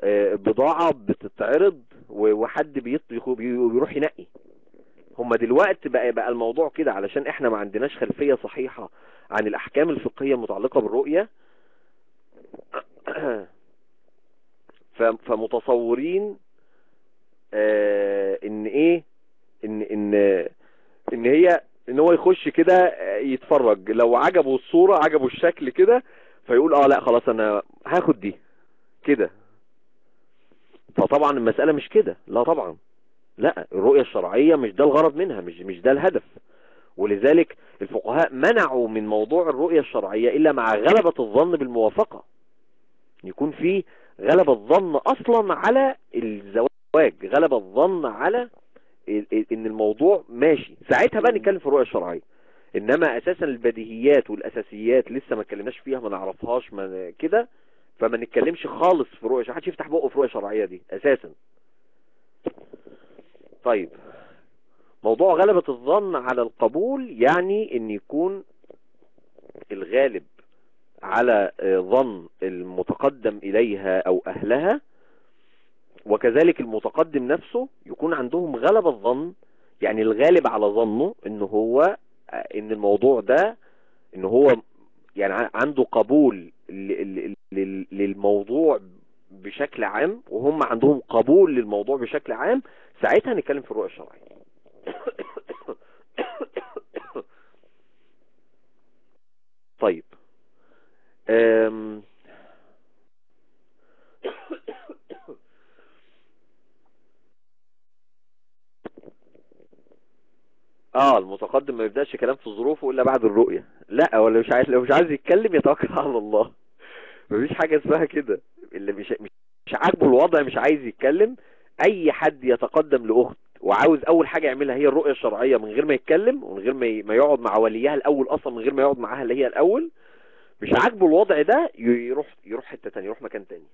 آه، بضاعة بتتعرض و- وحد بيط- بيخ- بي- بيروح ينقي هما دلوقتي بقى بقى الموضوع كده علشان احنا ما عندناش خلفية صحيحة عن الاحكام الفقهية المتعلقة بالرؤية ف- فمتصورين آه، ان ايه ان ان ان هي ان هو يخش كده آه، يتفرج لو عجبه الصورة عجبه الشكل كده فيقول اه لا خلاص انا هاخد دي كده فطبعا المسألة مش كده لا طبعا لا الرؤية الشرعية مش ده الغرض منها مش مش ده الهدف ولذلك الفقهاء منعوا من موضوع الرؤية الشرعية إلا مع غلبة الظن بالموافقة يكون في غلبة الظن أصلا على الزواج غلبة الظن على ال- ال- ان الموضوع ماشي ساعتها بقى نتكلم في الرؤية الشرعية انما اساسا البديهيات والاساسيات لسه ما اتكلمناش فيها ما نعرفهاش ما كده فما نتكلمش خالص في رؤية محدش يفتح بقه في رؤية شرعية دي اساسا طيب موضوع غلبة الظن على القبول يعني ان يكون الغالب على آه، ظن المتقدم اليها او اهلها وكذلك المتقدم نفسه يكون عندهم غلبة الظن يعني الغالب على ظنه ان هو آه، ان الموضوع ده ان هو يعني ع- عنده قبول ل- ل- لل- للموضوع بشكل عام وهم عندهم قبول للموضوع بشكل عام ساعتها نتكلم في الرؤية الشرعية طيب أم... اه المتقدم ما يبدأش كلام في ظروفه الا بعد الرؤية لا ولا مش عايز لو مش عايز يتكلم يتوكل على الله مفيش حاجة اسمها كده اللي مش مش مش عاجبه الوضع مش عايز يتكلم اي حد يتقدم لاخت وعاوز اول حاجة يعملها هي الرؤية الشرعية من غير ما يتكلم ومن غير ما ي- ما يقعد مع وليها الاول اصلا من غير ما يقعد معاها اللي هي الاول مش عاجبه الوضع ده ي- يروح يروح حتة تانية يروح مكان تاني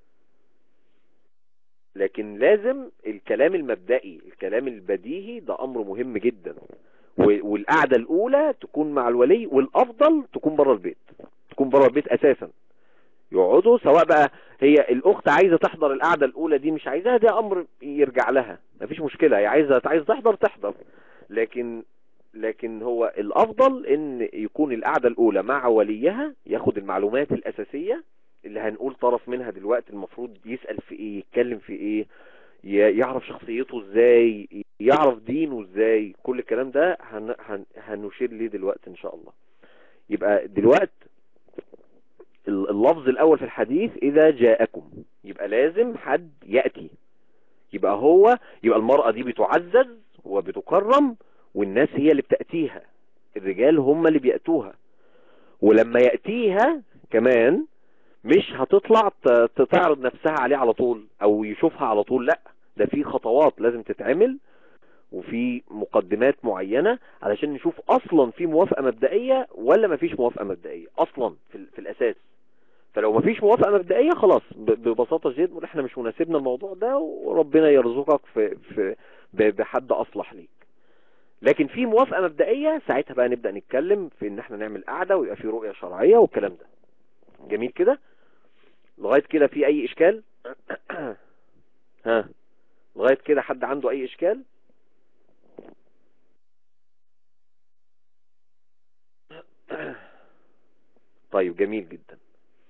لكن لازم الكلام المبدئي الكلام البديهي ده امر مهم جدا و- والقعدة الاولى تكون مع الولي والافضل تكون بره البيت تكون بره البيت اساسا يقعدوا سواء بقى هي الاخت عايزه تحضر القعده الاولى دي مش عايزاها ده امر يرجع لها مفيش مشكله هي عايزه عايز تحضر تحضر لكن لكن هو الافضل ان يكون القعده الاولى مع وليها ياخد المعلومات الاساسيه اللي هنقول طرف منها دلوقتي المفروض يسال في ايه يتكلم في ايه ي- يعرف شخصيته ازاي يعرف دينه ازاي كل الكلام ده هن هن هنشير ليه دلوقتي ان شاء الله يبقى دلوقتي ال- اللفظ الاول في الحديث اذا جاءكم يبقى لازم حد يأتي يبقى هو يبقى المرأة دي بتعزز وبتكرم والناس هي اللي بتأتيها الرجال هم اللي بيأتوها ولما يأتيها كمان مش هتطلع ت- ت- تعرض نفسها عليه على طول او يشوفها على طول لا ده في خطوات لازم تتعمل وفي مقدمات معينة علشان نشوف اصلا في موافقة مبدئية ولا مفيش موافقة مبدئية اصلا في, ال- في الاساس فلو مفيش موافقة مبدئية خلاص ب- ببساطة جدا نقول احنا مش مناسبنا الموضوع ده وربنا يرزقك في, في ب- بحد اصلح ليك لكن في موافقة مبدئية ساعتها بقى نبدأ نتكلم في ان احنا نعمل قعدة ويبقى في رؤية شرعية والكلام ده جميل كده لغاية كده في اي اشكال ها لغاية كده حد عنده اي اشكال طيب جميل جدا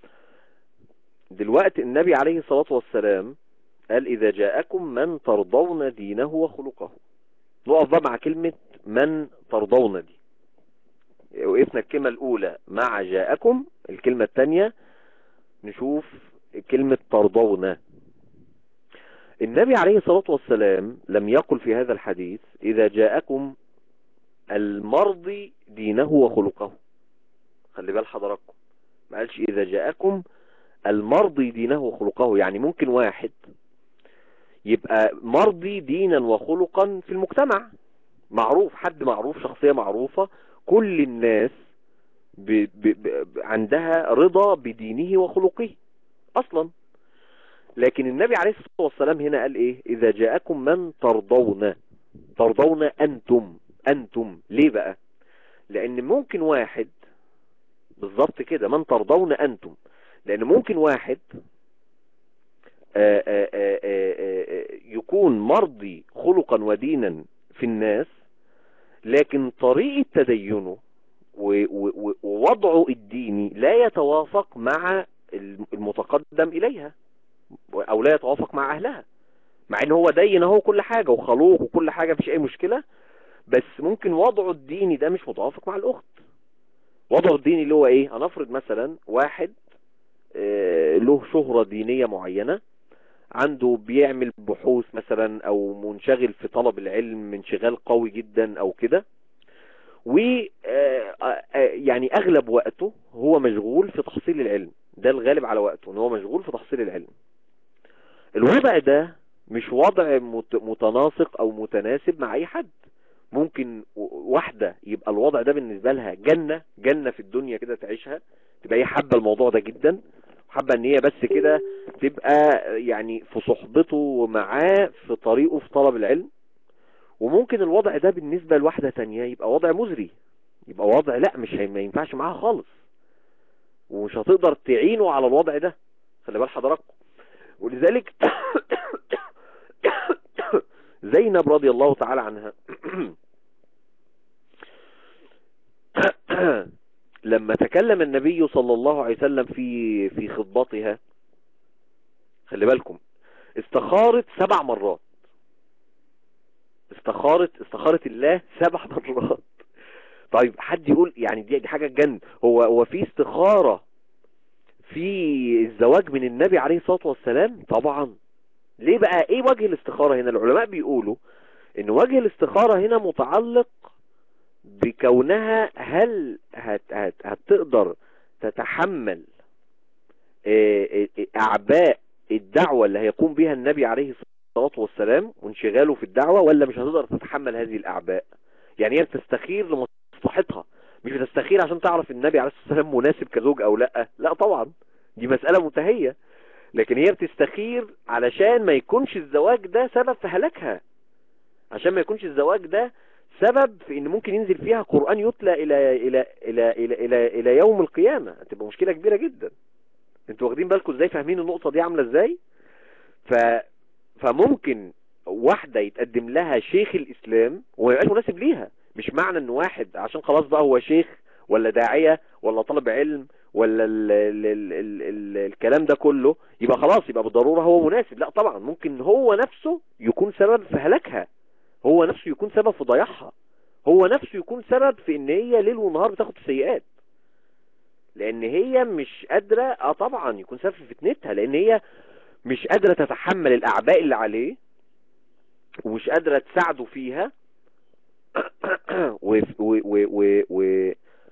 دلوقتي النبي عليه الصلاة والسلام قال إذا جاءكم من ترضون دينه وخلقه نقف بقى مع كلمة من ترضون دي وقفنا الكلمة الأولى مع جاءكم الكلمة الثانية نشوف كلمة ترضون النبي عليه الصلاة والسلام لم يقل في هذا الحديث إذا جاءكم المرضي دينه وخلقه خلي بال حضراتكم ما قالش إذا جاءكم المرضي دينه وخلقه يعني ممكن واحد يبقى مرضي دينا وخلقا في المجتمع معروف حد معروف شخصية معروفة كل الناس ب ب ب عندها رضا بدينه وخلقه اصلا لكن النبي عليه الصلاة والسلام هنا قال ايه اذا جاءكم من ترضون ترضون انتم انتم ليه بقى لان ممكن واحد بالظبط كده من ترضون انتم لان ممكن واحد آه، آه، آه، آه، آه، يكون مرضي خلقا ودينا في الناس لكن طريقة تدينه و- و- و- ووضعه الديني لا يتوافق مع المتقدم إليها أو لا يتوافق مع أهلها مع ان هو دين اهو كل حاجة وخلوق وكل حاجة مفيش اي مشكلة بس ممكن وضعه الديني ده مش متوافق مع الاخت وضعه الديني اللي هو ايه هنفرض مثلا واحد آه، له شهرة دينية معينة عنده بيعمل بحوث مثلا او منشغل في طلب العلم انشغال قوي جدا او كده و آه، آه، يعني اغلب وقته هو مشغول في تحصيل العلم ده الغالب على وقته ان هو مشغول في تحصيل العلم الوضع ده مش وضع مت- متناسق او متناسب مع اي حد ممكن و- واحدة يبقى الوضع ده بالنسبة لها جنة جنة في الدنيا كده تعيشها تبقى هي حابة الموضوع ده جدا حابة ان هي بس كده تبقى يعني في صحبته معاه في طريقه في طلب العلم وممكن الوضع ده بالنسبة لواحدة تانية يبقى وضع مزري يبقى وضع لا مش هي- ما ينفعش معاها خالص ومش هتقدر تعينه على الوضع ده خلي بال حضراتكم ولذلك زينب رضي الله تعالى عنها لما تكلم النبي صلى الله عليه وسلم في في خطبتها خلي بالكم استخارت سبع مرات استخارت استخارت الله سبع مرات طيب حد يقول يعني دي دي حاجه تجنن هو هو في استخاره في الزواج من النبي عليه الصلاه والسلام طبعا ليه بقى ايه وجه الاستخاره هنا العلماء بيقولوا ان وجه الاستخاره هنا متعلق بكونها هل هت هت هتقدر تتحمل آه، آه، اعباء الدعوة اللي هيقوم بها النبي عليه الصلاة والسلام وانشغاله في الدعوة ولا مش هتقدر تتحمل هذه الاعباء يعني هي بتستخير لمصلحتها مش بتستخير عشان تعرف النبي عليه الصلاة والسلام مناسب كزوج او لا لا طبعا دي مسألة منتهية لكن هي بتستخير علشان ما يكونش الزواج ده سبب في هلاكها عشان ما يكونش الزواج ده سبب في ان ممكن ينزل فيها قرآن يتلى الى الى الى الى الى, إلى يوم القيامة هتبقى مشكلة كبيرة جدا انتوا واخدين بالكم ازاي فاهمين النقطة دي عاملة ازاي ف فممكن واحدة يتقدم لها شيخ الاسلام وما يبقاش مناسب ليها مش معنى ان واحد عشان خلاص بقى هو شيخ ولا داعية ولا طالب علم ولا ال ال ال ال ال الكلام ده كله يبقى خلاص يبقى بالضرورة هو مناسب لا طبعا ممكن هو نفسه يكون سبب في هلاكها هو نفسه يكون سبب في ضياعها هو نفسه يكون سبب في ان هي ليل ونهار بتاخد سيئات لان هي مش قادرة اه طبعا يكون سبب في فتنتها لان هي مش قادرة تتحمل الاعباء اللي عليه ومش قادرة تساعده فيها و و و و و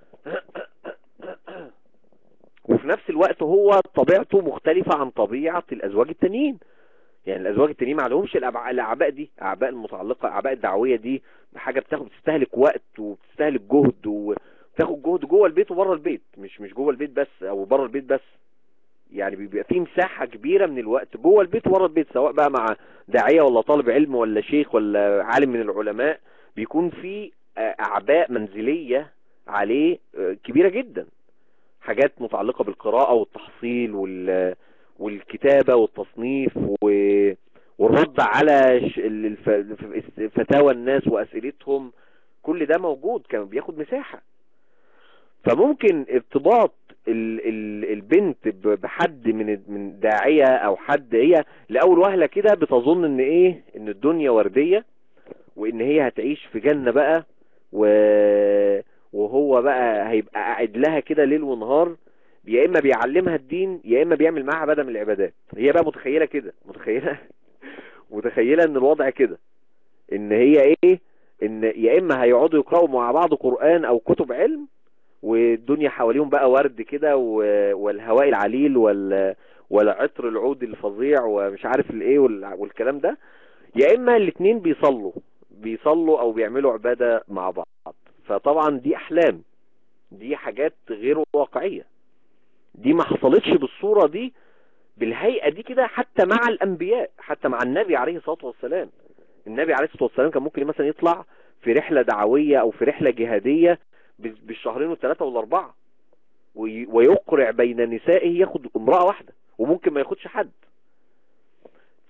وفي نفس الوقت هو طبيعته مختلفة عن طبيعة الازواج التانيين يعني الازواج التانيين ما عليهمش الأبع- الاعباء دي اعباء المتعلقة اعباء الدعوية دي حاجة بتاخد بتستهلك وقت وبتستهلك جهد وبتاخد جهد جوه البيت وبره البيت مش مش جوه البيت بس او بره البيت بس يعني بيبقى في مساحة كبيرة من الوقت جوه البيت وبره البيت سواء بقى مع داعية ولا طالب علم ولا شيخ ولا عالم من العلماء بيكون في آه، اعباء منزلية عليه آه، كبيرة جدا حاجات متعلقة بالقراءة والتحصيل وال والكتابة والتصنيف و- والرد على ش- ال- الف- فتاوى الناس وأسئلتهم كل ده موجود كان بياخد مساحة فممكن ارتباط ال ال البنت ب- بحد من من داعية او حد هي لأول وهلة كده بتظن ان ايه ان الدنيا وردية وان هي هتعيش في جنة بقى و وهو بقى هيبقى قاعد لها كده ليل ونهار يا اما بيعلمها الدين يا اما بيعمل معاها عباده من العبادات هي بقى متخيله كده متخيله متخيله ان الوضع كده ان هي ايه ان يا اما هيقعدوا يقراوا مع بعض قران او كتب علم والدنيا حواليهم بقى ورد كده و- والهواء العليل وال والعطر العود الفظيع ومش عارف الايه وال- والكلام ده يا اما الاتنين بيصلوا بيصلوا او بيعملوا عباده مع بعض فطبعا دي احلام دي حاجات غير واقعيه دي ما حصلتش بالصورة دي بالهيئة دي كده حتى مع الأنبياء حتى مع النبي عليه الصلاة والسلام النبي عليه الصلاة والسلام كان ممكن مثلا يطلع في رحلة دعوية أو في رحلة جهادية بال- بالشهرين والثلاثة والأربعة وي- ويقرع بين نسائه ياخد امرأة واحدة وممكن ما ياخدش حد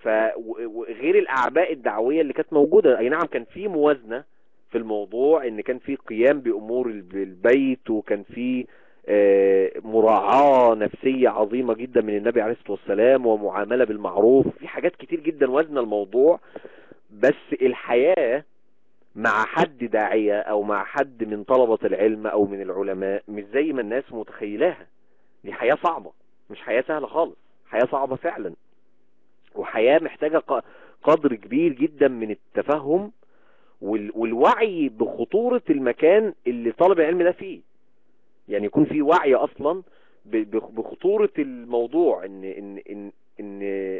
فغير الاعباء الدعويه اللي كانت موجوده اي نعم كان في موازنه في الموضوع ان كان في قيام بامور البيت وكان في آه، مراعاة نفسية عظيمة جدا من النبي عليه الصلاة والسلام ومعاملة بالمعروف في حاجات كتير جدا وزن الموضوع بس الحياة مع حد داعية او مع حد من طلبة العلم او من العلماء مش زي ما الناس متخيلاها دي حياة صعبة مش حياة سهلة خالص حياة صعبة فعلا وحياة محتاجة قدر كبير جدا من التفهم والوعي بخطورة المكان اللي طالب العلم ده فيه يعني يكون في وعي اصلا بخطورة الموضوع ان ان ان ان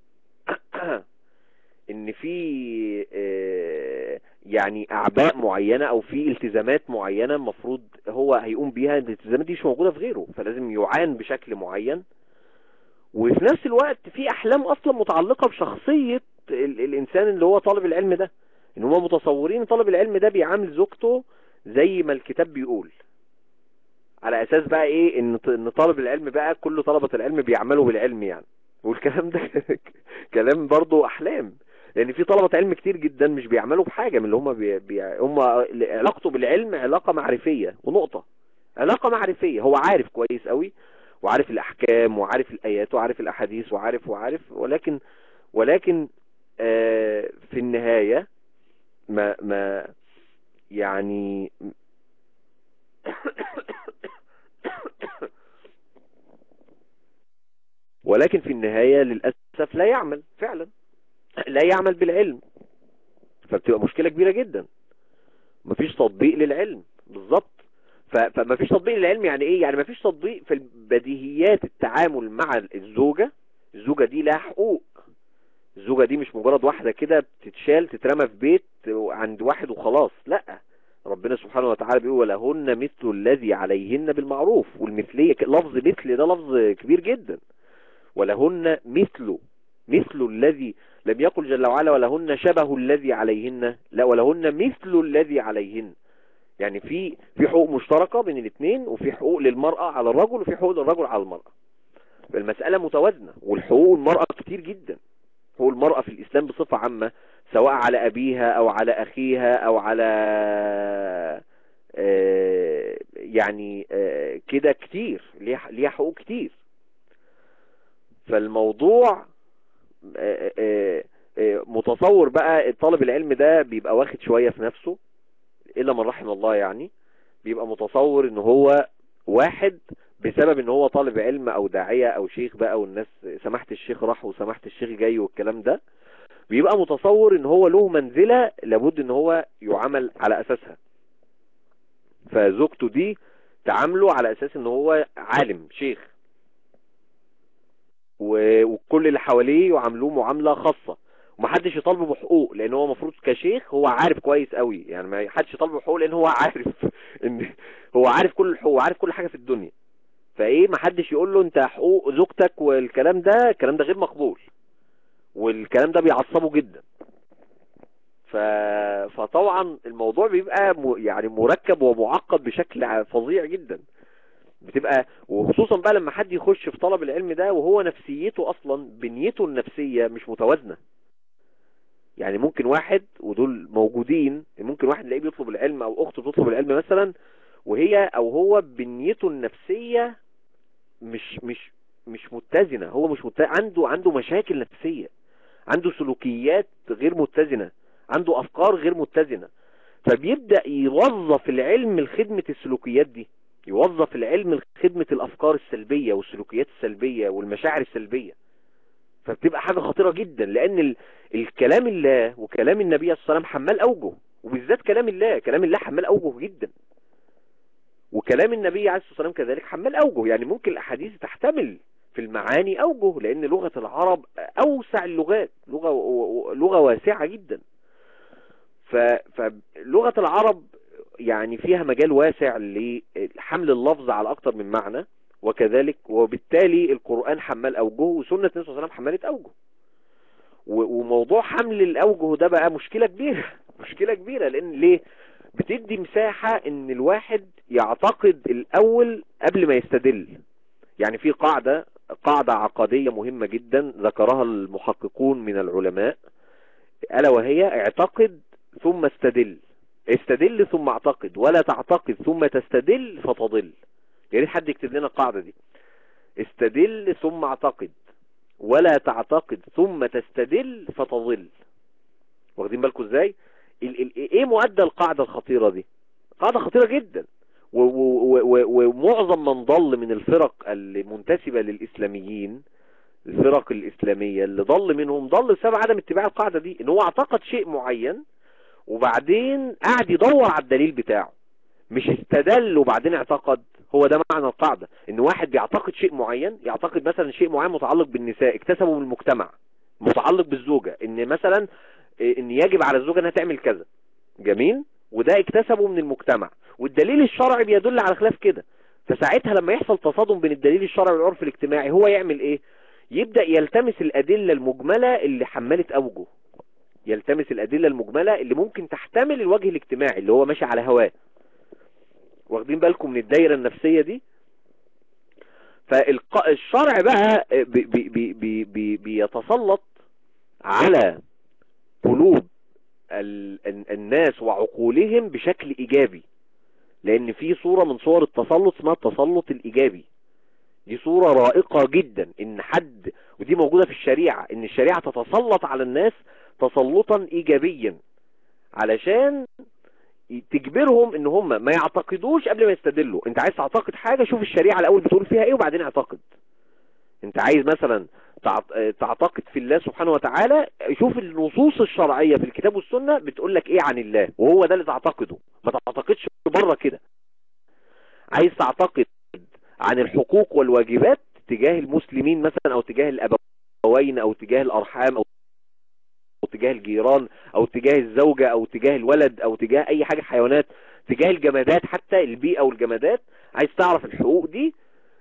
ان في آه، يعني اعباء معينة او في التزامات معينة المفروض هو هيقوم بيها الالتزامات دي مش موجودة في غيره فلازم يعان بشكل معين وفي نفس الوقت في احلام اصلا متعلقة بشخصية الانسان اللي هو طالب العلم ده ان هم متصورين طالب العلم ده بيعامل زوجته زي ما الكتاب بيقول على اساس بقى ايه ان ان طالب العلم بقى كل طلبة العلم بيعملوا بالعلم يعني والكلام ده كلام برضه احلام لان في طلبة علم كتير جدا مش بيعملوا بحاجة من اللي هم بي... بي... هم علاقته بالعلم علاقة معرفية ونقطة علاقة معرفية هو عارف كويس قوي وعارف الاحكام وعارف الايات وعارف الاحاديث وعارف وعارف ولكن ولكن آه في النهاية ما ما يعني ولكن في النهاية للأسف لا يعمل فعلا لا يعمل بالعلم فبتبقى مشكلة كبيرة جدا مفيش تطبيق للعلم بالظبط فمفيش تطبيق للعلم يعني ايه يعني مفيش تطبيق في بديهيات التعامل مع الزوجة الزوجة دي لها حقوق الزوجة دي مش مجرد واحدة كده بتتشال تترمى في بيت عند واحد وخلاص لا ربنا سبحانه وتعالى بيقول ولهن مثل الذي عليهن بالمعروف والمثلية لفظ مثل ده لفظ كبير جدا ولهن مثل مثل الذي لم يقل جل وعلا ولهن شبه الذي عليهن لا ولهن مثل الذي عليهن يعني في في حقوق مشتركة بين الاثنين وفي حقوق للمرأة على الرجل وفي حقوق للرجل على المرأة المسألة متوازنة والحقوق المرأة كتير جدا حقوق المرأة في الإسلام بصفة عامة سواء على أبيها أو على أخيها أو على آه، يعني آه، كده كتير ليها حقوق كتير فالموضوع آه، متصور بقى طالب العلم ده بيبقى واخد شوية في نفسه إلا من رحم الله يعني بيبقى متصور ان هو واحد بسبب ان هو طالب علم او داعية او شيخ بقى والناس سمحت الشيخ راح وسمحت الشيخ جاي والكلام ده بيبقى متصور ان هو له منزلة لابد ان هو يعمل على اساسها فزوجته دي تعامله على اساس ان هو عالم شيخ وكل اللي حواليه يعاملوه معاملة خاصة ومحدش يطالبه بحقوق لان هو المفروض كشيخ هو عارف كويس قوي يعني ما حدش يطالبه بحقوق لان هو عارف ان هو عارف كل الحقوق عارف كل حاجة في الدنيا فايه محدش يقول له انت حقوق زوجتك والكلام ده الكلام ده غير مقبول والكلام ده بيعصبه جدا ف... فطبعا الموضوع بيبقى م... يعني مركب ومعقد بشكل فظيع جدا بتبقى وخصوصا بقى لما حد يخش في طلب العلم ده وهو نفسيته اصلا بنيته النفسية مش متوازنة يعني ممكن واحد ودول موجودين ممكن واحد نلاقيه بيطلب العلم او اخته بتطلب العلم مثلا وهي او هو بنيته النفسية مش مش مش متزنة هو مش متزنة عنده عنده مشاكل نفسية عنده سلوكيات غير متزنة عنده افكار غير متزنة فبيبدأ يوظف العلم لخدمة السلوكيات دي يوظف العلم لخدمة الافكار السلبية والسلوكيات السلبية والمشاعر السلبية فبتبقى حاجة خطيرة جدا لان ال... الكلام الله وكلام النبي صلى الله عليه وسلم حمال اوجه وبالذات كلام الله كلام الله حمال اوجه جدا وكلام النبي عليه الصلاة والسلام كذلك حمال اوجه يعني ممكن الاحاديث تحتمل في المعاني اوجه لان لغة العرب اوسع اللغات لغة, لغة واسعة جدا فلغة العرب يعني فيها مجال واسع لحمل اللفظ على اكتر من معنى وكذلك وبالتالي القرآن حمال اوجه وسنة النبي صلى الله عليه وسلم حملت اوجه وموضوع حمل الاوجه ده بقى مشكلة كبيرة مشكلة كبيرة لان ليه بتدي مساحة ان الواحد يعتقد الاول قبل ما يستدل يعني في قاعدة قاعدة عقدية مهمة جدا ذكرها المحققون من العلماء ألا وهي اعتقد ثم استدل استدل ثم اعتقد ولا تعتقد ثم تستدل فتضل يا ريت حد يكتب لنا القاعدة دي استدل ثم اعتقد ولا تعتقد ثم تستدل فتضل واخدين بالكم ازاي ال ال ايه مؤدى القاعدة الخطيرة دي قاعدة خطيرة جدا ومعظم من ضل من الفرق المنتسبة للإسلاميين الفرق الإسلامية اللي ضل منهم ضل بسبب عدم اتباع القاعدة دي ان هو اعتقد شيء معين وبعدين قاعد يدور على الدليل بتاعه مش استدل وبعدين اعتقد هو ده معنى القاعدة ان واحد بيعتقد شيء معين يعتقد مثلا شيء معين متعلق بالنساء اكتسبه من المجتمع متعلق بالزوجة ان مثلا ان يجب على الزوجة انها تعمل كذا جميل وده اكتسبه من المجتمع والدليل الشرعي بيدل على خلاف كده فساعتها لما يحصل تصادم بين الدليل الشرعي والعرف الاجتماعي هو يعمل ايه يبدأ يلتمس الأدلة المجملة اللي حملت أوجه يلتمس الأدلة المجملة اللي ممكن تحتمل الوجه الاجتماعي اللي هو ماشي على هواه واخدين بالكم من الدايرة النفسية دي فالشرع بقى بي بي بي بي بيتسلط على قلوب الناس وعقولهم بشكل ايجابي لان في صورة من صور التسلط اسمها التسلط الايجابي دي صورة رائقة جدا ان حد ودي موجودة في الشريعة ان الشريعة تتسلط على الناس تسلطا ايجابيا علشان تجبرهم ان هم ما يعتقدوش قبل ما يستدلوا انت عايز تعتقد حاجة شوف الشريعة الاول بتقول فيها ايه وبعدين اعتقد انت عايز مثلا تعتقد في الله سبحانه وتعالى شوف النصوص الشرعية في الكتاب والسنة بتقول لك ايه عن الله وهو ده اللي تعتقده ما تعتقدش بره كده عايز تعتقد عن الحقوق والواجبات تجاه المسلمين مثلا او تجاه الابوين او تجاه الارحام او تجاه الجيران او تجاه الزوجة او تجاه الولد او تجاه اي حاجة حيوانات تجاه الجمادات حتى البيئة والجمادات عايز تعرف الحقوق دي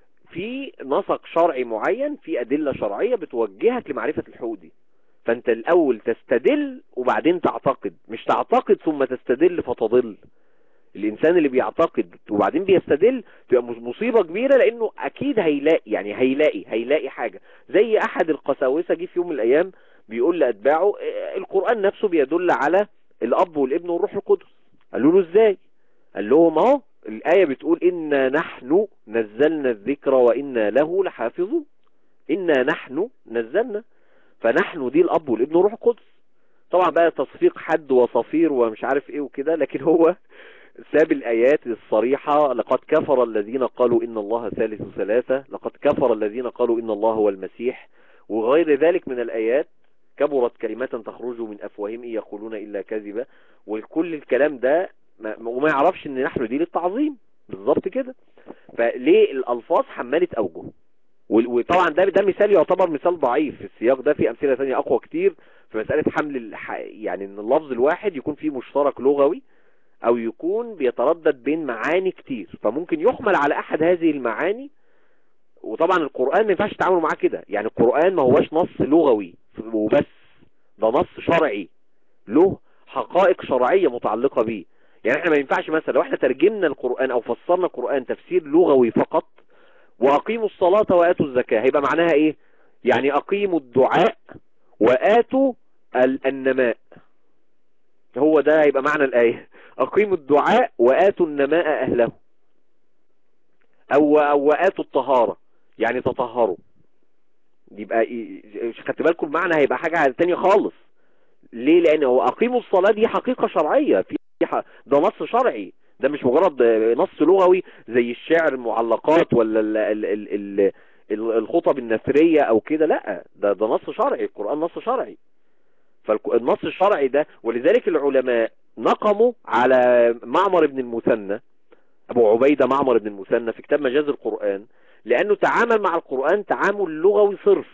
في نسق شرعي معين في ادلة شرعية بتوجهك لمعرفة الحقوق دي فانت الاول تستدل وبعدين تعتقد مش تعتقد ثم تستدل فتضل الانسان اللي بيعتقد وبعدين بيستدل تبقى مصيبة كبيرة لانه اكيد هيلاقي يعني هيلاقي هيلاقي حاجة زي احد القساوسة جه في يوم من الايام بيقول لاتباعه القرآن نفسه بيدل على الاب والابن والروح القدس قالوا له ازاي قال لهم اهو الآية بتقول إنا نحن نزلنا الذكر وإنا له لحافظون إنا نحن نزلنا فنحن دي الأب والابن والروح القدس طبعا بقى تصفيق حد وصفير ومش عارف ايه وكده لكن هو ساب الآيات الصريحة لقد كفر الذين قالوا إن الله ثالث ثلاثة لقد كفر الذين قالوا إن الله هو المسيح وغير ذلك من الآيات كبرت كلمة تخرج من أفواههم يقولون إلا كذبا وكل الكلام ده وما يعرفش ان نحن دي للتعظيم بالظبط كده فليه الالفاظ حملت اوجه وطبعا ده ده مثال يعتبر مثال ضعيف في السياق ده في امثله ثانيه اقوى كتير في مساله حمل الح... يعني ان اللفظ الواحد يكون فيه مشترك لغوي او يكون بيتردد بين معاني كتير فممكن يحمل على احد هذه المعاني وطبعا القرآن ما ينفعش تعاملوا معاه كده يعني القرآن ما هوش نص لغوي وبس ده نص شرعي له حقائق شرعية متعلقة بيه يعني احنا ما ينفعش مثلا لو احنا ترجمنا القرآن او فسرنا القرآن تفسير لغوي فقط واقيموا الصلاة واتوا الزكاة هيبقى معناها ايه يعني اقيموا الدعاء واتوا النماء هو ده هيبقى معنى الآية اقيموا الدعاء واتوا النماء اهله او او واتوا الطهارة يعني تطهروا يبقى خدت بالكم المعنى هيبقى حاجة تانية خالص ليه لان هو اقيموا الصلاة دي حقيقة شرعية في ده نص شرعي ده مش مجرد نص لغوي زي الشعر المعلقات ولا ال ال ال ال الخطب النثرية او كده لا ده ده نص شرعي القرآن نص شرعي فالنص الشرعي ده ولذلك العلماء نقموا على معمر بن المثنى ابو عبيدة معمر بن المثنى في كتاب مجاز القرآن لانه تعامل مع القرآن تعامل لغوي صرف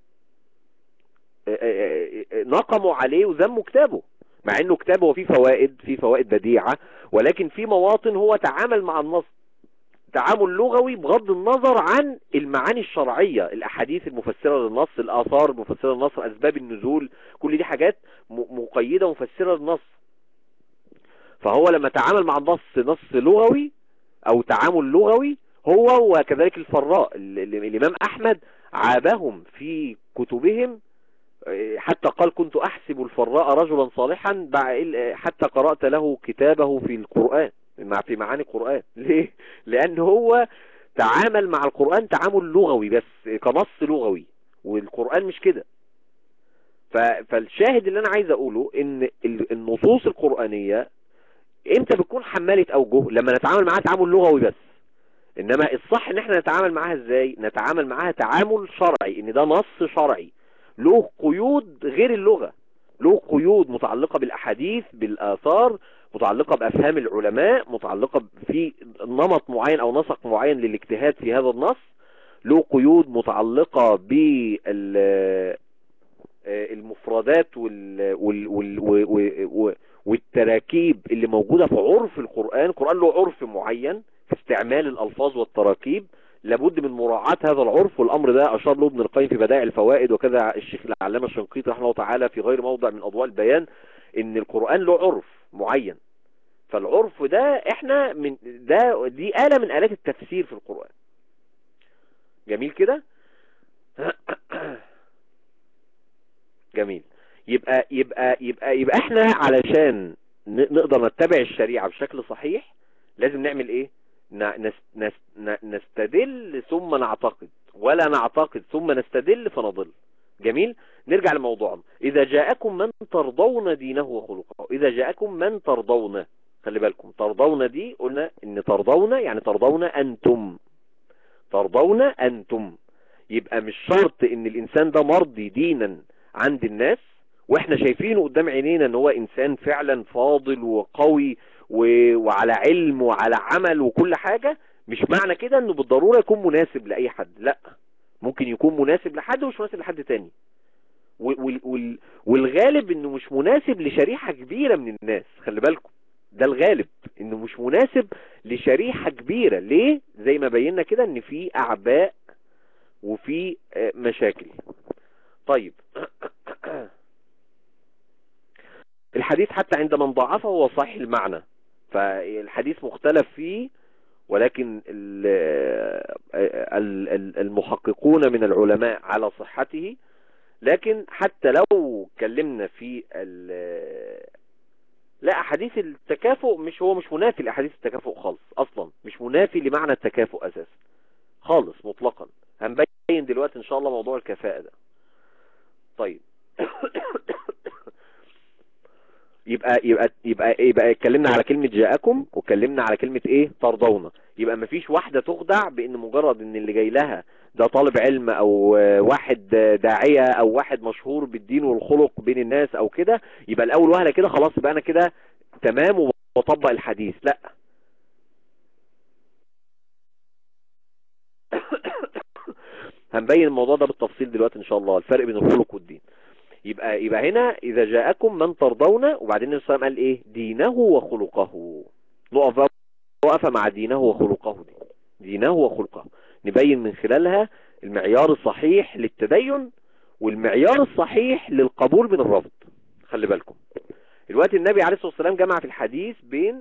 نقموا عليه وذموا كتابه مع انه كتابه فيه فوائد فيه فوائد بديعة ولكن في مواطن هو تعامل مع النص تعامل لغوي بغض النظر عن المعاني الشرعية الاحاديث المفسرة للنص الاثار المفسرة للنص اسباب النزول كل دي حاجات مقيدة مفسرة للنص فهو لما تعامل مع النص نص لغوي او تعامل لغوي هو وكذلك الفراء الامام احمد عابهم في كتبهم حتى قال كنت أحسب الفراء رجلا صالحا حتى قرأت له كتابه في القرآن مع في معاني القرآن ليه؟ لأن هو تعامل مع القرآن تعامل لغوي بس كنص لغوي والقرآن مش كده فالشاهد اللي أنا عايز أقوله إن النصوص القرآنية امتى بتكون حمالة أوجه لما نتعامل معاها تعامل لغوي بس إنما الصح إن احنا نتعامل معاها إزاي نتعامل معاها تعامل شرعي إن ده نص شرعي له قيود غير اللغة له قيود متعلقة بالأحاديث بالآثار متعلقة بأفهام العلماء متعلقة في نمط معين أو نسق معين للاجتهاد في هذا النص له قيود متعلقة بالمفردات والتراكيب اللي موجودة في عرف القرآن القرآن له عرف معين في استعمال الألفاظ والتراكيب لابد من مراعاة هذا العرف والأمر ده أشار له ابن القيم في بدائع الفوائد وكذا الشيخ العلامة الشنقيطي رحمه الله تعالى في غير موضع من أضواء البيان إن القرآن له عرف معين فالعرف ده احنا من ده دي آلة من آلات التفسير في القرآن جميل كده جميل يبقى يبقى يبقى يبقى احنا علشان نقدر نتبع الشريعة بشكل صحيح لازم نعمل ايه نستدل ثم نعتقد ولا نعتقد ثم نستدل فنضل جميل نرجع لموضوعنا إذا جاءكم من ترضون دينه وخلقه إذا جاءكم من ترضون خلي بالكم ترضون دي قلنا ان ترضون يعني ترضون أنتم ترضون أنتم يبقى مش شرط ان الإنسان ده مرضي دينا عند الناس واحنا شايفينه قدام عينينا ان هو انسان فعلا فاضل وقوي وعلى علم وعلى عمل وكل حاجة مش معنى كده انه بالضرورة يكون مناسب لأي حد لا ممكن يكون مناسب لحد ومش مناسب لحد تاني والغالب انه مش مناسب لشريحة كبيرة من الناس خلي بالكم ده الغالب انه مش مناسب لشريحة كبيرة ليه زي ما بينا كده ان في اعباء وفي مشاكل طيب الحديث حتى عند من ضعفه هو صحيح المعنى فالحديث مختلف فيه ولكن المحققون من العلماء على صحته لكن حتى لو اتكلمنا في لا احاديث التكافؤ مش هو مش منافي لاحاديث التكافؤ خالص اصلا مش منافي لمعنى التكافؤ اساسا خالص مطلقا هنبين دلوقتي ان شاء الله موضوع الكفاءة ده طيب يبقى يبقى يبقى يبقى اتكلمنا على كلمة جاءكم واتكلمنا على كلمة ايه ترضون يبقى مفيش واحدة تخدع بان مجرد ان اللي جاي لها ده طالب علم او واحد داعية او واحد مشهور بالدين والخلق بين الناس او كده يبقى الاول وهلة كده خلاص يبقى انا كده تمام وطبق الحديث لا هنبين الموضوع ده بالتفصيل دلوقتي ان شاء الله الفرق بين الخلق والدين يبقى يبقى هنا اذا جاءكم من ترضون وبعدين النبي صلى الله عليه وسلم قال ايه دينه وخلقه نقف وقف مع دينه وخلقه دي دينه وخلقه نبين من خلالها المعيار الصحيح للتدين والمعيار الصحيح للقبول من الرفض خلي بالكم الوقت النبي عليه الصلاة والسلام جمع في الحديث بين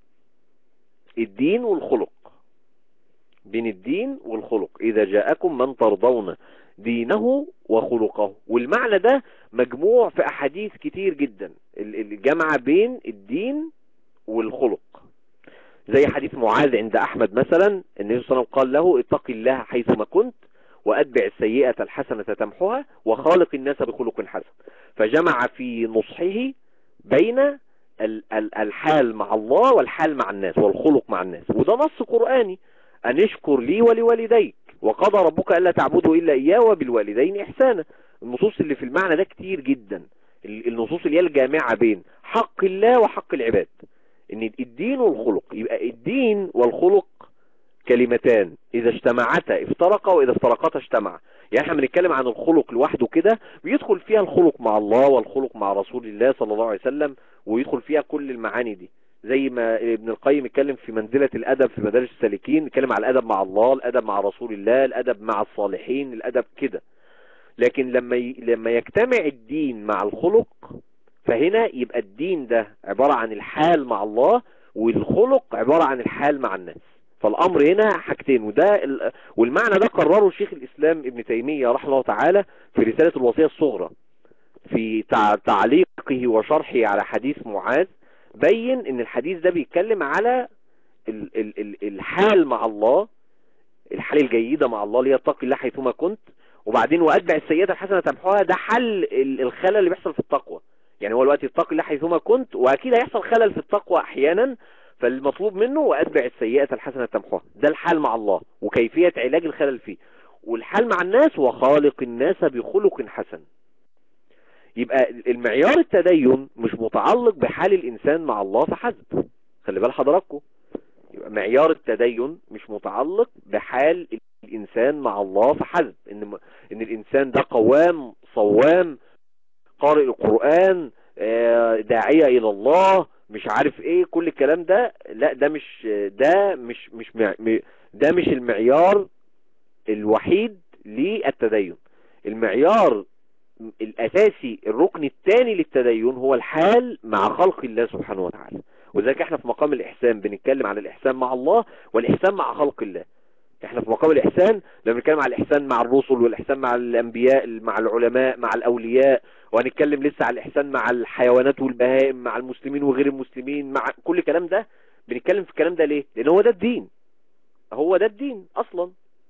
الدين والخلق بين الدين والخلق إذا جاءكم من ترضون دينه وخلقه والمعنى ده مجموع في أحاديث كتير جدا الجمع بين الدين والخلق زي حديث معاذ عند أحمد مثلا النبي صلى الله عليه وسلم قال له اتق الله حيثما كنت وأتبع السيئة الحسنة تمحها وخالق الناس بخلق حسن فجمع في نصحه بين الحال مع الله والحال مع الناس والخلق مع الناس وده نص قرآني أن اشكر لي ولوالديك وقضى ربك ألا تعبدوا إلا إياه وبالوالدين إحسانا النصوص اللي في المعنى ده كتير جدا النصوص اللي هي الجامعة بين حق الله وحق العباد ان الدين والخلق يبقى الدين والخلق كلمتان اذا اجتمعتا افترقا واذا افترقتا اجتمعا يعني احنا بنتكلم عن الخلق لوحده كده بيدخل فيها الخلق مع الله والخلق مع رسول الله صلى الله عليه وسلم ويدخل فيها كل المعاني دي زي ما ابن القيم اتكلم في منزلة الادب في مدارج السالكين اتكلم على الادب مع الله الادب مع رسول الله الادب مع الصالحين الادب كده لكن لما ي... لما يجتمع الدين مع الخلق فهنا يبقى الدين ده عبارة عن الحال مع الله والخلق عبارة عن الحال مع الناس فالامر هنا حاجتين وده ال... والمعنى ده قرره شيخ الاسلام ابن تيمية رحمه الله تعالى في رسالة الوصية الصغرى في تع... تعليقه وشرحه على حديث معاذ بين ان الحديث ده بيتكلم على ال... ال... ال... الحال مع الله الحال الجيدة مع الله ليتقي الله حيثما كنت وبعدين واتبع السيئات الحسنة تمحوها ده حل الخلل اللي بيحصل في التقوى يعني هو الوقت يتقي الله حيثما كنت واكيد هيحصل خلل في التقوى احيانا فالمطلوب منه واتبع السيئات الحسنة تمحوها ده الحال مع الله وكيفية علاج الخلل فيه والحال مع الناس وخالق الناس بخلق حسن يبقى المعيار التدين مش متعلق بحال الانسان مع الله فحسب خلي بال حضراتكم يبقى معيار التدين مش متعلق بحال الانسان مع الله فحسب ان ان الانسان ده قوام صوام قارئ القرآن داعية الى الله مش عارف ايه كل الكلام ده لا ده مش ده مش مش مع ده مش المعيار الوحيد للتدين المعيار الاساسي الركن الثاني للتدين هو الحال مع خلق الله سبحانه وتعالى وذلك احنا في مقام الاحسان بنتكلم عن الاحسان مع الله والاحسان مع خلق الله احنا في مقام الاحسان لما بنتكلم عن الاحسان مع الرسل والاحسان مع الانبياء مع العلماء مع الاولياء وهنتكلم لسه على الاحسان مع الحيوانات والبهائم مع المسلمين وغير المسلمين مع كل الكلام ده بنتكلم في الكلام ده ليه لان هو ده الدين هو ده الدين اصلا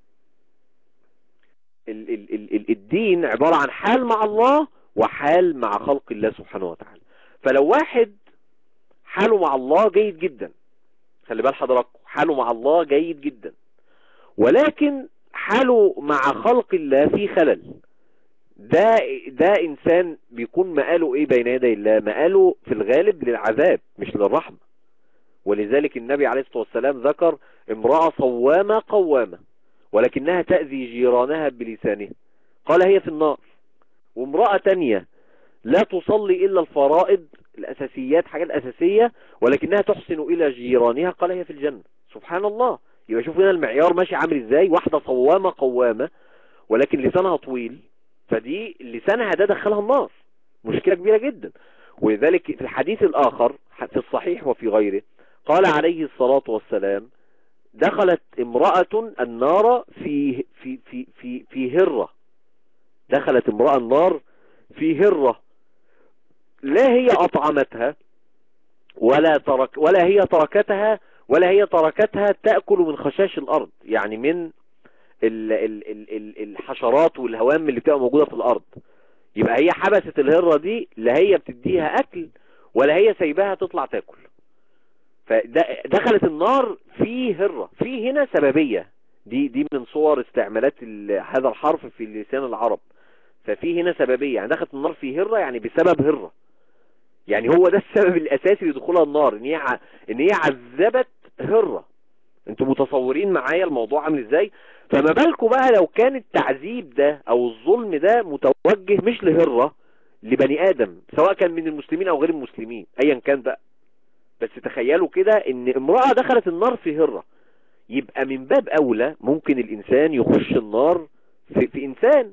ال ال ال ال الدين عبارة عن حال مع الله وحال مع خلق الله سبحانه وتعالى فلو واحد حاله مع الله جيد جدا خلي بال حضراتكم حاله مع الله جيد جدا ولكن حاله مع خلق الله فيه خلل ده ده انسان بيكون مقاله ايه بين يدي الله مقاله في الغالب للعذاب مش للرحمة ولذلك النبي عليه الصلاة والسلام ذكر امرأة صوامة قوامة ولكنها تأذي جيرانها بلسانها قال هي في النار وامرأة تانية لا تصلي إلا الفرائض الأساسيات حاجات أساسية ولكنها تحسن إلى جيرانها قال هي في الجنة سبحان الله يبقى شوف هنا المعيار ماشي عامل ازاي واحدة صوامة قوامة ولكن لسانها طويل فدي لسانها ده دخلها النار مشكلة كبيرة جدا ولذلك في الحديث الآخر في الصحيح وفي غيره قال عليه الصلاة والسلام دخلت امرأة النار في في في في في هرة دخلت امرأة النار في هرة لا هي أطعمتها ولا ترك ولا هي تركتها ولا هي تركتها تأكل من خشاش الأرض يعني من ال ال ال ال الحشرات والهوام اللي بتبقى موجودة في الأرض يبقى هي حبست الهرة دي لا هي بتديها أكل ولا هي سايباها تطلع تاكل فدخلت النار في هرة في هنا سببية دي دي من صور استعمالات هذا الحرف في لسان العرب ففي هنا سببية يعني دخلت النار في هرة يعني بسبب هرة يعني هو ده السبب الاساسي لدخولها النار ان هي ان هي عذبت هرة انتوا متصورين معايا الموضوع عامل ازاي فما بالكم بقى لو كان التعذيب ده او الظلم ده متوجه مش لهرة لبني ادم سواء كان من المسلمين او غير المسلمين ايا كان بقى بس تخيلوا كده ان امرأة دخلت النار في هرة يبقى من باب اولى ممكن الانسان يخش النار في, في انسان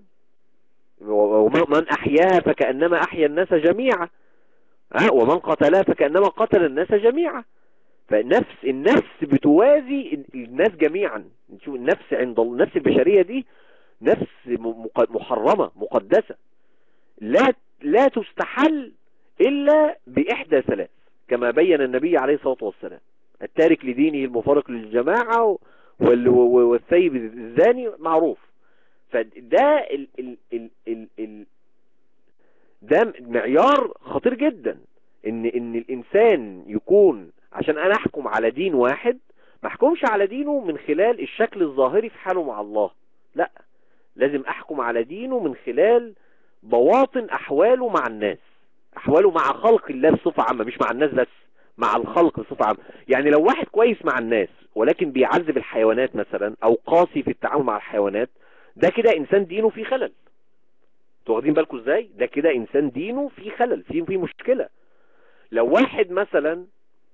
ومن احياها فكأنما احيا الناس جميعا ومن قتلها فكأنما قتل الناس جميعا فنفس النفس بتوازي الناس جميعا نشوف النفس عند النفس البشرية دي نفس محرمة مقدسة لا لا تستحل إلا بإحدى ثلاث كما بين النبي عليه الصلاة والسلام التارك لدينه المفارق للجماعة والثيب الزاني معروف فده ال ال ال ال ال ده معيار خطير جدا ان ان الانسان يكون عشان انا احكم على دين واحد ما احكمش على دينه من خلال الشكل الظاهري في حاله مع الله لا لازم احكم على دينه من خلال بواطن احواله مع الناس احواله مع خلق الله بصفة عامة مش مع الناس بس مع الخلق بصفة عامة يعني لو واحد كويس مع الناس ولكن بيعذب الحيوانات مثلا او قاسي في التعامل مع الحيوانات ده كده انسان دينه فيه خلل واخدين بالكم ازاي ده كده انسان دينه فيه خلل فيه فيه مشكلة لو واحد مثلا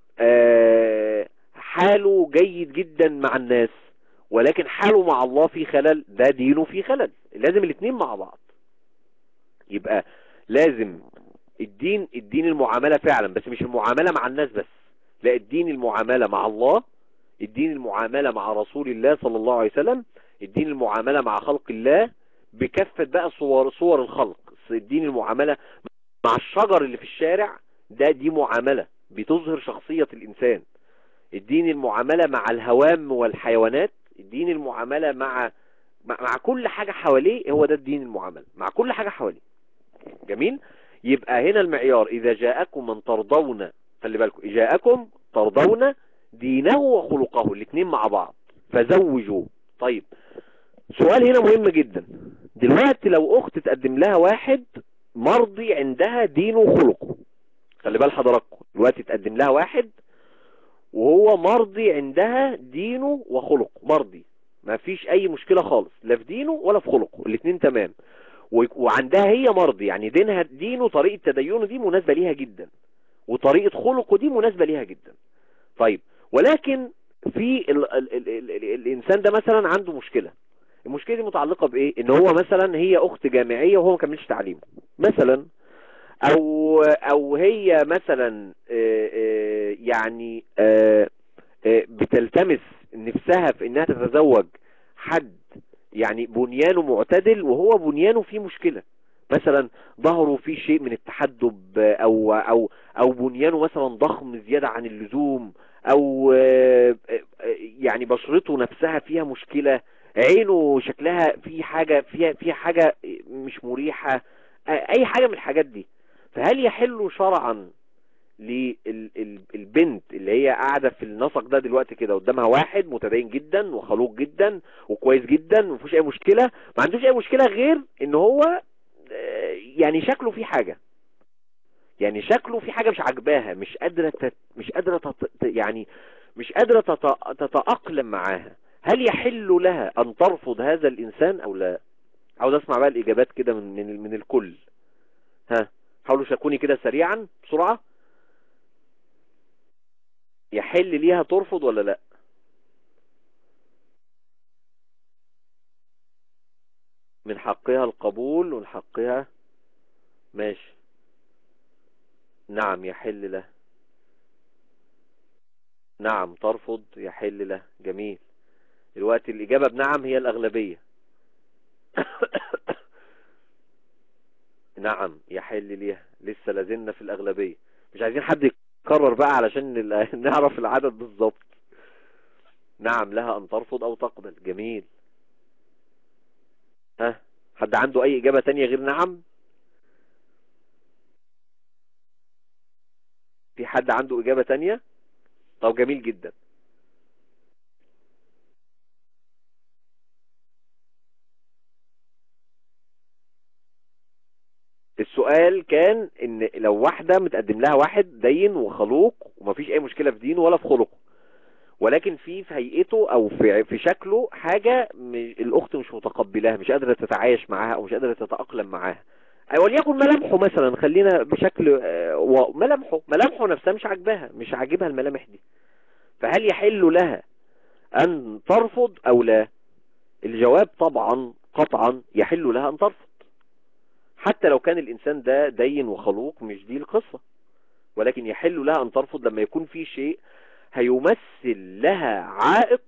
آه حاله جيد جدا مع الناس ولكن حاله مع الله فيه خلل ده دينه فيه خلل لازم الاثنين مع بعض يبقى لازم الدين الدين المعاملة فعلا بس مش المعاملة مع الناس بس لا الدين المعاملة مع الله الدين المعاملة مع رسول الله صلى الله عليه وسلم الدين المعاملة مع خلق الله بكافة بقى صور صور الخلق الدين المعاملة مع الشجر اللي في الشارع ده دي معاملة بتظهر شخصية الإنسان الدين المعاملة مع الهوام والحيوانات الدين المعاملة مع مع كل حاجة حواليه هو ده الدين المعاملة مع كل حاجة حواليه جميل يبقى هنا المعيار إذا جاءكم من ترضون خلي بالكم جاءكم ترضون دينه وخلقه الاثنين مع بعض فزوجوا طيب سؤال هنا مهم جدا دلوقتي لو اخت تقدم لها واحد مرضي عندها دينه وخلقه خلي بال حضراتكم دلوقتي تقدم لها واحد وهو مرضي عندها دينه وخلقه مرضي ما فيش اي مشكلة خالص لا في دينه ولا في خلقه الاثنين تمام وعندها هي مرضي يعني دينها دينه طريقة تدينه دي مناسبة ليها جدا وطريقة خلقه دي مناسبة ليها جدا طيب ولكن في ال ال ال ال ال الانسان ده مثلا عنده مشكلة المشكلة دي متعلقة بايه ان هو مثلا هي اخت جامعية وهو ما كملش تعليمه مثلا او او هي مثلا يعني بتلتمس نفسها في انها تتزوج حد يعني بنيانه معتدل وهو بنيانه فيه مشكلة مثلا ظهره فيه شيء من التحدب او او او بنيانه مثلا ضخم زيادة عن اللزوم او يعني بشرته نفسها فيها مشكلة عينه شكلها في حاجة فيها فيها حاجة مش مريحة اي حاجة من الحاجات دي فهل يحل شرعا للبنت اللي هي قاعدة في النسق ده دلوقتي كده قدامها واحد متدين جدا وخلوق جدا وكويس جدا مفيش اي مشكلة ما عندوش اي مشكلة غير ان هو يعني شكله في حاجة يعني شكله في حاجة مش عجباها مش قادرة تت... مش قادرة تت... يعني مش قادرة تت... تتأقلم معاها هل يحل لها ان ترفض هذا الانسان او لا عاوز اسمع بقى الاجابات كده من من, من الكل ها حاولوا شاركوني كده سريعا بسرعة يحل ليها ترفض ولا لا من حقها القبول ومن حقها ماشي نعم يحل له نعم ترفض يحل له جميل دلوقتي الإجابة بنعم هي الأغلبية نعم يحل ليها لسه لازلنا في الأغلبية مش عايزين حد يكرر بقى علشان نعرف العدد بالظبط نعم لها أن ترفض أو تقبل جميل ها حد عنده أي إجابة تانية غير نعم في حد عنده إجابة تانية طب جميل جدا السؤال كان ان لو واحدة متقدم لها واحد دين وخلوق ومفيش اي مشكلة في دينه ولا في خلقه ولكن في في هيئته او في في شكله حاجة الاخت مش متقبلاها مش قادرة تتعايش معاها او مش قادرة تتأقلم معاها وليكن ملامحه مثلا خلينا بشكل ملامحه ملامحه نفسها مش عاجباها مش عاجبها الملامح دي فهل يحل لها ان ترفض او لا الجواب طبعا قطعا يحل لها ان ترفض حتى لو كان الانسان ده دين وخلوق مش دي القصة ولكن يحل لها ان ترفض لما يكون في شيء هيمثل لها عائق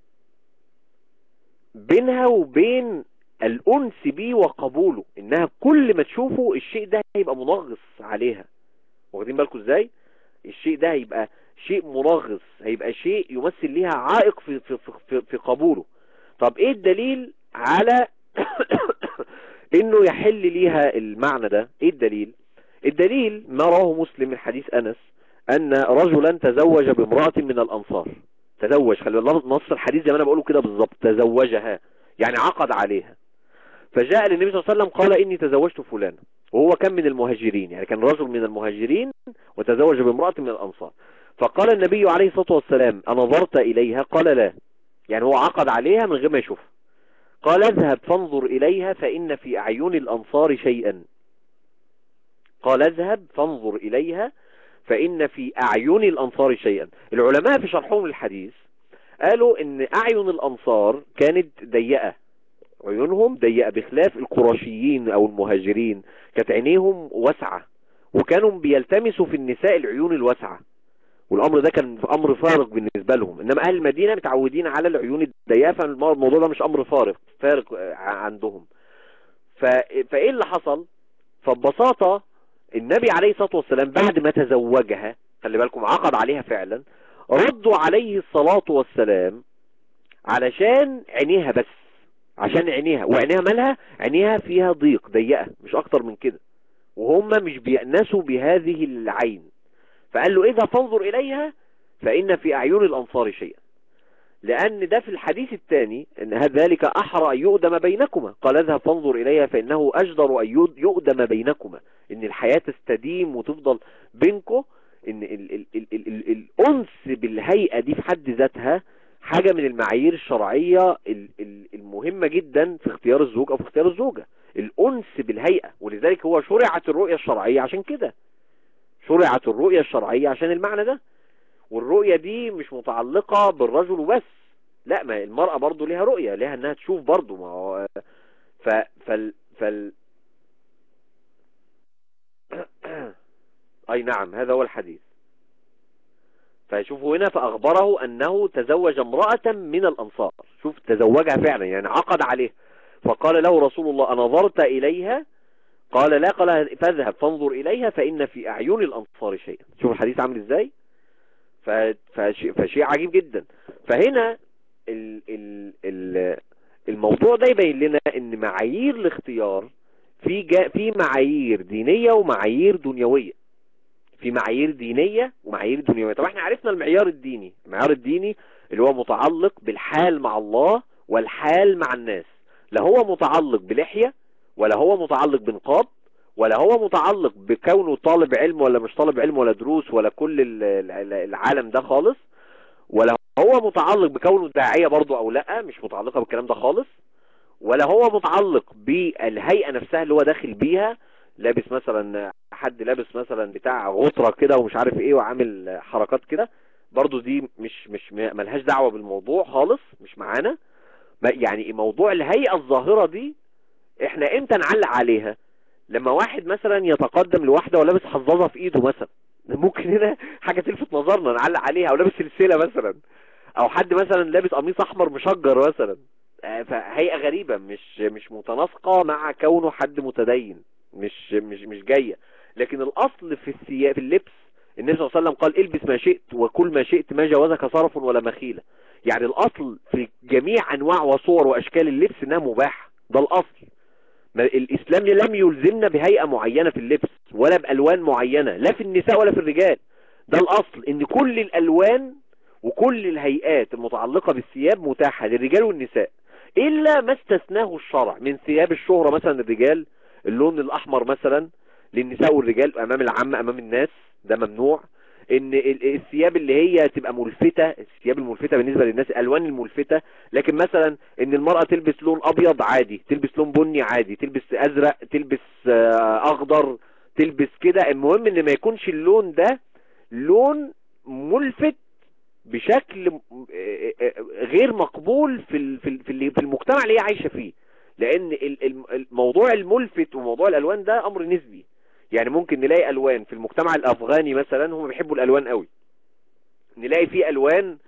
بينها وبين الأنس بيه وقبوله إنها كل ما تشوفه الشيء ده هيبقى منغص عليها واخدين بالكم إزاي الشيء ده هيبقى شيء منغص هيبقى شيء يمثل ليها عائق في, في, في, في قبوله طب إيه الدليل على إنه يحل ليها المعنى ده إيه الدليل الدليل ما رواه مسلم من حديث أنس أن رجلا تزوج بامرأة من الأنصار تزوج خلي الله نص الحديث زي ما أنا بقوله كده بالظبط تزوجها يعني عقد عليها فجاء للنبي صلى الله عليه وسلم قال إني تزوجت فلانا وهو كان من المهاجرين يعني كان رجل من المهاجرين وتزوج بامرأة من الأنصار فقال النبي عليه الصلاة والسلام أنظرت إليها قال لا يعني هو عقد عليها من غير ما يشوفها قال اذهب فانظر إليها فإن في أعين الأنصار شيئا قال اذهب فانظر إليها فإن في أعين الأنصار شيئا العلماء في شرحهم الحديث قالوا ان أعين الأنصار كانت ضيقة عيونهم ضيقة بخلاف القرشيين أو المهاجرين كانت عينيهم واسعة وكانوا بيلتمسوا في النساء العيون الواسعة والامر ده كان امر فارق بالنسبه لهم انما اهل المدينه متعودين على العيون الضيقه فالموضوع ده مش امر فارق فارق عندهم فايه اللي حصل فببساطه النبي عليه الصلاه والسلام بعد ما تزوجها خلي بالكم عقد عليها فعلا ردوا عليه الصلاه والسلام علشان عينيها بس عشان عينيها وعينيها مالها عينيها فيها ضيق ضيقه مش اكتر من كده وهم مش بيأنسوا بهذه العين فقال له اذا فانظر اليها فان في اعين الانصار شيئا لان ده في الحديث الثاني ان ذلك احرى ان يؤدم بينكما قال اذهب فانظر اليها فانه اجدر ان يؤدم بينكما ان الحياة تستديم وتفضل بينكم ان ال ال ال ال ال الانس بالهيئة دي في حد ذاتها حاجة من المعايير الشرعية المهمة جدا في اختيار الزوج او في اختيار الزوجة الانس بالهيئة ولذلك هو شرعت الرؤية الشرعية عشان كده شرعت الرؤية الشرعية عشان المعنى ده والرؤية دي مش متعلقة بالرجل وبس لا ما المرأة برضو ليها رؤية ليها انها تشوف برضو ما هو ف فال فال اي نعم هذا هو الحديث فشوفوا هنا فاخبره انه تزوج امرأة من الانصار شوف تزوجها فعلا يعني عقد عليه فقال له رسول الله انظرت اليها قال لا قال فاذهب فانظر اليها فان في اعين الانصار شيئا شوف الحديث عامل ازاي فشيء عجيب جدا فهنا ال ال ال الموضوع ده يبين لنا ان معايير الاختيار في جا في معايير دينية ومعايير دنيوية في معايير دينية ومعايير دنيوية طب احنا عرفنا المعيار الديني المعيار الديني اللي هو متعلق بالحال مع الله والحال مع الناس لا هو متعلق بلحية ولا هو متعلق بنقاب ولا هو متعلق بكونه طالب علم ولا مش طالب علم ولا دروس ولا كل العالم ده خالص ولا هو متعلق بكونه داعية برضو او لا مش متعلقة بالكلام ده خالص ولا هو متعلق بالهيئة نفسها اللي هو داخل بيها لابس مثلا حد لابس مثلا بتاع غطرة كده ومش عارف ايه وعامل حركات كده برضو دي مش مش ملهاش دعوة بالموضوع خالص مش معانا يعني موضوع الهيئة الظاهرة دي احنا امتى نعلق عليها لما واحد مثلا يتقدم لواحدة ولابس حظاظة في ايده مثلا ممكن هنا حاجة تلفت نظرنا نعلق عليها او لابس سلسلة مثلا او حد مثلا لابس قميص احمر مشجر مثلا فهيئة غريبة مش مش متناسقة مع كونه حد متدين مش مش مش جاية لكن الاصل في السياق في اللبس النبي صلى الله عليه وسلم قال البس ما شئت وكل ما شئت ما جوزك صرف ولا مخيلة يعني الاصل في جميع انواع وصور واشكال اللبس انها مباح ده الاصل الاسلام لم يلزمنا بهيئة معينة في اللبس ولا بالوان معينة لا في النساء ولا في الرجال ده الاصل ان كل الالوان وكل الهيئات المتعلقة بالثياب متاحة للرجال والنساء الا ما استثناه الشرع من ثياب الشهرة مثلا الرجال اللون الاحمر مثلا للنساء والرجال امام العامة امام الناس ده ممنوع ان الثياب اللي هي تبقى ملفتة الثياب الملفتة بالنسبة للناس الالوان الملفتة لكن مثلا ان المرأة تلبس لون ابيض عادي تلبس لون بني عادي تلبس ازرق تلبس اخضر تلبس كده المهم ان ما يكونش اللون ده لون ملفت بشكل غير مقبول في في المجتمع اللي هي عايشة فيه لان الموضوع الملفت وموضوع الالوان ده امر نسبي يعني ممكن نلاقي الوان في المجتمع الافغاني مثلا هم بيحبوا الالوان قوي نلاقي فيه الوان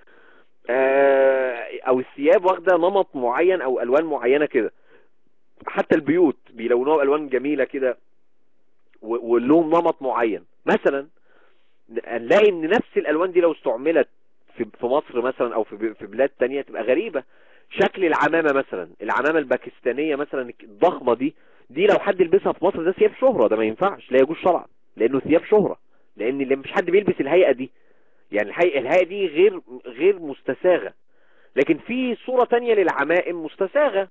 او الثياب واخده نمط معين او الوان معينه كده حتى البيوت بيلونوها بالوان جميله كده ولهم نمط معين مثلا نلاقي ان نفس الالوان دي لو استعملت في في مصر مثلا او في في بلاد تانية تبقى غريبة شكل العمامة مثلا العمامة الباكستانية مثلا الضخمة دي دي لو حد يلبسها في مصر ده ثياب شهرة ده ما ينفعش لا يجوز شرعا لانه ثياب شهرة لان اللي مش حد بيلبس الهيئة دي يعني الهيئة, الهيئة دي غير غير مستساغة لكن في صورة تانية للعمائم مستساغة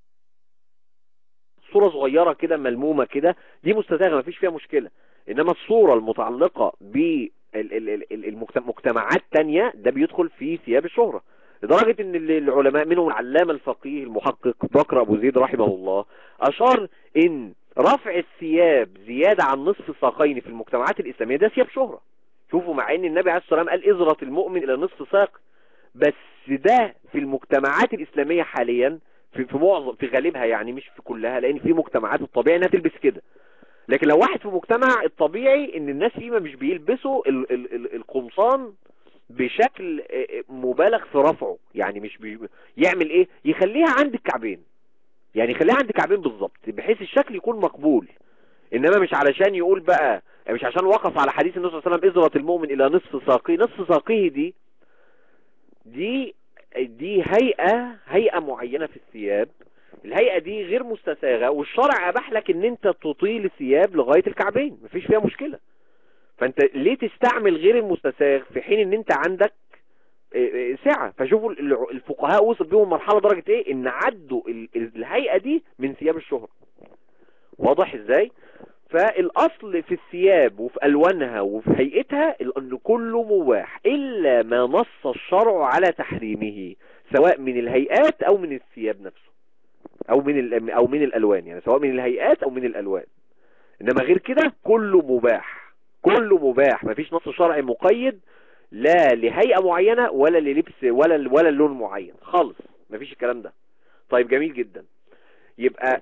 صورة صغيرة كده ملمومة كده دي مستساغة ما فيش فيها مشكلة انما الصورة المتعلقة بالمجتمعات تانية ده بيدخل في ثياب الشهرة لدرجة ان العلماء منهم العلامة الفقيه المحقق بكر ابو زيد رحمه الله اشار ان رفع الثياب زيادة عن نصف الساقين في المجتمعات الاسلامية ده ثياب شهرة شوفوا مع ان النبي عليه الصلاة والسلام قال ازرة المؤمن الى نصف ساق بس ده في المجتمعات الاسلامية حاليا في, في معظم في غالبها يعني مش في كلها لان في مجتمعات الطبيعي انها تلبس كده لكن لو واحد في مجتمع الطبيعي ان الناس فيه مش بيلبسوا ال ال ال القمصان بشكل مبالغ في رفعه يعني مش بي يعمل ايه يخليها عند الكعبين يعني يخليها عند الكعبين بالظبط بحيث الشكل يكون مقبول انما مش علشان يقول بقى مش عشان وقف على حديث النبي صلى الله عليه وسلم ازرة المؤمن الى نصف ساقيه نصف ساقيه دي دي دي هيئة هيئة معينة في الثياب الهيئة دي غير مستساغة والشرع اباح لك ان انت تطيل الثياب لغاية الكعبين مفيش فيها مشكلة فانت ليه تستعمل غير المستساغ في حين ان انت عندك سعة فشوفوا الفقهاء وصل بيهم مرحلة درجة ايه ان عدوا الهيئة دي من ثياب الشهرة واضح ازاي فالاصل في الثياب وفي الوانها وفي هيئتها ان كله مباح الا ما نص الشرع على تحريمه سواء من الهيئات او من الثياب نفسه او من او من الالوان يعني سواء من الهيئات او من الالوان انما غير كده كله مباح كله مباح مفيش نص شرعي مقيد لا لهيئة معينة ولا للبس ولا ولا لون معين خالص مفيش الكلام ده طيب جميل جدا يبقى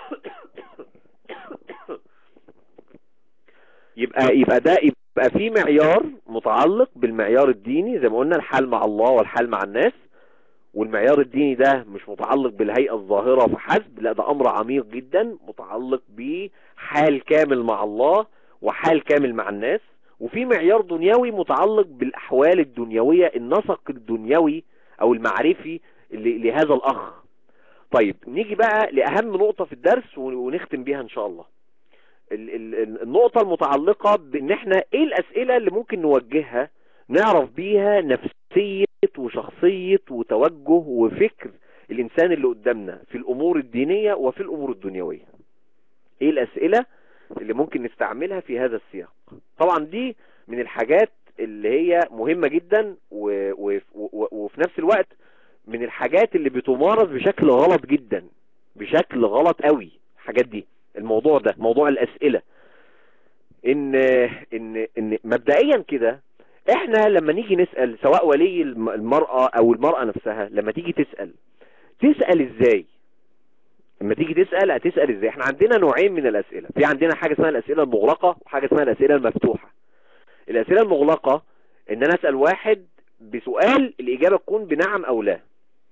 يبقى يبقى ده يبقى في معيار متعلق بالمعيار الديني زي ما قلنا الحال مع الله والحال مع الناس والمعيار الديني ده مش متعلق بالهيئة الظاهرة فحسب لا ده امر عميق جدا متعلق بحال كامل مع الله وحال كامل مع الناس وفي معيار دنيوي متعلق بالاحوال الدنيوية النسق الدنيوي او المعرفي لهذا الاخ طيب نيجي بقى لاهم نقطة في الدرس ونختم بيها ان شاء الله النقطة المتعلقة بان احنا ايه الاسئلة اللي ممكن نوجهها نعرف بيها نفسية وشخصية وتوجه وفكر الانسان اللي قدامنا في الامور الدينية وفي الامور الدنيوية ايه الاسئلة اللي ممكن نستعملها في هذا السياق طبعا دي من الحاجات اللي هي مهمة جدا و... و... و... وفي نفس الوقت من الحاجات اللي بتمارس بشكل غلط جدا بشكل غلط قوي الحاجات دي الموضوع ده موضوع الاسئلة ان ان ان مبدئيا كده احنا لما نيجي نسأل سواء ولي المرأة او المرأة نفسها لما تيجي تسأل تسأل ازاي لما تيجي تسأل هتسأل ازاي احنا عندنا نوعين من الاسئلة في عندنا حاجة اسمها الاسئلة المغلقة وحاجة اسمها الاسئلة المفتوحة الاسئلة المغلقة ان انا اسأل واحد بسؤال الاجابة تكون بنعم او لا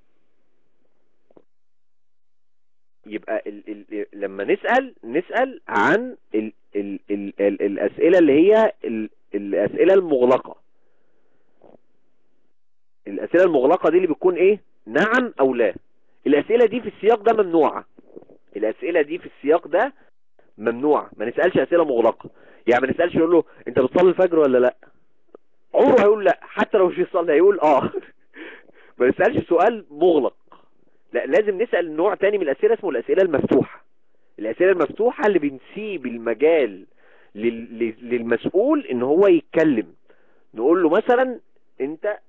يبقى ال ال لما نسأل نسأل عن ال ال ال ال الاسئلة اللي هي ال الاسئلة المغلقة الاسئلة المغلقة دي اللي بتكون ايه نعم او لا الاسئلة دي في السياق ده ممنوعة الاسئلة دي في السياق ده ممنوعة ما نسألش اسئلة مغلقة يعني ما نسألش يقول له انت بتصلي الفجر ولا لا عمره هيقول لا حتى لو مش بيصلي هيقول اه ما نسألش سؤال مغلق لا لازم نسأل نوع تاني من الاسئلة اسمه الاسئلة المفتوحة الاسئلة المفتوحة اللي بنسيب المجال للمسؤول ان هو يتكلم نقول له مثلا انت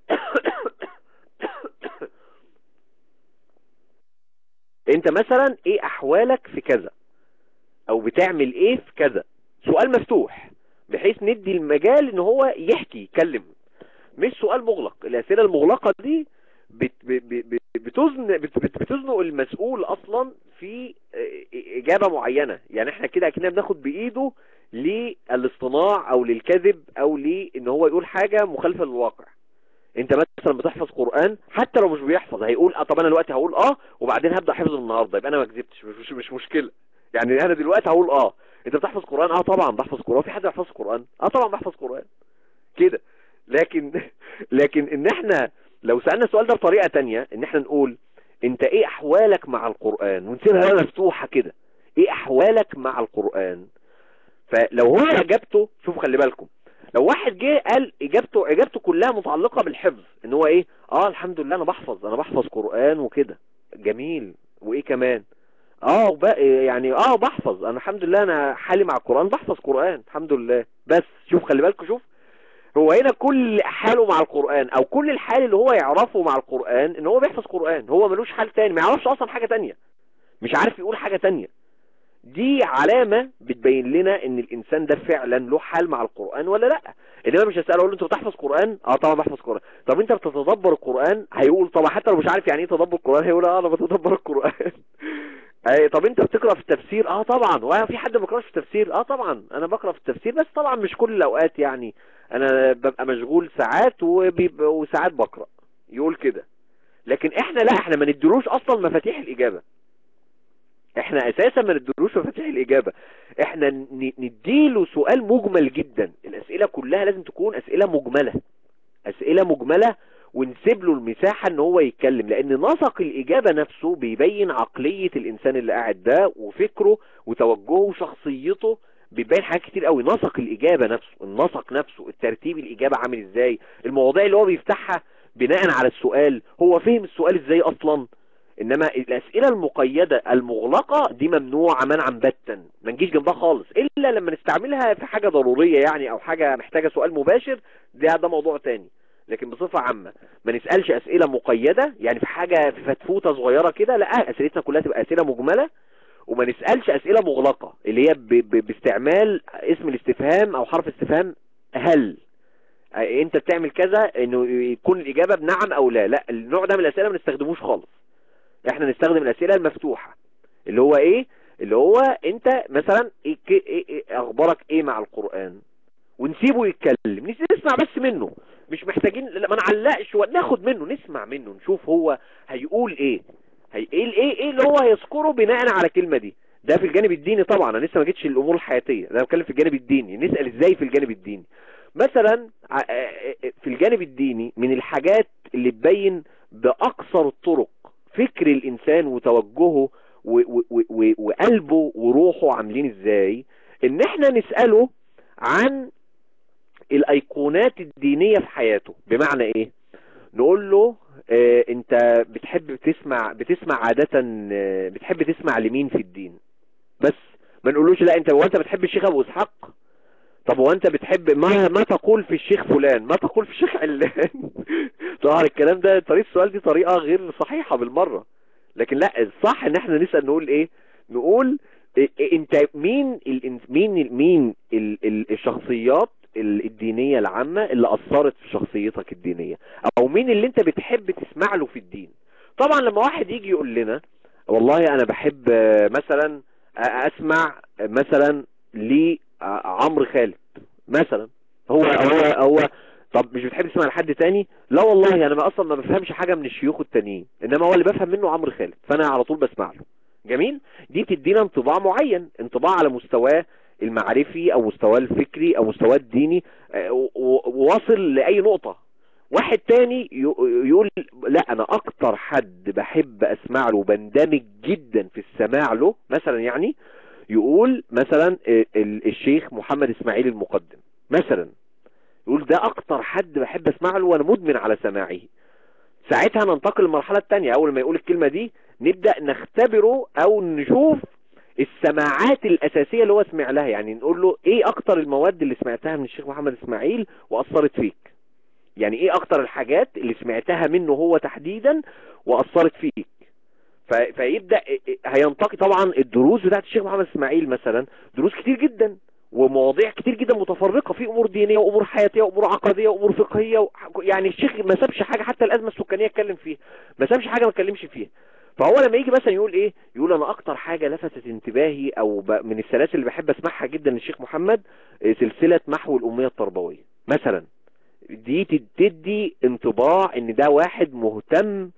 انت مثلا ايه احوالك في كذا او بتعمل ايه في كذا سؤال مفتوح بحيث ندي المجال ان هو يحكي يتكلم مش سؤال مغلق الاسئله المغلقه دي بت بت بتزن بت بتزنق المسؤول اصلا في اجابه معينه يعني احنا كده اكننا بناخد بايده للاصطناع او للكذب او لان هو يقول حاجه مخالفه للواقع انت مثلا بتحفظ قرآن حتى لو مش بيحفظ هيقول اه طب انا دلوقتي هقول اه وبعدين هبدأ حفظ النهاردة يبقى انا ما كذبتش مش, مش مشكلة يعني انا دلوقتي هقول اه انت بتحفظ قرآن اه طبعا بحفظ قرآن في حد بيحفظ قرآن اه طبعا بحفظ قرآن كده لكن لكن ان احنا لو سألنا السؤال ده بطريقة تانية ان احنا نقول انت ايه احوالك مع القرآن ونسيبها مفتوحة كده ايه احوالك مع القرآن فلو هو اجابته شوفوا خلي بالكم لو واحد جه قال اجابته اجابته كلها متعلقة بالحفظ ان هو ايه اه الحمد لله انا بحفظ انا بحفظ قرآن وكده جميل وايه كمان اه يعني اه بحفظ انا الحمد لله انا حالي مع القرآن بحفظ قرآن الحمد لله بس شوف خلي بالكم شوف هو هنا كل حاله مع القرآن او كل الحال اللي هو يعرفه مع القرآن ان هو بيحفظ قرآن هو ملوش حال تاني ما يعرفش اصلا حاجة تانية مش عارف يقول حاجة تانية دي علامة بتبين لنا ان الانسان ده فعلا له حال مع القرآن ولا لا انما مش هسأله اقول له انت بتحفظ قرآن اه طبعا بحفظ قرآن طب انت بتتدبر القرآن هيقول طبعا حتى لو مش عارف يعني ايه تدبر القرآن هيقول اه انا بتدبر القرآن اي طب انت بتقرا في التفسير اه طبعا وفي حد ما بيقراش في التفسير اه طبعا انا بقرا في التفسير بس طبعا مش كل الاوقات يعني انا ببقى مشغول ساعات وبيبقى وساعات بقرا يقول كده لكن احنا لا احنا ما ندلوش اصلا مفاتيح الاجابه احنا اساسا ما ندلوش مفاتيح الاجابه احنا ن- نديله سؤال مجمل جدا الاسئله كلها لازم تكون اسئله مجمله اسئله مجمله ونسيب له المساحة ان هو يتكلم لان نسق الاجابة نفسه بيبين عقلية الانسان اللي قاعد ده وفكره وتوجهه وشخصيته بيبين حاجات كتير قوي نسق الاجابة نفسه النسق نفسه الترتيب الاجابة عامل ازاي المواضيع اللي هو بيفتحها بناء على السؤال هو فهم السؤال ازاي اصلا انما الاسئلة المقيدة المغلقة دي ممنوعة منعا باتا ما نجيش جنبها خالص الا لما نستعملها في حاجة ضرورية يعني او حاجة محتاجة سؤال مباشر ده ده موضوع تاني لكن بصفة عامة ما نسألش أسئلة مقيدة يعني في حاجة في فتفوتة صغيرة كده لا أسئلتنا كلها تبقى أسئلة مجملة وما نسألش أسئلة مغلقة اللي هي ب... ب... باستعمال اسم الاستفهام أو حرف استفهام هل آه، انت بتعمل كذا انه يكون الإجابة بنعم أو لا لا النوع ده من الأسئلة ما نستخدموش خالص احنا نستخدم الأسئلة المفتوحة اللي هو ايه اللي هو انت مثلا إيه... إيه... إيه... اخبارك ايه مع القرآن ونسيبه يتكلم نسمع بس منه مش محتاجين لا ما نعلقش ناخد منه نسمع منه نشوف هو هيقول ايه هي ايه ايه ايه اللي هو هيذكره بناء على الكلمه دي ده في الجانب الديني طبعا انا لسه ما جيتش الامور الحياتيه انا بتكلم في الجانب الديني نسال ازاي في الجانب الديني مثلا ع- في الجانب الديني من الحاجات اللي تبين باقصر الطرق فكر الانسان وتوجهه و- و- و- و- وقلبه وروحه عاملين ازاي ان احنا نساله عن الايقونات الدينية في حياته بمعنى ايه نقول له اه انت بتحب تسمع بتسمع عادة اه بتحب تسمع لمين في الدين بس ما نقولوش لا انت هو انت بتحب الشيخ ابو اسحاق طب هو انت بتحب ما ما تقول في الشيخ فلان ما تقول في الشيخ علان طبعا الكلام ده طريقة السؤال دي طريقة غير صحيحة بالمرة لكن لا الصح ان احنا نسأل نقول ايه نقول إيه إيه انت مين ال مين ال مين ال ال الشخصيات ال- الدينية العامة اللي اثرت في شخصيتك الدينية او مين اللي انت بتحب تسمع له في الدين طبعا لما واحد يجي يقول لنا والله انا بحب آه، مثلا آه، اسمع آه، مثلا لعمرو خالد مثلا هو هو هو طب مش بتحب تسمع لحد تاني لا والله انا ما اصلا ما بفهمش حاجة من الشيوخ التانيين انما هو اللي بفهم منه عمرو خالد فانا على طول بسمع له جميل دي بتدينا انطباع معين انطباع على مستواه المعرفي او مستواه الفكري او مستواه الديني آه، و- و- واصل لاي نقطة واحد تاني يو- يقول لا انا اكتر حد بحب اسمع له وبندمج جدا في السماع له مثلا يعني يقول مثلا ال- ال- الشيخ محمد اسماعيل المقدم مثلا يقول ده اكتر حد بحب اسمع له وانا مدمن على سماعه ساعتها ننتقل للمرحلة التانية اول ما يقول الكلمة دي نبدأ نختبره او نشوف السماعات الاساسية اللي هو سمع لها يعني نقول له ايه اكتر المواد اللي سمعتها من الشيخ محمد اسماعيل واثرت فيك يعني ايه اكتر الحاجات اللي سمعتها منه هو تحديدا واثرت فيك ف- فيبدأ هينتقي طبعا الدروس بتاعت الشيخ محمد اسماعيل مثلا دروس كتير جدا ومواضيع كتير جدا متفرقة في امور دينية وامور حياتية وامور عقدية وامور فقهية و... يعني الشيخ ما سابش حاجة حتى الازمة السكانية اتكلم فيها ما سابش حاجة ما اتكلمش فيها فهو لما يجي مثلا يقول ايه يقول انا اكتر حاجة لفتت انتباهي او ب... من السلاسل اللي بحب اسمعها جدا للشيخ محمد إيه، سلسلة محو الامية التربوية مثلا دي تدي انطباع ان ده واحد مهتم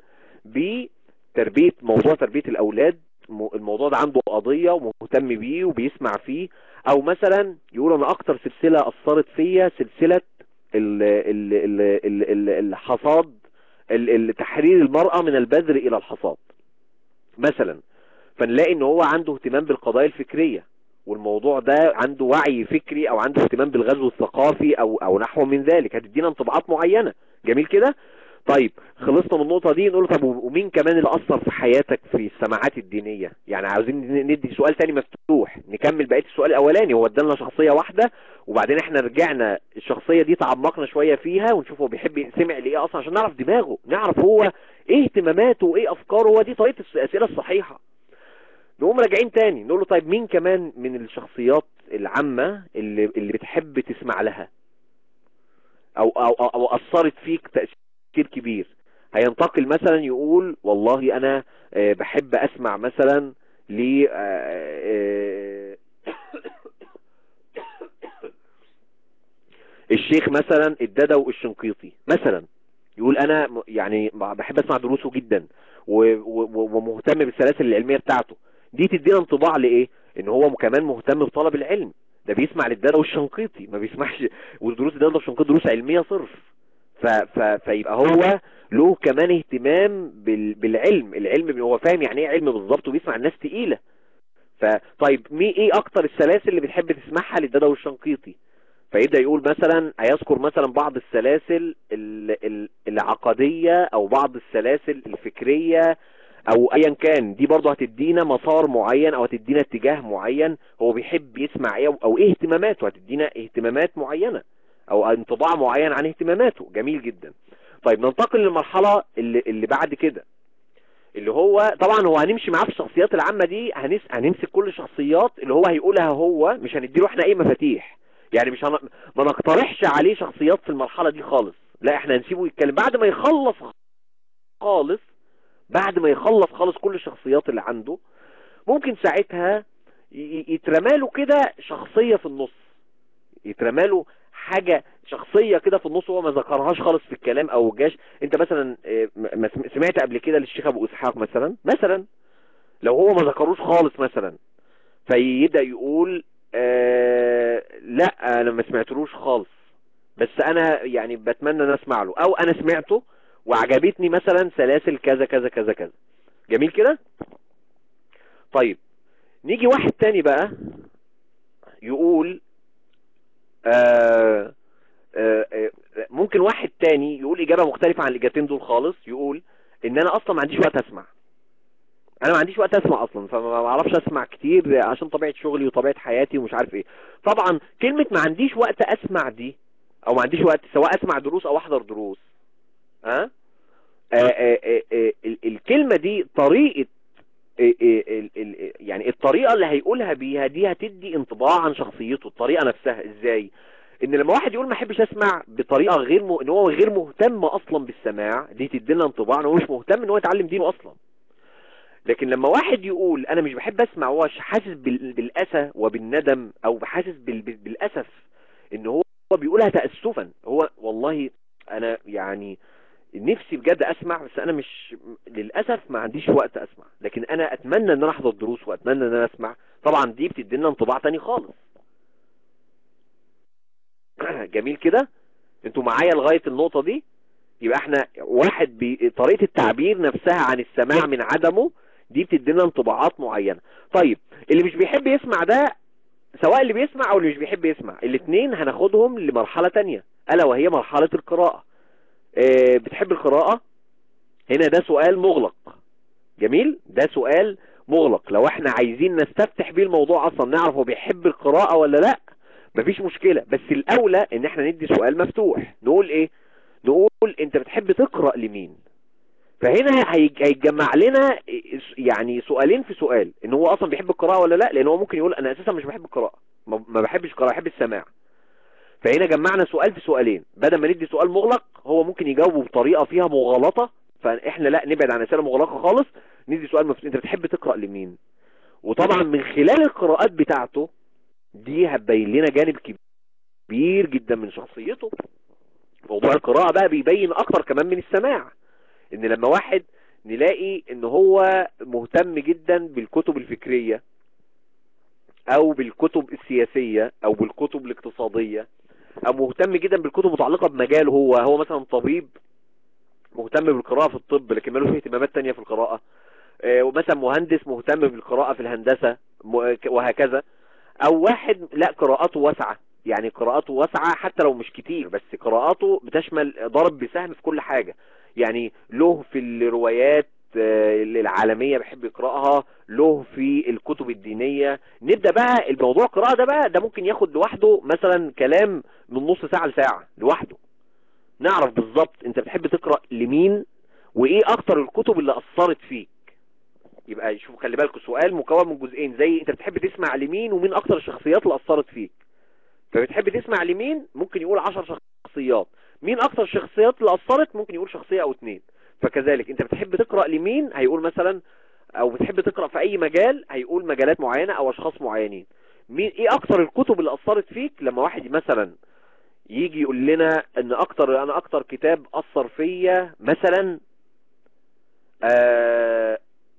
بتربية موضوع تربية الاولاد م- الموضوع ده عنده قضية ومهتم بيه وبيسمع فيه او مثلا يقول انا اكتر سلسلة اثرت فيا سلسلة ال- ال- ال- ال- ال- الحصاد ال- ال- تحرير المرأة من البذر الى الحصاد مثلا فنلاقي ان هو عنده اهتمام بالقضايا الفكرية والموضوع ده عنده وعي فكري او عنده اهتمام بالغزو الثقافي او او نحو من ذلك هتدينا انطباعات معينة جميل كده طيب خلصنا من النقطة دي نقول طب ومين كمان اللي اثر في حياتك في السماعات الدينية يعني عاوزين ندي سؤال تاني مفتوح نكمل بقية السؤال الاولاني هو ادالنا شخصية واحدة وبعدين احنا رجعنا الشخصية دي تعمقنا شوية فيها ونشوف هو بيحب سمع لايه اصلا عشان نعرف دماغه نعرف هو ايه اهتماماته وايه افكاره هو دي طريقة الاسئلة الصحيحة نقوم راجعين تاني نقول له طيب مين كمان من الشخصيات العامة اللي, اللي بتحب تسمع لها او او او, أو اثرت فيك تأثير كبير هينتقل مثلا يقول والله انا آه، بحب اسمع مثلا ل آه، الشيخ مثلا الددو الشنقيطي مثلا يقول انا م- يعني بحب اسمع دروسه جدا و- و- ومهتم بالسلاسل العلمية بتاعته دي تدينا انطباع لايه ان هو كمان مهتم بطلب العلم ده بيسمع للددو الشنقيطي ما بيسمعش ودروس الددو الشنقيطي دروس علمية صرف ف... ف... فيبقى هو له كمان اهتمام بال... بالعلم العلم هو فاهم يعني ايه علم بالظبط وبيسمع الناس تقيلة فطيب مي ايه اكتر السلاسل اللي بتحب تسمعها للددو الشنقيطي فيبدأ يقول مثلا هيذكر مثلا بعض السلاسل ال- ال- العقدية او بعض السلاسل الفكرية او ايا كان دي برضه هتدينا مسار معين او هتدينا اتجاه معين هو بيحب يسمع ايه او ايه اهتماماته هتدينا اهتمامات معينة او انطباع معين عن اهتماماته جميل جدا طيب ننتقل للمرحلة اللي, اللي بعد كده اللي هو طبعا هو هنمشي معاه في الشخصيات العامة دي هنس هنمسك كل الشخصيات اللي هو هيقولها هو مش هنديله احنا اي مفاتيح يعني مش هن... ما نقترحش عليه شخصيات في المرحلة دي خالص لا احنا هنسيبه يتكلم بعد ما يخلص خالص بعد ما يخلص خالص كل الشخصيات اللي عنده ممكن ساعتها ي- يترماله كده شخصية في النص يترماله حاجة شخصية كده في النص هو ما ذكرهاش خالص في الكلام او جاش انت مثلا اه، ما سم- سمعت قبل كده للشيخ ابو اسحاق مثلا مثلا لو هو ما ذكروش خالص مثلا فيبدأ يقول آه لا انا ما سمعتلوش خالص بس انا يعني بتمنى ان اسمع له او انا سمعته وعجبتني مثلا سلاسل كذا كذا كذا كذا جميل كده طيب نيجي واحد تاني بقى يقول آه آه آه ممكن واحد تاني يقول اجابة مختلفة عن الاجابتين دول خالص يقول ان انا اصلا ما عنديش وقت اسمع انا ما عنديش وقت اسمع اصلا فما بعرفش اسمع كتير عشان طبيعة شغلي وطبيعة حياتي ومش عارف ايه طبعا كلمة ما عنديش وقت اسمع دي او ما عنديش وقت سواء اسمع دروس او احضر دروس ها آه آه آه آه ال- الكلمة دي طريقة آه، آه، ال- ال- يعني الطريقة اللي هيقولها بيها دي هتدي انطباع عن شخصيته الطريقة نفسها ازاي ان لما واحد يقول ما احبش اسمع بطريقة غير م... ان هو غير مهتم اصلا بالسماع دي تدينا انطباع ان هو مش مهتم ان هو يتعلم دينه اصلا لكن لما واحد يقول انا مش بحب اسمع وهو حاسس بال... بالاسى وبالندم او حاسس بال... بال- بالاسف ان هو هو بيقولها تأسفا هو والله انا يعني نفسي بجد اسمع بس انا مش للاسف ما عنديش وقت اسمع لكن انا اتمنى ان انا احضر دروس واتمنى ان انا اسمع طبعا دي بتدينا انطباع تاني خالص جميل كده انتوا معايا لغاية النقطة دي يبقى احنا واحد بي... طريقة التعبير نفسها عن السماع من عدمه دي بتدينا انطباعات معينة طيب اللي مش بيحب يسمع ده سواء اللي بيسمع او اللي مش بيحب يسمع الاثنين هناخدهم لمرحلة تانية الا وهي مرحلة القراءة اه بتحب القراءة هنا ده سؤال مغلق جميل ده سؤال مغلق لو احنا عايزين نستفتح بيه الموضوع اصلا نعرف هو بيحب القراءة ولا لا مفيش مشكلة بس الاولى ان احنا ندي سؤال مفتوح نقول ايه نقول انت بتحب تقرأ لمين فهنا هيج- هيتجمع لنا يعني سؤالين في سؤال ان هو اصلا بيحب القراءة ولا لا لان هو ممكن يقول انا اساسا مش بحب القراءة ما ما بحبش القراءة بحب السماع فهنا جمعنا سؤال في سؤالين بدل ما ندي سؤال مغلق هو ممكن يجاوبه بطريقة فيها مغالطة فاحنا لا نبعد عن اسئله مغلقة خالص ندي سؤال مفتوح انت بتحب تقرأ لمين وطبعا من خلال القراءات بتاعته دي هتبين لنا جانب كبير جدا من شخصيته موضوع القراءة بقى بيبين اكتر كمان من السماع ان لما واحد نلاقي ان هو مهتم جدا بالكتب الفكرية او بالكتب السياسية او بالكتب الاقتصادية او مهتم جدا بالكتب متعلقة بمجاله هو هو مثلا طبيب مهتم بالقراءة في الطب لكن مالوش اهتمامات تانية في القراءة آه، ومثلا مهندس مهتم بالقراءة في الهندسة م- وهكذا او واحد لا قراءاته واسعة يعني قراءاته واسعة حتى لو مش كتير بس قراءاته بتشمل ضرب بسهم في كل حاجة يعني له في الروايات آه، العالمية بيحب يقرأها له في الكتب الدينية نبدأ بقى الموضوع القراءة ده بقى ده ممكن ياخد لوحده مثلا كلام من نص ساعة لساعة لوحده نعرف بالظبط انت بتحب تقرأ لمين وايه اكتر الكتب اللي اثرت فيك يبقى شوف خلي بالكوا سؤال مكون من جزئين زي انت بتحب تسمع لمين ومين اكتر الشخصيات اللي اثرت فيك فبتحب تسمع لمين ممكن يقول عشر شخصيات مين اكتر الشخصيات اللي اثرت ممكن يقول شخصية او اتنين فكذلك انت بتحب تقرأ لمين هيقول مثلا او بتحب تقرأ في اي مجال هيقول مجالات معينة او اشخاص معينين مين ايه اكتر الكتب اللي اثرت فيك لما واحد مثلا يجي يقول لنا ان اكتر انا اكتر كتاب اثر فيا مثلا آآ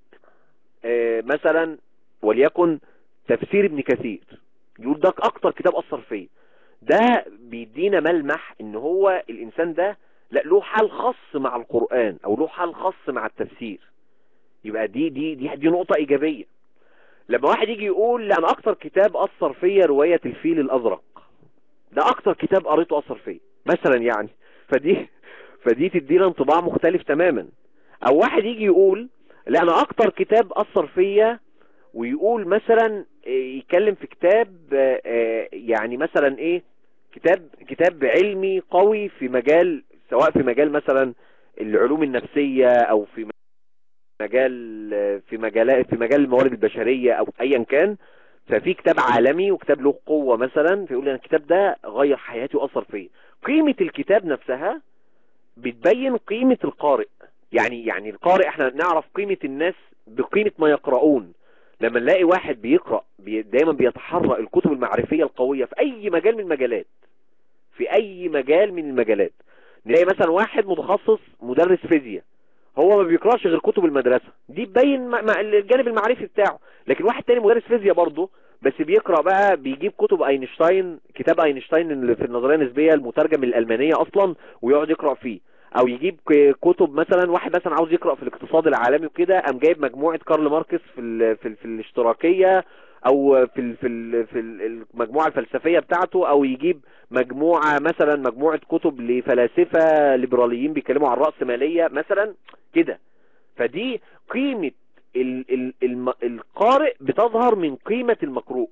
آآ مثلا وليكن تفسير ابن كثير يقول ده اكتر كتاب اثر فيا ده بيدينا ملمح ان هو الانسان ده لا له حال خاص مع القرآن او له حال خاص مع التفسير يبقى دي دي دي, دي نقطة ايجابية لما واحد يجي يقول لا انا اكتر كتاب اثر فيا رواية الفيل الازرق ده اكتر كتاب قريته اثر فيا مثلا يعني فدي فدي تدينا انطباع مختلف تماما او واحد يجي يقول لا انا اكتر كتاب اثر فيا ويقول مثلا يتكلم في كتاب يعني مثلا ايه كتاب كتاب علمي قوي في مجال سواء في مجال مثلا العلوم النفسية او في مجال في مجال في مجال الموارد البشرية او ايا كان ففي كتاب عالمي وكتاب له قوة مثلا فيقول لي الكتاب ده غير حياتي واثر فيا قيمة الكتاب نفسها بتبين قيمة القارئ يعني يعني القارئ احنا نعرف قيمة الناس بقيمة ما يقرؤون لما نلاقي واحد بيقرأ بي دايما بيتحرى الكتب المعرفية القوية في اي مجال من المجالات في اي مجال من المجالات نلاقي مثلا واحد متخصص مدرس فيزياء هو ما بيقراش غير كتب المدرسة دي تبين مع الجانب المعرفي بتاعه لكن واحد تاني مدرس فيزياء برضه بس بيقرأ بقى بيجيب كتب اينشتاين كتاب اينشتاين اللي في النظرية النسبية المترجم الالمانية اصلا ويقعد يقرأ فيه او يجيب كتب مثلا واحد مثلا عاوز يقرأ في الاقتصاد العالمي وكده قام جايب مجموعة كارل ماركس في ال في, ال في الاشتراكية او في ال في ال في المجموعة الفلسفية بتاعته او يجيب مجموعة مثلا مجموعة كتب لفلاسفة ليبراليين بيتكلموا عن الرأسمالية مثلا كده فدي قيمة ال ال ال القارئ بتظهر من قيمة المقروء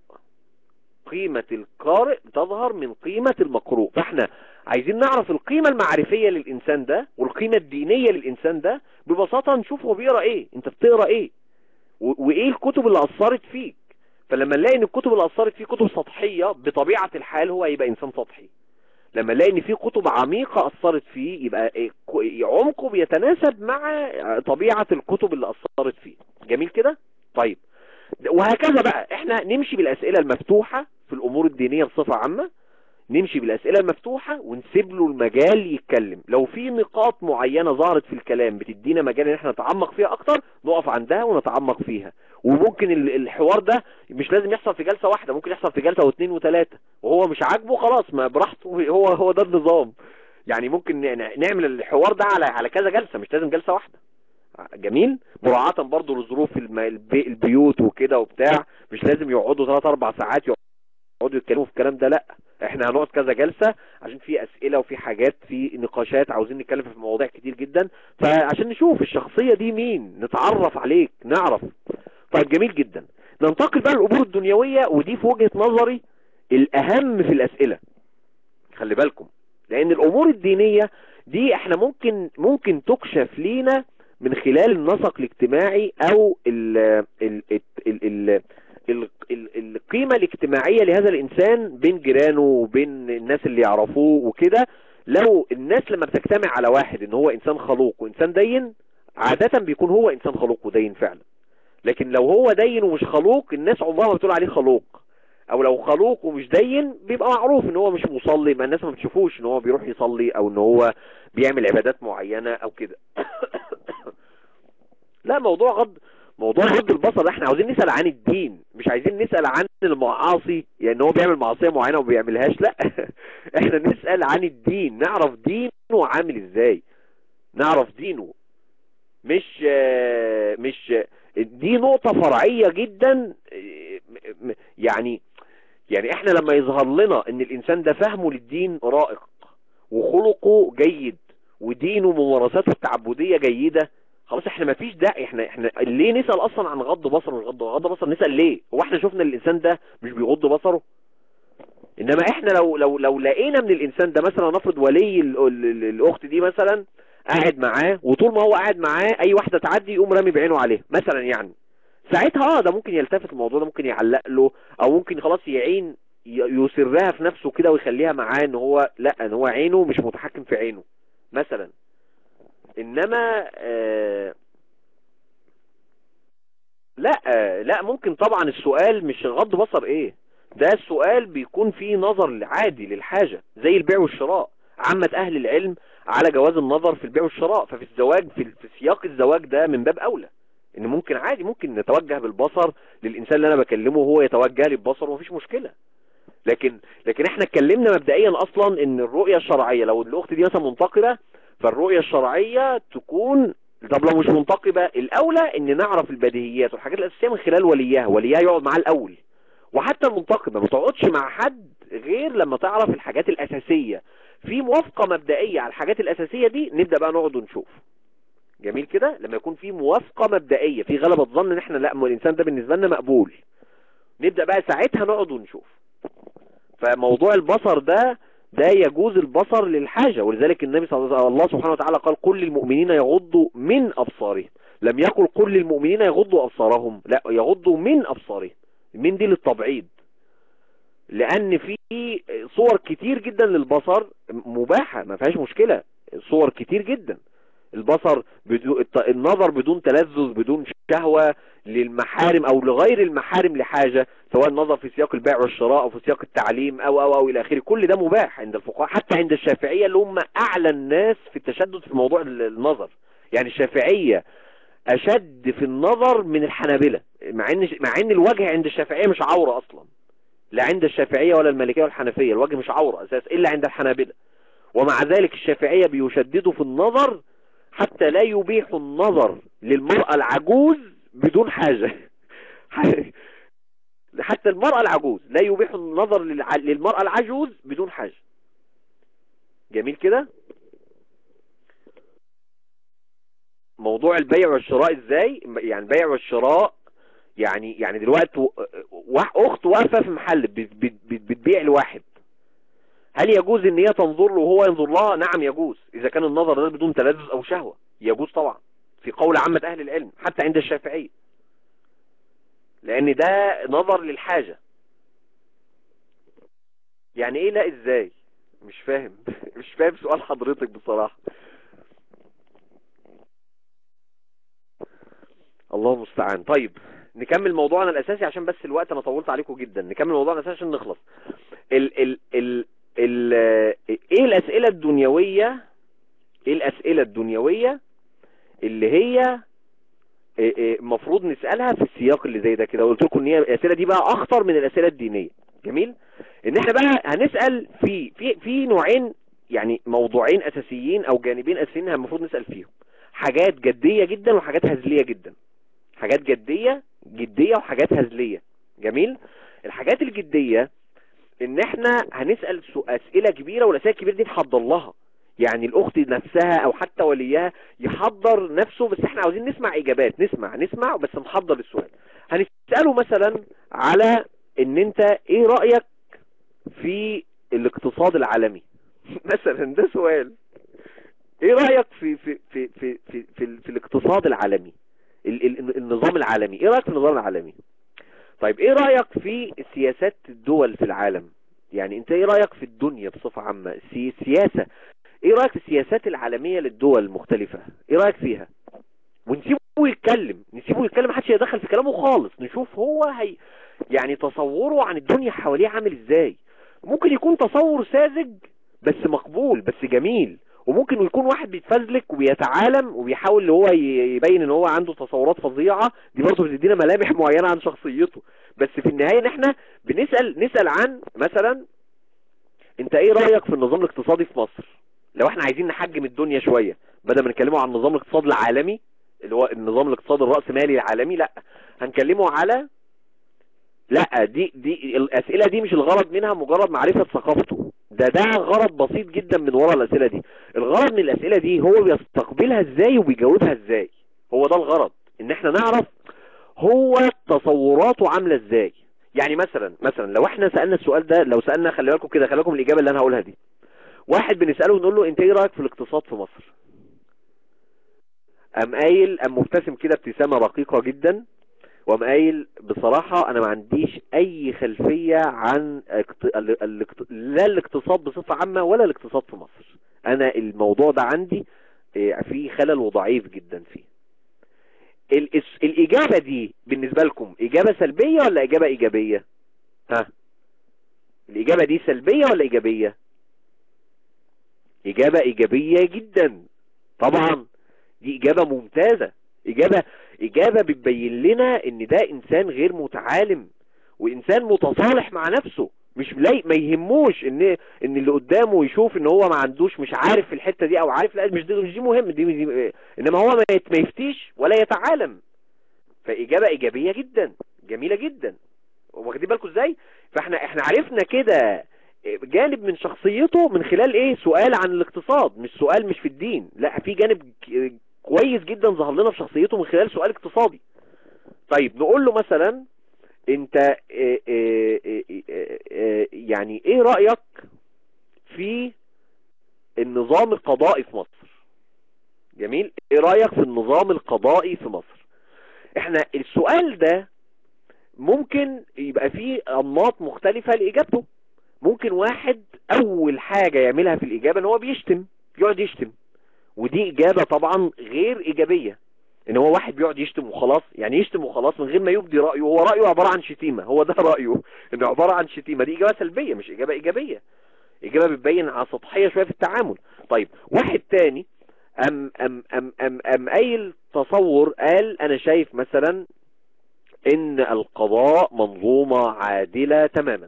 قيمة القارئ بتظهر من قيمة المقروء فاحنا عايزين نعرف القيمة المعرفية للإنسان ده والقيمة الدينية للإنسان ده ببساطة نشوف هو بيقرأ ايه انت بتقرأ ايه وايه الكتب اللي أثرت فيك فلما نلاقي ان الكتب اللي أثرت فيه كتب سطحية بطبيعة الحال هو هيبقى إنسان سطحي لما نلاقي ان في كتب عميقة أثرت فيه يبقى عمقه بيتناسب مع طبيعة الكتب اللي أثرت فيه جميل كده طيب وهكذا بقى احنا نمشي بالأسئلة المفتوحة في الأمور الدينية بصفة عامة نمشي بالأسئلة المفتوحة ونسيب له المجال يتكلم لو في نقاط معينة ظهرت في الكلام بتدينا مجال ان احنا نتعمق فيها اكتر نقف عندها ونتعمق فيها وممكن الحوار ده مش لازم يحصل في جلسة واحدة ممكن يحصل في جلسة واثنين وثلاثة وهو مش عاجبه خلاص ما براحته هو هو ده النظام يعني ممكن نعمل الحوار ده على على كذا جلسة مش لازم جلسة واحدة جميل مراعاة برضو لظروف البيوت وكده وبتاع مش لازم يقعدوا 3 4 ساعات يقعدوا يتكلموا في الكلام ده لا احنا هنقعد كذا جلسة عشان في اسئلة وفي حاجات في نقاشات عاوزين نتكلم في مواضيع كتير جدا فعشان نشوف الشخصية دي مين نتعرف عليك نعرف طيب جميل جدا ننتقل بقى للامور الدنيوية ودي في وجهة نظري الاهم في الاسئلة خلي بالكم لان الامور الدينية دي احنا ممكن ممكن تكشف لينا من خلال النسق الاجتماعي او ال ال ال ال القيمة الاجتماعية لهذا الانسان بين جيرانه وبين الناس اللي يعرفوه وكده لو الناس لما بتجتمع على واحد ان هو انسان خلوق وانسان دين عادة بيكون هو انسان خلوق ودين فعلا لكن لو هو دين ومش خلوق الناس عمرها ما بتقول عليه خلوق او لو خلوق ومش دين بيبقى معروف ان هو مش مصلي ما الناس ما بتشوفوش ان هو بيروح يصلي او ان هو بيعمل عبادات معينة او كده لا موضوع غض موضوع غض البصر احنا عاوزين نسأل عن الدين مش عايزين نسأل عن المعاصي يعني هو بيعمل معصية معينة وما بيعملهاش لا احنا نسأل عن الدين نعرف دينه عامل ازاي نعرف دينه مش مش دي نقطة فرعية جدا يعني يعني احنا لما يظهر لنا ان الانسان ده فهمه للدين رائق وخلقه جيد ودينه ممارساته التعبدية جيدة خلاص احنا ما فيش داعي احنا احنا ليه نسأل اصلا عن غض بصر مش غض غض بصر نسأل ليه هو احنا شفنا الانسان ده مش بيغض بصره انما احنا لو لو لو لقينا من الانسان ده مثلا نفرض ولي ال ال الاخت دي مثلا قاعد معاه وطول ما هو قاعد معاه اي واحدة تعدي يقوم رامي بعينه عليه مثلا يعني ساعتها اه ده ممكن يلتفت الموضوع ده ممكن يعلق له او ممكن خلاص يعين يسرها في نفسه كده ويخليها معاه ان هو لا ان هو عينه مش متحكم في عينه مثلا انما آه لا لا ممكن طبعا السؤال مش غض بصر ايه ده السؤال بيكون فيه نظر عادي للحاجة زي البيع والشراء عامة اهل العلم على جواز النظر في البيع والشراء ففي الزواج في في سياق الزواج ده من باب اولى ان ممكن عادي ممكن نتوجه بالبصر للانسان اللي انا بكلمه وهو يتوجه لي ببصره ومفيش مشكلة لكن لكن احنا اتكلمنا مبدئيا اصلا ان الرؤية الشرعية لو الاخت دي مثلا منتقبة فالرؤية الشرعية تكون طب لو مش منتقبة الاولى ان نعرف البديهيات والحاجات الاساسية من خلال وليها وليها يقعد معاه الاول وحتى المنتقبة ما تقعدش مع حد غير لما تعرف الحاجات الاساسية في موافقة مبدئية على الحاجات الاساسية دي نبدأ بقى نقعد ونشوف جميل كده لما يكون في موافقة مبدئية في غلبة ظن ان احنا لا الانسان ده بالنسبة لنا مقبول نبدأ بقى ساعتها نقعد ونشوف فموضوع البصر ده ده يجوز البصر للحاجة ولذلك النبي صلى الله عليه وسلم الله سبحانه وتعالى قال كل المؤمنين يغضوا من أبصارهم لم يقل كل المؤمنين يغضوا أبصارهم لا يغضوا من أبصارهم من دي للتبعيد لأن في صور كتير جدا للبصر مباحة ما فيهاش مشكلة صور كتير جدا البصر بدو النظر بدون تلذذ بدون شهوة للمحارم او لغير المحارم لحاجة سواء النظر في سياق البيع والشراء او في سياق التعليم او او او الى اخره كل ده مباح عند الفقهاء حتى عند الشافعية اللي هم اعلى الناس في التشدد في موضوع النظر يعني الشافعية اشد في النظر من الحنابلة مع ان مع ان الوجه عند الشافعية مش عورة اصلا لا عند الشافعية ولا المالكية والحنفية الوجه مش عورة اساس الا عند الحنابلة ومع ذلك الشافعية بيشددوا في النظر حتى لا يبيح النظر للمرأة العجوز بدون حاجة حتى المرأة العجوز لا يبيح النظر للمرأة العجوز بدون حاجة جميل كده موضوع البيع والشراء ازاي يعني البيع والشراء يعني يعني دلوقتي اخت واقفه في محل بتبيع لواحد هل يجوز ان هي تنظر له وهو ينظر لها نعم يجوز اذا كان النظر ده بدون تلذذ او شهوة يجوز طبعا في قول عامة اهل العلم حتى عند الشافعية لان ده نظر للحاجة يعني ايه لا ازاي مش فاهم مش فاهم سؤال حضرتك بصراحة الله المستعان طيب نكمل موضوعنا الاساسي عشان بس الوقت انا طولت عليكم جدا نكمل موضوعنا الاساسي عشان نخلص ال ال ال ال ايه الاسئلة الدنيوية ايه الاسئلة الدنيوية اللي هي المفروض نسألها في السياق اللي زي ده كده قلت لكم ان هي الاسئلة دي بقى اخطر من الاسئلة الدينية جميل ان احنا بقى هنسأل في في في نوعين يعني موضوعين اساسيين او جانبين اساسيين المفروض نسأل فيهم حاجات جدية جدا وحاجات هزلية جدا حاجات جدية جدية وحاجات هزلية جميل الحاجات الجدية ان احنا هنسأل اسئلة كبيرة والاسئلة الكبيرة دي نحضر لها يعني الاخت نفسها او حتى وليها يحضر نفسه بس احنا عاوزين نسمع اجابات نسمع نسمع بس نحضر السؤال هنسأله مثلا على ان انت ايه رأيك في الاقتصاد العالمي مثلا ده سؤال ايه رأيك في في في في في, في, في الاقتصاد العالمي ال ال النظام العالمي ايه رأيك في النظام العالمي طيب ايه رأيك في سياسات الدول في العالم يعني انت ايه رأيك في الدنيا بصفة عامة سياسة ايه رأيك في السياسات العالمية للدول المختلفة ايه رأيك فيها ونسيبه يتكلم نسيبه يتكلم محدش يدخل في كلامه خالص نشوف هو هي يعني تصوره عن الدنيا حواليه عامل ازاي ممكن يكون تصور ساذج بس مقبول بس جميل وممكن يكون واحد بيتفزلك وبيتعالم وبيحاول ان هو يبين ان هو عنده تصورات فظيعة دي برضه بتدينا ملامح معينة عن شخصيته بس في النهاية ان احنا بنسأل نسأل عن مثلا انت ايه رأيك في النظام الاقتصادي في مصر لو احنا عايزين نحجم الدنيا شوية بدل ما نتكلموا عن نظام الاقتصاد العالمي اللي هو النظام الاقتصادي الرأسمالي العالمي لا هنكلمه على لا دي دي الاسئلة دي مش الغرض منها مجرد معرفة ثقافته ده ده غرض بسيط جدا من وراء الاسئلة دي الغرض من الاسئلة دي هو بيستقبلها ازاي وبيجاوبها ازاي هو ده الغرض ان احنا نعرف هو تصوراته عاملة ازاي يعني مثلا مثلا لو احنا سألنا السؤال ده لو سألنا خلي بالكم كده خلي بالكم الاجابة اللي انا هقولها دي واحد بنسأله ونقول له انت ايه رأيك في الاقتصاد في مصر ام قايل ام مبتسم كده ابتسامة رقيقة جدا وام قايل بصراحة انا ما عنديش اي خلفية عن اكت... الاكت... لا الاقتصاد بصفة عامة ولا الاقتصاد في مصر انا الموضوع ده عندي فيه خلل وضعيف جدا فيه ال- الس- الاجابة دي بالنسبة لكم اجابة سلبية ولا اجابة ايجابية ها الاجابة دي سلبية ولا ايجابية اجابة ايجابية جدا طبعا دي اجابة ممتازة اجابة اجابة بتبين لنا ان ده انسان غير متعالم وانسان متصالح مع نفسه مش لاي ما يهموش ان ان اللي قدامه يشوف ان هو ما عندوش مش عارف في الحتة دي او عارف لا مش دي مش دي مهم دي, دي انما هو ما يت- ما يفتيش ولا يتعالم فاجابة ايجابية جدا جميلة جدا واخدين بالكم ازاي فاحنا احنا عرفنا كده جانب من شخصيته من خلال ايه سؤال عن الاقتصاد مش سؤال مش في الدين لا في جانب ك- كويس جدا ظهر لنا في شخصيته من خلال سؤال اقتصادي طيب نقول له مثلا انت اه اه اه اه اه يعني ايه رأيك في النظام القضائي في مصر جميل ايه رأيك في النظام القضائي في مصر احنا السؤال ده ممكن يبقى فيه انماط مختلفة لاجابته ممكن واحد اول حاجة يعملها في الاجابة ان هو بيشتم يقعد يشتم ودي اجابة طبعا غير ايجابية ان هو واحد بيقعد يشتم وخلاص يعني يشتم وخلاص من غير ما يبدي رأيه هو رأيه عبارة عن شتيمة هو ده رأيه انه عبارة عن شتيمة دي اجابة سلبية مش اجابة ايجابية اجابة بتبين على سطحية شوية في التعامل طيب واحد تاني ام ام ام ام ام قايل تصور قال انا شايف مثلا ان القضاء منظومة عادلة تماما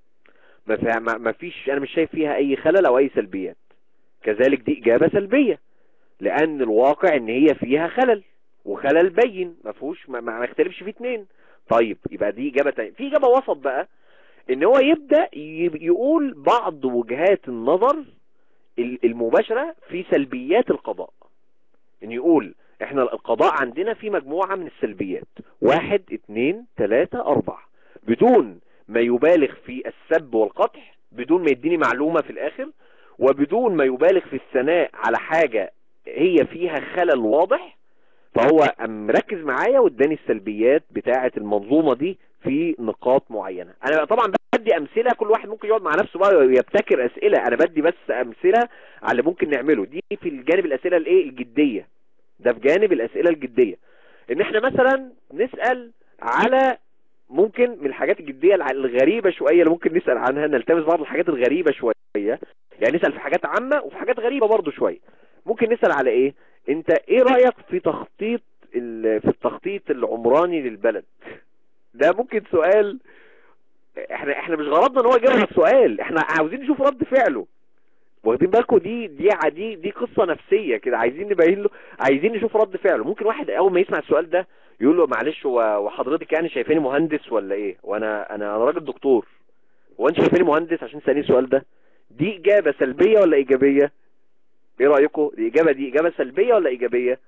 ما فيها- ما ما فيش انا مش شايف فيها اي خلل او اي سلبيات كذلك دي اجابة سلبية لان الواقع ان هي فيها خلل وخلل بين ما فيهوش ما, ما يختلفش فيه اتنين طيب يبقى دي اجابة تانية في اجابة وسط بقى ان هو يبدأ ي- يقول بعض وجهات النظر ال- المباشرة في سلبيات القضاء ان يقول احنا القضاء عندنا في مجموعة من السلبيات واحد اتنين تلاتة اربعة بدون ما يبالغ في السب والقطح بدون ما يديني معلومة في الاخر وبدون ما يبالغ في الثناء على حاجة هي فيها خلل واضح فهو قام مركز معايا واداني السلبيات بتاعة المنظومة دي في نقاط معينة انا طبعا بدي امثلة كل واحد ممكن يقعد مع نفسه بقى ويبتكر اسئلة انا بدي بس امثلة على اللي ممكن نعمله دي في الجانب الاسئلة الايه الجدية ده في جانب الاسئلة الجدية ان احنا مثلا نسأل على ممكن من الحاجات الجدية الع- الغريبة شوية اللي ممكن نسأل عنها نلتمس بعض الحاجات الغريبة شوية يعني نسأل في حاجات عامة وفي حاجات غريبة برضو شوية ممكن نسأل على ايه انت ايه رأيك في تخطيط ال- في التخطيط العمراني للبلد ده ممكن سؤال احنا احنا مش غرضنا ان هو يجاوب على السؤال احنا عاوزين نشوف رد فعله واخدين بالكم دي دي دي دي قصه نفسيه كده عايزين نبين له عايزين نشوف رد فعله ممكن واحد اول ما يسمع السؤال ده يقول له معلش هو وحضرتك يعني شايفاني مهندس ولا ايه وانا انا انا راجل دكتور هو انت شايفاني مهندس عشان تسالني السؤال ده دي اجابه سلبيه ولا ايجابيه ايه رايكم دي اجابه دي اجابه سلبيه ولا ايجابيه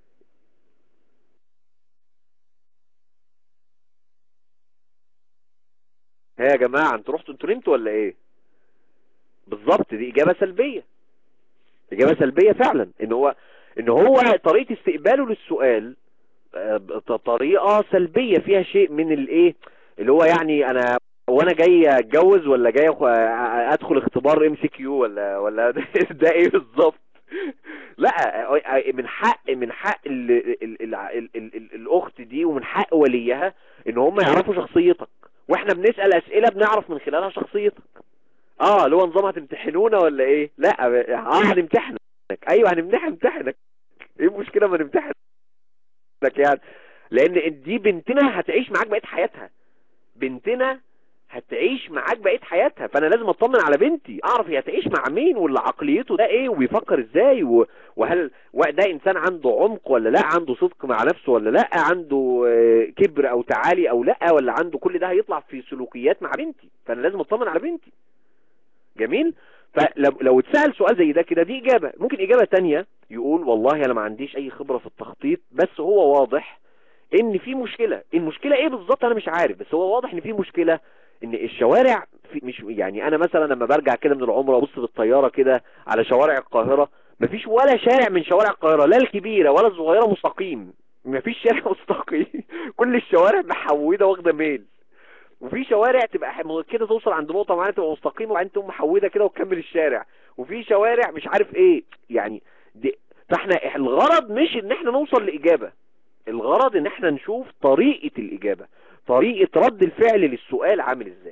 ها يا جماعه انتوا رحتوا انتوا نمتوا ولا ايه بالظبط دي اجابه سلبيه اجابه سلبيه فعلا ان هو ان هو طريقه استقباله للسؤال آه، ط- طريقه سلبيه فيها شيء من الايه اللي هو يعني انا وانا جاي اتجوز ولا جاي أخ- ادخل اختبار ام سي كيو ولا ولا ده, ده ايه بالظبط لا آه، من حق من حق ال ال ال ال ال ال الاخت دي ومن حق وليها ان هم يعرفوا شخصيتك واحنا بنسال اسئله بنعرف من خلالها شخصيتك اه اللي هو نظام هتمتحنونا ولا ايه لا اه هنمتحنك ايوه هنمتحن امتحنك ايه المشكله ما نمتحنك يعني لان دي بنتنا هتعيش معاك بقيه حياتها بنتنا هتعيش معاك بقيه حياتها فانا لازم اطمن على بنتي اعرف هي هتعيش مع مين واللي عقليته ده ايه وبيفكر ازاي و- وهل ده انسان عنده عمق ولا لا عنده صدق مع نفسه ولا لا عنده آه، كبر او تعالي او لا ولا عنده كل ده هيطلع في سلوكيات مع بنتي فانا لازم اطمن على بنتي جميل فلو لو اتسأل سؤال زي ده كده دي اجابة ممكن اجابة تانية يقول والله انا ما عنديش اي خبرة في التخطيط بس هو واضح ان في مشكلة المشكلة ايه بالظبط انا مش عارف بس هو واضح ان في مشكلة ان الشوارع في مش يعني انا مثلا لما برجع كده من العمرة ابص بالطيارة كده على شوارع القاهرة مفيش ولا شارع من شوارع القاهرة لا الكبيرة ولا الصغيرة مستقيم مفيش شارع مستقيم كل الشوارع محودة واخدة ميل وفي شوارع تبقى ح- كده توصل عند نقطة معينة تبقى مستقيمة وبعدين تقوم محودة كده وتكمل الشارع وفي شوارع مش عارف ايه يعني دي فاحنا الغرض مش ان احنا نوصل لإجابة الغرض ان احنا نشوف طريقة الاجابة طريقة رد الفعل للسؤال عامل ازاي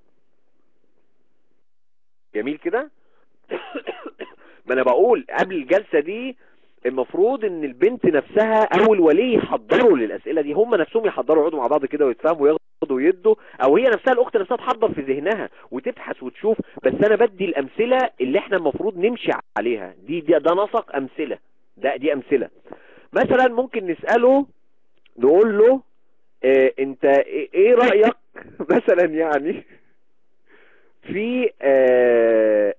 جميل كده ما انا بقول قبل الجلسة دي المفروض ان البنت نفسها او الولي يحضروا للاسئله دي هم نفسهم يحضروا يقعدوا مع بعض كده ويتفاهموا وياخدوا ويدوا او هي نفسها الاخت نفسها تحضر في ذهنها وتبحث وتشوف بس انا بدي الامثله اللي احنا المفروض نمشي عليها دي, دي ده نسق امثله ده دي امثله مثلا ممكن نساله نقول له اه انت ايه رايك مثلا يعني في اه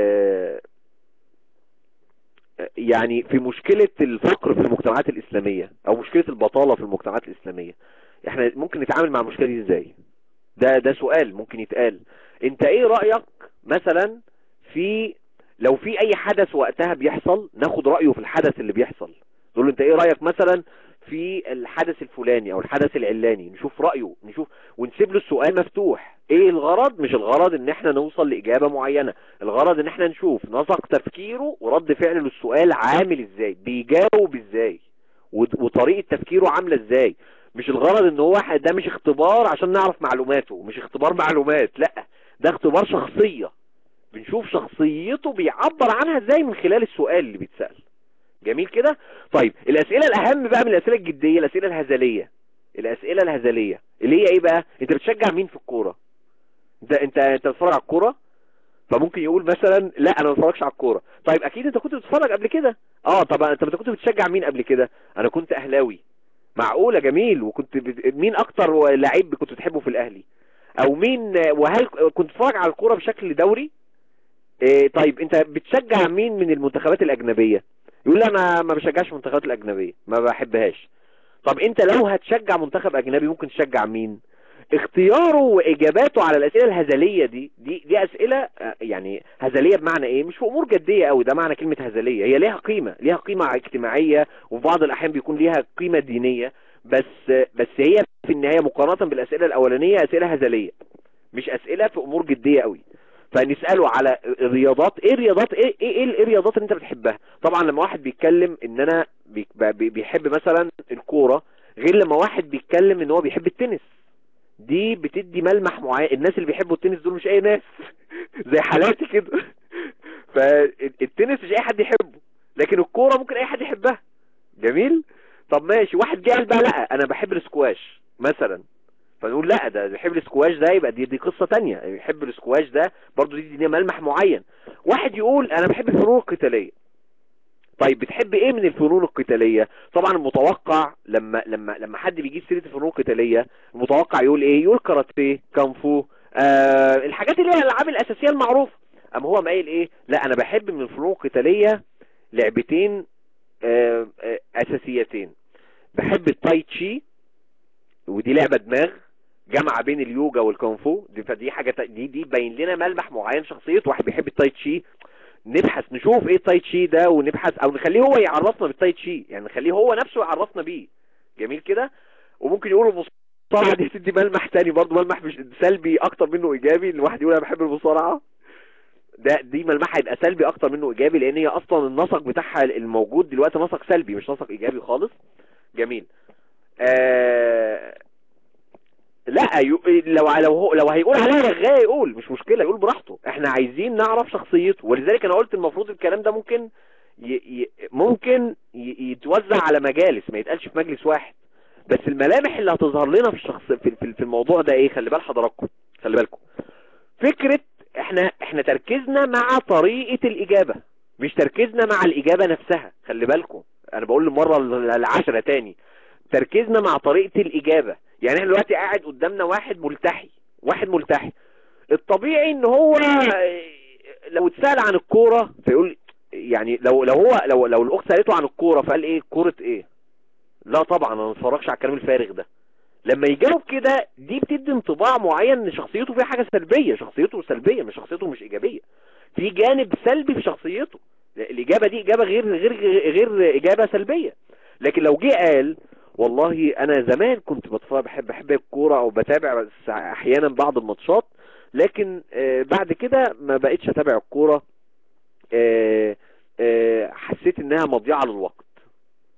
يعني في مشكلة الفقر في المجتمعات الإسلامية أو مشكلة البطالة في المجتمعات الإسلامية احنا ممكن نتعامل مع المشكلة دي ازاي ده ده سؤال ممكن يتقال انت ايه رأيك مثلا في لو في اي حدث وقتها بيحصل ناخد رأيه في الحدث اللي بيحصل نقول له انت ايه رأيك مثلا في الحدث الفلاني او الحدث العلاني نشوف رأيه نشوف ونسيب له السؤال مفتوح ايه الغرض مش الغرض ان احنا نوصل لاجابة معينة الغرض ان احنا نشوف نسق تفكيره ورد فعله للسؤال عامل ازاي بيجاوب ازاي وطريقة تفكيره عاملة ازاي مش الغرض ان هو ده مش اختبار عشان نعرف معلوماته مش اختبار معلومات لا ده اختبار شخصية بنشوف شخصيته بيعبر عنها ازاي من خلال السؤال اللي بيتسأل جميل كده طيب الاسئلة الاهم بقى من الاسئلة الجدية الاسئلة الهزلية الاسئلة الهزلية اللي هي ايه بقى انت بتشجع مين في الكورة انت انت انت بتتفرج على الكوره فممكن يقول مثلا لا انا ما بتفرجش على الكوره طيب اكيد انت كنت بتتفرج قبل كده اه طب انت كنت بتشجع مين قبل كده انا كنت اهلاوي معقوله جميل وكنت ب... مين اكتر لعيب كنت بتحبه في الاهلي او مين وهل كنت بتتفرج على الكوره بشكل دوري إيه طيب انت بتشجع مين من المنتخبات الاجنبيه يقول لي انا ما بشجعش المنتخبات الاجنبيه ما بحبهاش طب انت لو هتشجع منتخب اجنبي ممكن تشجع مين اختياره واجاباته على الاسئله الهزليه دي دي دي اسئله يعني هزليه بمعنى ايه مش في امور جديه قوي ده معنى كلمه هزليه هي ليها قيمه ليها قيمه اجتماعيه وفي بعض الاحيان بيكون ليها قيمه دينيه بس بس هي في النهايه مقارنه بالاسئله الاولانيه اسئله هزليه مش اسئله في امور جديه قوي فنساله على الرياضات ايه الرياضات ايه ايه, إيه الرياضات اللي انت بتحبها طبعا لما واحد بيتكلم ان انا بيحب مثلا الكوره غير لما واحد بيتكلم ان هو بيحب التنس دي بتدي ملمح معين الناس اللي بيحبوا التنس دول مش اي ناس زي حالاتي كده فالتنس مش اي حد يحبه لكن الكوره ممكن اي حد يحبها جميل طب ماشي واحد جاهل بقى لا انا بحب السكواش مثلا فنقول لا ده بيحب السكواش ده يبقى دي, دي قصة تانية يحب السكواش ده برضو دي, دي ملمح معين واحد يقول انا بحب الفنون القتالية طيب بتحب ايه من الفنون القتالية طبعا المتوقع لما لما لما حد بيجيب سيرة الفنون القتالية المتوقع يقول ايه يقول كاراتيه كونفو آه الحاجات اللي هي الالعاب الاساسية المعروفة اما هو مايل ايه لا انا بحب من الفنون القتالية لعبتين آه آه اساسيتين بحب التاي تشي ودي لعبة دماغ جمع بين اليوجا والكونفو دي فدي حاجة دي دي باين لنا ملمح معين شخصيته واحد بيحب التاي تشي نبحث نشوف ايه التاي تشي ده ونبحث او نخليه هو يعرفنا بالتاي تشي يعني نخليه هو نفسه يعرفنا بيه جميل كده وممكن يقول المصارعه دي تدي ملمح تاني برضه ملمح مش سلبي اكتر منه ايجابي ان واحد يقول انا بحب المصارعه ده دي ملمحها يبقى سلبي اكتر منه ايجابي لان هي اصلا النسق بتاعها الموجود دلوقتي نسق سلبي مش نسق ايجابي خالص جميل آه لا لو لو هو لو هيقول عليها رغايه يقول مش مشكله يقول براحته احنا عايزين نعرف شخصيته ولذلك انا قلت المفروض الكلام ده ممكن ي... ي... ممكن ي... يتوزع على مجالس ما يتقالش في مجلس واحد بس الملامح اللي هتظهر لنا في الشخص في, في الموضوع ده ايه خلي بال حضراتكم خلي بالكم فكره احنا احنا تركيزنا مع طريقه الاجابه مش تركيزنا مع الاجابه نفسها خلي بالكم انا بقول المره العشرة تاني تركيزنا مع طريقه الاجابه يعني احنا دلوقتي قاعد قدامنا واحد ملتحي واحد ملتحي الطبيعي ان هو لو اتسال عن الكوره فيقول يعني لو لو هو لو لو الاخت سالته عن الكوره فقال ايه كوره ايه لا طبعا انا ما اتفرجش على الكلام الفارغ ده لما يجاوب كده دي بتدي انطباع معين ان شخصيته فيها حاجه سلبيه شخصيته سلبيه مش شخصيته مش ايجابيه في جانب سلبي في شخصيته الاجابه دي اجابه غير غير غير اجابه سلبيه لكن لو جه قال والله انا زمان كنت بتفرج بحب بحب الكوره او بتابع بس احيانا بعض الماتشات لكن آه بعد كده ما بقتش اتابع الكوره آه آه حسيت انها مضيعه للوقت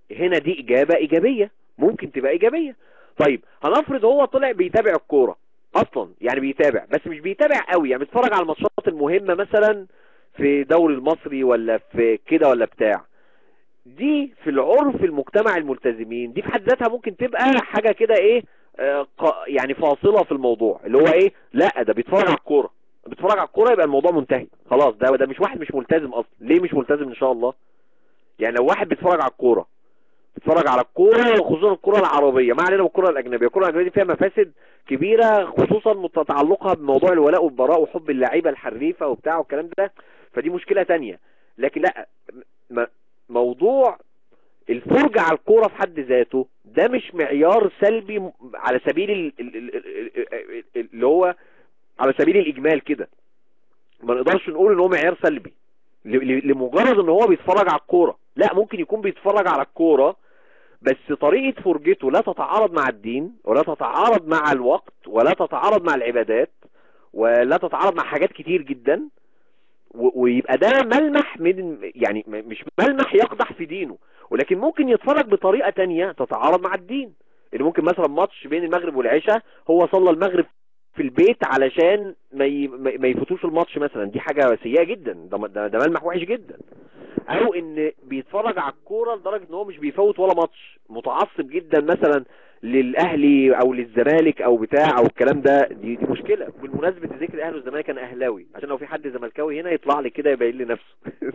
هنا دي اجابة ايجابية ممكن تبقى ايجابية طيب هنفرض هو طلع بيتابع الكورة اصلا يعني بيتابع بس مش بيتابع قوي يعني بيتفرج على الماتشات المهمة مثلا في دوري المصري ولا في كده ولا بتاع دي في العرف المجتمع الملتزمين دي في حد ذاتها ممكن تبقى حاجة كده ايه آه يعني فاصلة في الموضوع اللي هو ايه لا ده بيتفرج على الكورة بيتفرج على الكورة يبقى الموضوع منتهي خلاص ده ده مش واحد مش ملتزم اصلا ليه مش ملتزم ان شاء الله يعني لو واحد بيتفرج على الكورة بيتفرج على الكورة خصوصا الكورة العربية ما علينا بالكورة الاجنبية الكورة الاجنبية دي فيها مفاسد كبيرة خصوصا تعلقها بموضوع الولاء والبراء وحب اللعيبة الحريفة وبتاع والكلام ده فدي مشكلة تانية لكن لا موضوع الفرجة على الكورة في حد ذاته ده مش معيار سلبي على سبيل اللي هو على سبيل الاجمال كده ما نقدرش نقول ان هو معيار سلبي لمجرد ان هو بيتفرج على الكورة لا ممكن يكون بيتفرج على الكورة بس طريقة فرجته لا تتعارض مع الدين ولا تتعارض مع الوقت ولا تتعارض مع العبادات ولا تتعارض مع حاجات كتير جدا ويبقى ده ملمح من يعني مش ملمح يقدح في دينه ولكن ممكن يتفرج بطريقة تانية تتعارض مع الدين اللي ممكن مثلا ماتش بين المغرب والعشاء هو صلى المغرب في البيت علشان ما ما يفوتوش الماتش مثلا دي حاجة سيئة جدا ده, ده ملمح وحش جدا او ان بيتفرج على الكورة لدرجة ان هو مش بيفوت ولا ماتش متعصب جدا مثلا للاهلي او للزمالك او بتاع او الكلام ده دي, دي مشكلة بالمناسبة ذكر الاهلي والزمالك انا اهلاوي عشان لو في حد زملكاوي هنا يطلع لي كده يبين لي نفسه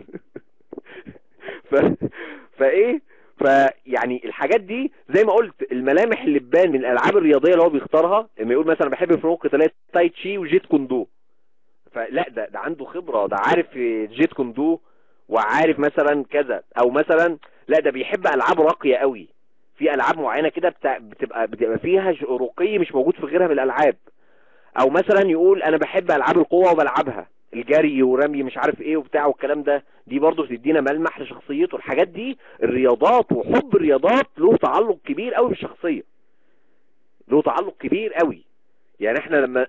ف... فايه فيعني الحاجات دي زي ما قلت الملامح اللي تبان من الالعاب الرياضيه اللي هو بيختارها لما يقول مثلا بحب فنون قتاليه تاي تشي وجيت كوندو فلا ده ده عنده خبره ده عارف جيت كوندو وعارف مثلا كذا او مثلا لا ده بيحب العاب راقيه قوي في العاب معينه كده بتبقى بتبقى فيها رقي مش موجود في غيرها من الالعاب او مثلا يقول انا بحب العاب القوه وبلعبها الجري ورمي مش عارف ايه وبتاع والكلام ده دي برضه بتدينا ملمح لشخصيته الحاجات دي الرياضات وحب الرياضات له تعلق كبير قوي بالشخصيه له تعلق كبير قوي يعني احنا لما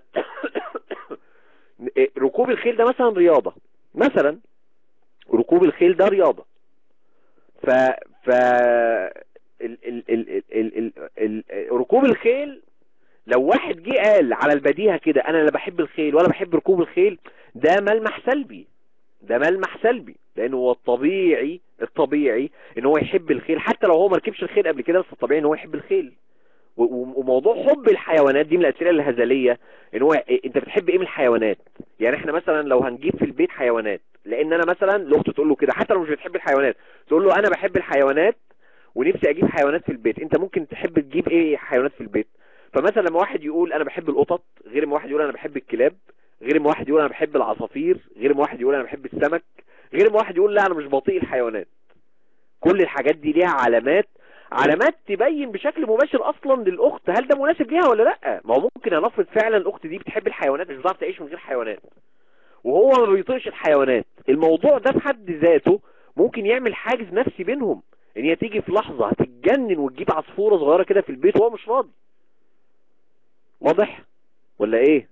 ركوب الخيل ده مثلا رياضه مثلا ركوب الخيل ده رياضه ف ف ال... ال... ال... ال... ال... ال... ركوب الخيل لو واحد جه قال على البديهة كده انا لا بحب الخيل ولا بحب ركوب الخيل ده ملمح سلبي ده ملمح سلبي لانه هو الطبيعي الطبيعي ان هو يحب الخيل حتى لو هو ما ركبش الخيل قبل كده بس الطبيعي ان هو يحب الخيل وموضوع حب الحيوانات دي من الاسئله الهزليه ان هو انت بتحب ايه من الحيوانات يعني احنا مثلا لو هنجيب في البيت حيوانات لان انا مثلا لاخته تقول له كده حتى لو مش بتحب الحيوانات تقول له انا بحب الحيوانات ونفسي اجيب حيوانات في البيت انت ممكن تحب تجيب ايه حيوانات في البيت فمثلا لما واحد يقول انا بحب القطط غير ما واحد يقول انا بحب الكلاب غير ما واحد يقول انا بحب العصافير غير ما واحد يقول انا بحب السمك غير ما واحد يقول لا انا مش بطيء الحيوانات كل الحاجات دي ليها علامات علامات تبين بشكل مباشر اصلا للاخت هل ده مناسب ليها ولا لا ما هو ممكن انفرض فعلا الاخت دي بتحب الحيوانات مش بتعرف تعيش من غير حيوانات وهو ما بيطيقش الحيوانات الموضوع ده في حد ذاته ممكن يعمل حاجز نفسي بينهم ان هي تيجي في لحظة هتتجنن وتجيب عصفورة صغيرة كده في البيت وهو مش راضي واضح ولا ايه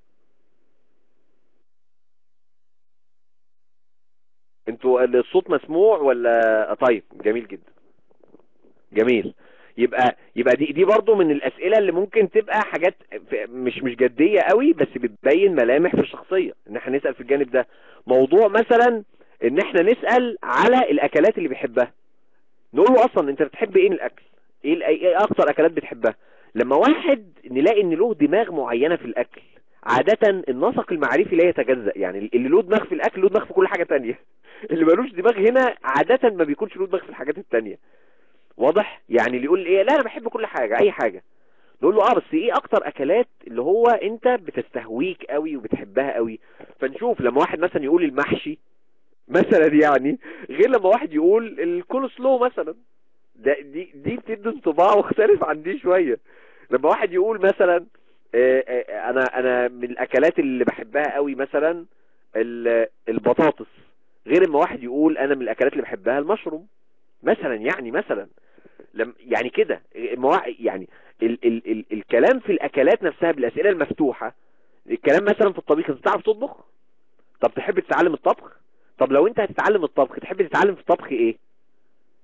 انتوا الصوت مسموع ولا طيب جميل جدا جميل يبقى يبقى دي دي برضه من الاسئله اللي ممكن تبقى حاجات مش مش جديه قوي بس بتبين ملامح في الشخصيه ان احنا نسال في الجانب ده موضوع مثلا ان احنا نسال على الاكلات اللي بيحبها نقول له اصلا انت بتحب ايه من الاكل ايه ايه اكتر اكلات بتحبها لما واحد نلاقي ان له دماغ معينه في الاكل عادة النسق المعرفي لا يتجزأ يعني اللي له دماغ في الاكل له دماغ في كل حاجة تانية اللي ملوش دماغ هنا عادة ما بيكونش له دماغ في الحاجات التانية واضح يعني اللي يقول ايه لا انا بحب كل حاجة اي حاجة نقول له اه بس ايه اكتر اكلات اللي هو انت بتستهويك قوي وبتحبها قوي فنشوف لما واحد مثلا يقول المحشي مثلا يعني غير لما واحد يقول الكول سلو مثلا ده دي دي بتدي انطباع مختلف عن دي شويه لما واحد يقول مثلا انا انا من الاكلات اللي بحبها قوي مثلا البطاطس غير اما واحد يقول انا من الاكلات اللي بحبها المشروم مثلا يعني مثلا لم يعني كده يعني ال ال ال الكلام في الاكلات نفسها بالاسئله المفتوحه الكلام مثلا في الطبيخ انت تعرف تطبخ طب تحب تتعلم الطبخ طب لو انت هتتعلم الطبخ تحب تتعلم في الطبخ ايه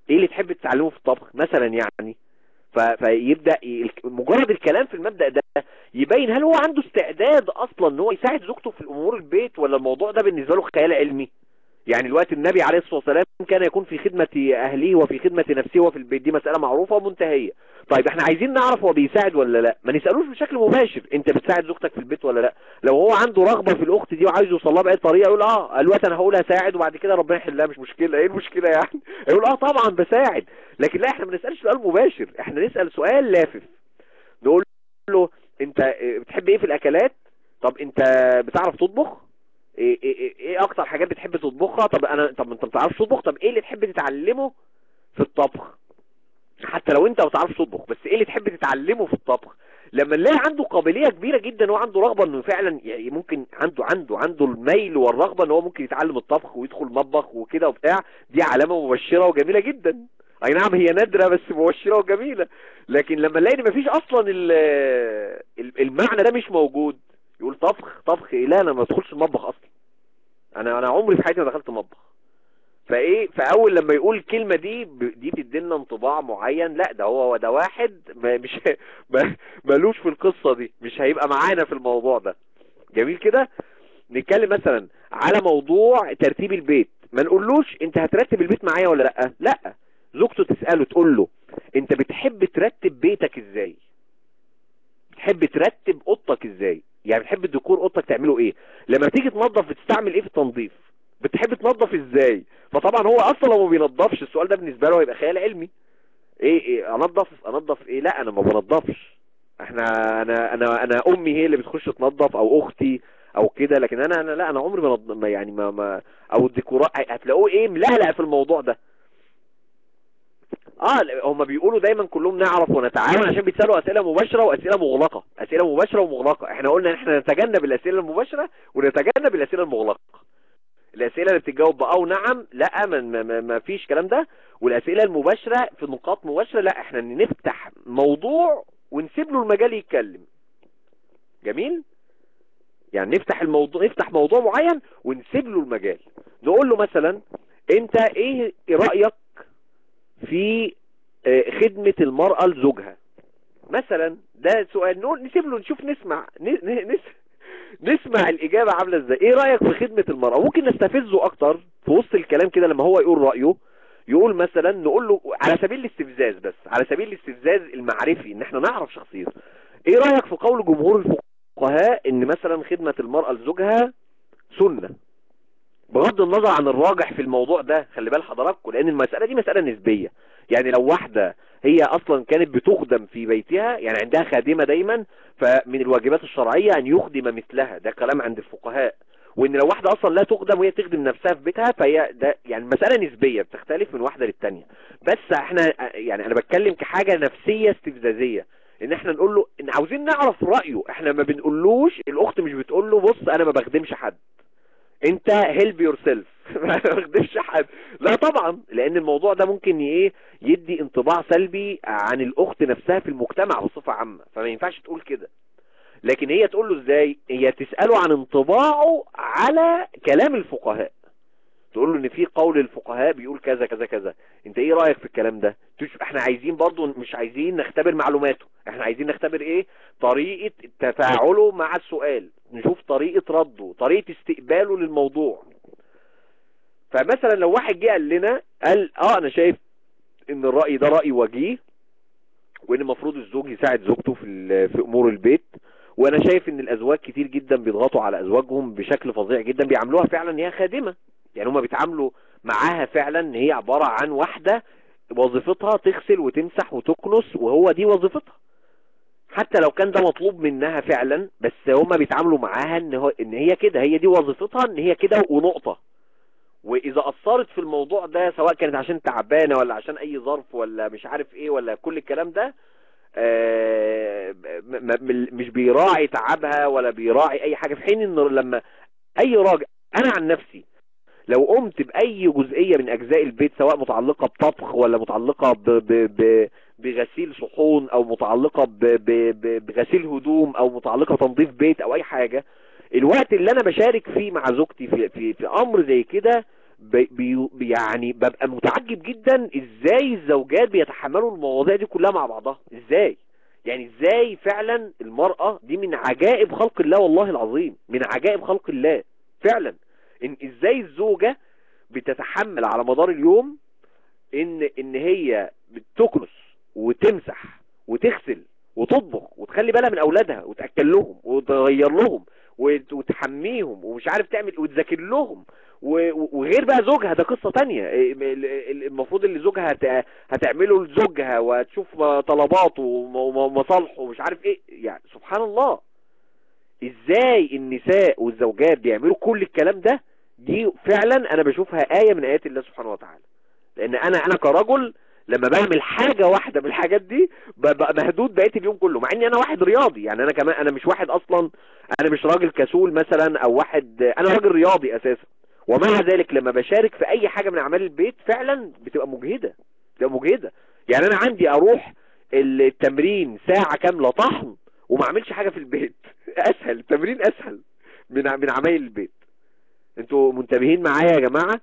ايه اللي تحب تتعلمه في الطبخ مثلا يعني فيبدا مجرد الكلام في المبدا ده يبين هل هو عنده استعداد اصلا ان هو يساعد زوجته في الامور البيت ولا الموضوع ده بالنسبه له خيال علمي يعني الوقت النبي عليه الصلاه والسلام كان يكون في خدمه اهله وفي خدمه نفسه وفي البيت دي مساله معروفه ومنتهيه طيب احنا عايزين نعرف هو بيساعد ولا لا ما نسالوش بشكل مباشر انت بتساعد زوجتك في البيت ولا لا لو هو عنده رغبه في الاخت دي وعايز يوصل لها باي طريقه يقول اه الوقت انا هقول هساعد وبعد كده ربنا يحلها مش مشكله ايه المشكله يعني يقول اه طبعا بساعد لكن لا احنا ما نسالش سؤال مباشر احنا نسال سؤال لافف نقول له انت بتحب ايه في الاكلات طب انت بتعرف تطبخ ايه, إيه, ايه اكتر حاجات بتحب تطبخها طب انا طب انت ما بتعرفش تطبخ طب ايه اللي تحب تتعلمه في الطبخ حتى لو انت ما بتعرفش تطبخ بس ايه اللي تحب تتعلمه في الطبخ لما نلاقي عنده قابليه كبيره جدا وعنده رغبه انه فعلا يعني ممكن عنده عنده عنده الميل والرغبه ان هو ممكن يتعلم الطبخ ويدخل مطبخ وكده وبتاع دي علامه مبشره وجميله جدا اي نعم هي نادره بس مبشره وجميله لكن لما نلاقي ان مفيش اصلا المعنى ده مش موجود يقول طبخ طبخ ايه لا انا ما ادخلش المطبخ اصلا انا انا عمري في حياتي ما دخلت المطبخ فايه فاول لما يقول الكلمه دي دي بتدينا انطباع معين لا ده هو ده واحد مش ملوش في القصه دي مش هيبقى معانا في الموضوع ده جميل كده نتكلم مثلا على موضوع ترتيب البيت ما نقولوش انت هترتب البيت معايا ولا لا لا زوجته تساله تقول له انت بتحب ترتب بيتك ازاي بتحب ترتب اوضتك ازاي يعني بتحب الديكور اوضتك تعمله ايه لما تيجي تنظف بتستعمل ايه في التنظيف بتحب تنظف ازاي فطبعا هو اصلا لو ما بينظفش السؤال ده بالنسبه له هيبقى خيال علمي ايه, إيه انظف انظف ايه لا انا ما بنظفش احنا انا انا انا امي هي اللي بتخش تنظف او اختي او كده لكن انا انا لا انا عمري ما يعني ما, ما او الديكورات هتلاقوه ايه ملهلق في الموضوع ده اه هم بيقولوا دايما كلهم نعرف ونتعاون عشان بيتسالوا اسئله مباشره واسئله مغلقه اسئله مباشره ومغلقه احنا قلنا ان احنا نتجنب الاسئله المباشره ونتجنب الاسئله المغلقه الاسئله اللي بتتجاوب باه ونعم لا ما, ما, ما فيش كلام ده والاسئله المباشره في نقاط مباشره لا احنا نفتح موضوع ونسيب له المجال يتكلم جميل يعني نفتح الموضوع نفتح موضوع معين ونسيب له المجال نقول له مثلا انت ايه رايك في خدمة المرأة لزوجها مثلا ده سؤال نقول نسيب له نشوف نسمع نس نسمع الإجابة عاملة ازاي ايه رأيك في خدمة المرأة ممكن نستفزه اكتر في وسط الكلام كده لما هو يقول رأيه يقول مثلا نقول له على سبيل الاستفزاز بس على سبيل الاستفزاز المعرفي ان احنا نعرف شخصيته ايه رأيك في قول جمهور الفقهاء ان مثلا خدمة المرأة لزوجها سنة بغض النظر عن الراجح في الموضوع ده خلي بال حضراتكم لان المسألة دي مسألة نسبية يعني لو واحدة هي اصلا كانت بتخدم في بيتها يعني عندها خادمة دايما فمن الواجبات الشرعية ان يخدم مثلها ده كلام عند الفقهاء وان لو واحدة اصلا لا تخدم وهي تخدم نفسها في بيتها فهي ده يعني مسألة نسبية بتختلف من واحدة للتانية بس احنا يعني انا بتكلم كحاجة نفسية استفزازية ان احنا نقول له ان عاوزين نعرف رأيه احنا ما بنقولوش الاخت مش بتقول له بص انا ما بخدمش حد انت هيلب يور سيلف ما بخدمش حد لا طبعا لان الموضوع ده ممكن ايه يدي انطباع سلبي عن الاخت نفسها في المجتمع بصفة عامة فما ينفعش تقول كده لكن هي تقول له ازاي هي تسأله عن انطباعه على كلام الفقهاء تقول له ان في قول الفقهاء بيقول كذا كذا كذا انت ايه رأيك في الكلام ده احنا عايزين برضو مش عايزين نختبر معلوماته احنا عايزين نختبر ايه طريقة تفاعله مع السؤال نشوف طريقة رده طريقة استقباله للموضوع فمثلا لو واحد جه قال لنا قال اه انا شايف ان الرأي ده رأي وجيه وان المفروض الزوج يساعد زوجته في في امور البيت وانا شايف ان الازواج كتير جدا بيضغطوا على ازواجهم بشكل فظيع جدا بيعاملوها فعلا ان هي خادمة يعني هما بيتعاملوا معاها فعلا ان هي عبارة عن واحدة وظيفتها تغسل وتمسح وتكنس وهو دي وظيفتها حتى لو كان ده مطلوب منها فعلا بس هما بيتعاملوا معاها ان, هو ان هي كده هي دي وظيفتها ان هي كده ونقطة واذا اثرت في الموضوع ده سواء كانت عشان تعبانة ولا عشان اي ظرف ولا مش عارف ايه ولا كل الكلام ده مش بيراعي تعبها ولا بيراعي اي حاجة في حين انه لما اي راجل انا عن نفسي لو قمت بأي جزئية من أجزاء البيت سواء متعلقة بطبخ ولا متعلقة ب ب ب بغسيل صحون أو متعلقة ب ب بغسيل هدوم أو متعلقة تنظيف بيت أو أي حاجة الوقت اللي أنا بشارك فيه مع زوجتي في, في, في أمر زي كده بي بي يعني ببقى متعجب جدا ازاي الزوجات بيتحملوا المواضيع دي كلها مع بعضها ازاي يعني ازاي فعلا المرأة دي من عجائب خلق الله والله العظيم من عجائب خلق الله فعلا ان ازاي الزوجة بتتحمل على مدار اليوم ان ان هي بتكنس وتمسح وتغسل وتطبخ وتخلي بالها من اولادها وتاكل لهم وتغير لهم وتحميهم ومش عارف تعمل وتذاكر لهم وغير بقى زوجها ده قصة تانية المفروض اللي زوجها هتعمله لزوجها وتشوف طلباته ومصالحه ومش عارف ايه يعني سبحان الله ازاي النساء والزوجات بيعملوا كل الكلام ده دي فعلا انا بشوفها آية من آيات الله سبحانه وتعالى لان انا انا كرجل لما بعمل حاجة واحدة من الحاجات دي ببقى مهدود بقية اليوم كله مع اني انا واحد رياضي يعني انا كمان انا مش واحد اصلا انا مش راجل كسول مثلا او واحد انا راجل رياضي اساسا ومع ذلك لما بشارك في اي حاجة من اعمال البيت فعلا بتبقى مجهدة بتبقى مجهدة يعني انا عندي اروح التمرين ساعة كاملة طحن وما اعملش حاجة في البيت اسهل التمرين اسهل من من عمايل البيت انتوا منتبهين معايا يا جماعة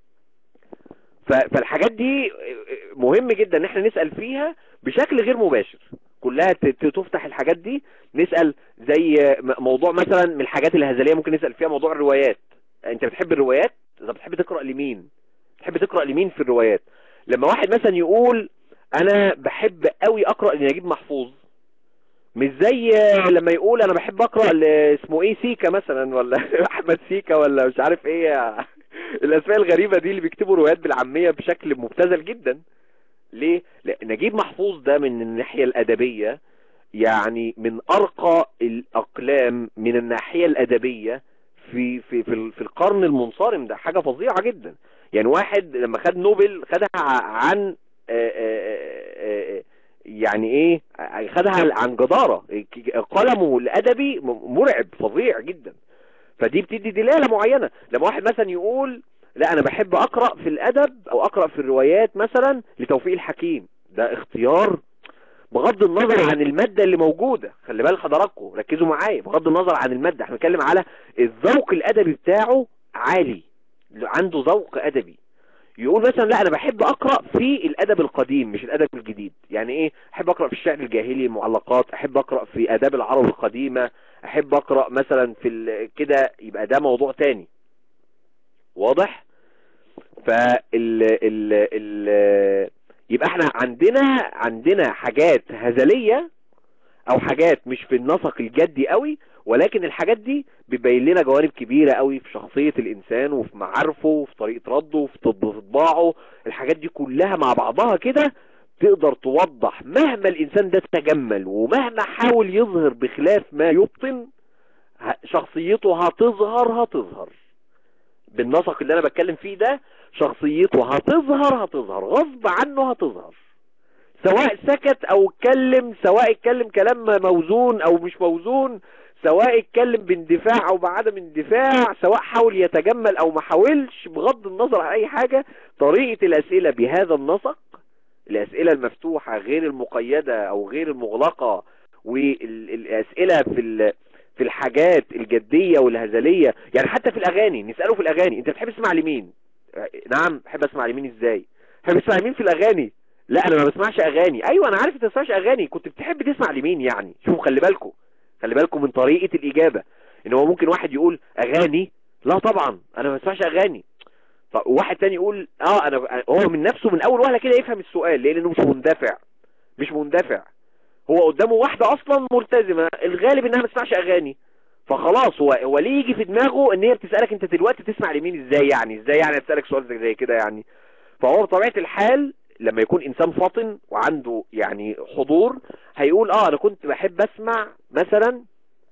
فالحاجات دي مهم جدا ان احنا نسأل فيها بشكل غير مباشر كلها تفتح الحاجات دي نسأل زي موضوع مثلا من الحاجات الهزلية ممكن نسأل فيها موضوع الروايات انت بتحب الروايات اذا بتحب تقرأ لمين بتحب تقرأ لمين في الروايات لما واحد مثلا يقول انا بحب قوي اقرأ لنجيب محفوظ مش زي لما يقول انا بحب اقرأ اسمه ايه سيكا مثلا ولا احمد سيكا ولا مش عارف ايه الاسماء الغريبة دي اللي بيكتبوا روايات بالعامية بشكل مبتذل جدا ليه لان نجيب محفوظ ده من الناحية الادبية يعني من ارقى الاقلام من الناحية الادبية في في في, في القرن المنصرم ده حاجة فظيعة جدا يعني واحد لما خد نوبل خدها عن آآ آآ يعني ايه خدها عن جدارة قلمه الادبي مرعب فظيع جدا فدي بتدي دلالة معينة لما واحد مثلا يقول لا انا بحب اقرأ في الادب او اقرأ في الروايات مثلا لتوفيق الحكيم ده اختيار بغض النظر عن المادة اللي موجودة خلي بال حضراتكم ركزوا معايا بغض النظر عن المادة احنا بنتكلم على الذوق الادبي بتاعه عالي عنده ذوق ادبي يقول مثلا لا انا بحب اقرأ في الادب القديم مش الادب الجديد يعني ايه احب اقرأ في الشعر الجاهلي المعلقات احب اقرأ في اداب العرب القديمة احب اقرأ مثلا في كده يبقى ده موضوع تاني واضح فال ال ال يبقى احنا عندنا عندنا حاجات هزلية او حاجات مش في النسق الجدي قوي ولكن الحاجات دي بتبين لنا جوانب كبيرة قوي في شخصية الانسان وفي معارفه وفي طريقة رده وفي طباعه الحاجات دي كلها مع بعضها كده تقدر توضح مهما الانسان ده تجمل ومهما حاول يظهر بخلاف ما يبطن شخصيته هتظهر هتظهر بالنسق اللي انا بتكلم فيه ده شخصيته هتظهر هتظهر غصب عنه هتظهر سواء سكت او اتكلم سواء اتكلم كلام موزون او مش موزون سواء اتكلم باندفاع او بعدم اندفاع سواء حاول يتجمل او ما حاولش بغض النظر عن اي حاجة طريقة الاسئلة بهذا النسق الاسئلة المفتوحة غير المقيدة او غير المغلقة والاسئلة في في الحاجات الجدية والهزلية يعني حتى في الاغاني نسأله في الاغاني انت بتحب تسمع لمين نعم بحب اسمع لمين ازاي بحب اسمع لمين في الاغاني لا انا ما بسمعش اغاني ايوه انا عارف انت ما بتسمعش اغاني كنت بتحب تسمع لمين يعني شوف خلي بالكم خلي بالكم من طريقة الاجابة ان هو ممكن واحد يقول اغاني لا طبعا انا ما بسمعش اغاني طب واحد تاني يقول اه انا هو من نفسه من اول وهله كده يفهم السؤال لانه مش مندفع مش مندفع هو قدامه واحدة اصلا ملتزمة الغالب انها ما تسمعش اغاني فخلاص هو هو ليه يجي في دماغه ان هي بتسألك انت دلوقتي تسمع لمين ازاي يعني ازاي يعني تسألك سؤال زي كده يعني فهو بطبيعة الحال لما يكون انسان فاطن وعنده يعني حضور هيقول اه انا كنت بحب اسمع مثلا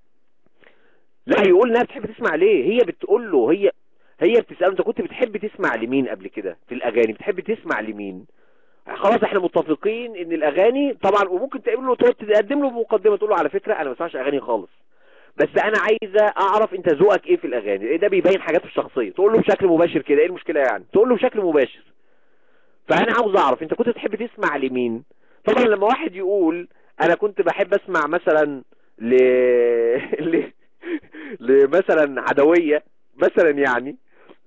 لا هيقول انها بتحب تسمع ليه هي بتقول له هي هي بتسأله انت كنت بتحب تسمع لمين قبل كده في الاغاني بتحب تسمع لمين خلاص احنا متفقين ان الاغاني طبعا وممكن تقول له تقدم له مقدمه تقول له على فكره انا ما بسمعش اغاني خالص بس انا عايزه اعرف انت ذوقك ايه في الاغاني ايه ده بيبين حاجات في الشخصيه تقول له بشكل مباشر كده ايه المشكله يعني تقول له بشكل مباشر فانا عاوز اعرف انت كنت تحب تسمع لمين طبعا لما واحد يقول انا كنت بحب اسمع مثلا ل ل لمثلا عدويه مثلا يعني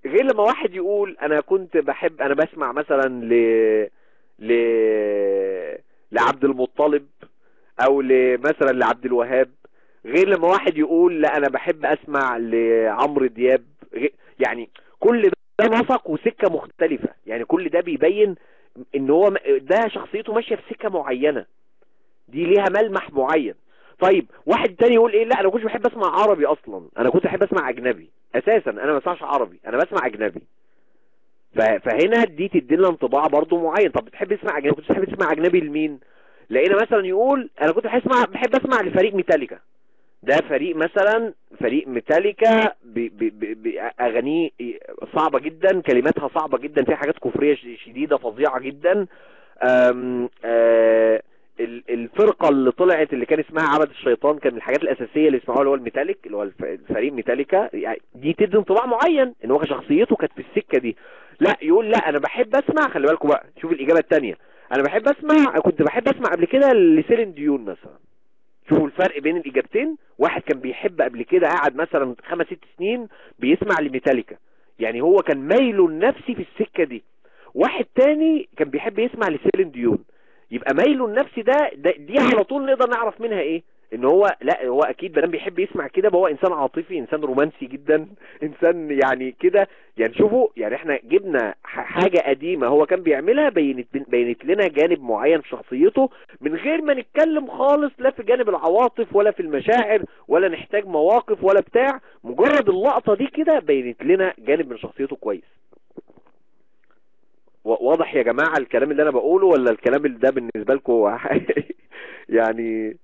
غير لما واحد يقول انا كنت بحب انا بسمع مثلا ل ل لعبد المطلب او مثلا لعبد الوهاب غير لما واحد يقول لا انا بحب اسمع لعمرو دياب يعني كل ده نسق وسكة مختلفة يعني كل ده بيبين ان هو ده شخصيته ماشية في سكة معينة دي ليها ملمح معين طيب واحد تاني يقول ايه لا انا كنت بحب اسمع عربي اصلا انا كنت بحب اسمع اجنبي اساسا انا ما بسمعش عربي انا بسمع اجنبي فهنا دي تدينا انطباع برضو معين طب بتحب تسمع اجنبي كنت بتحب تسمع اجنبي لمين لقينا مثلا يقول انا كنت بحب اسمع بحب اسمع لفريق ميتاليكا ده فريق مثلا فريق ميتاليكا باغانيه صعبة جدا كلماتها صعبة جدا فيها حاجات كفرية شديدة فظيعة جدا أم أه الفرقة اللي طلعت اللي كان اسمها عبد الشيطان كان من الحاجات الأساسية اللي اسمعوها اللي هو الميتاليك اللي هو الفريق ميتاليكا يعني دي تدي انطباع معين ان هو شخصيته كانت في السكة دي لا يقول لا انا بحب اسمع خلي بالكم بقى شوف الإجابة الثانيه انا بحب اسمع كنت بحب اسمع قبل كده لسيلين ديون مثلا شوفوا الفرق بين الاجابتين واحد كان بيحب قبل كده قاعد مثلا خمس ست سنين بيسمع لميتاليكا يعني هو كان ميله النفسي في السكة دي واحد تاني كان بيحب يسمع لسيلين ديون يبقى ميله النفسي ده, ده دي على طول نقدر نعرف منها ايه ان هو لا هو اكيد بدل بيحب يسمع كده هو انسان عاطفي انسان رومانسي جدا انسان يعني كده يعني شوفوا يعني احنا جبنا حاجة قديمة هو كان بيعملها بينت, بينت لنا جانب معين في شخصيته من غير ما نتكلم خالص لا في جانب العواطف ولا في المشاعر ولا نحتاج مواقف ولا بتاع مجرد اللقطة دي كده بينت لنا جانب من شخصيته كويس واضح يا جماعة الكلام اللي انا بقوله ولا الكلام اللي ده بالنسبة لكم يعني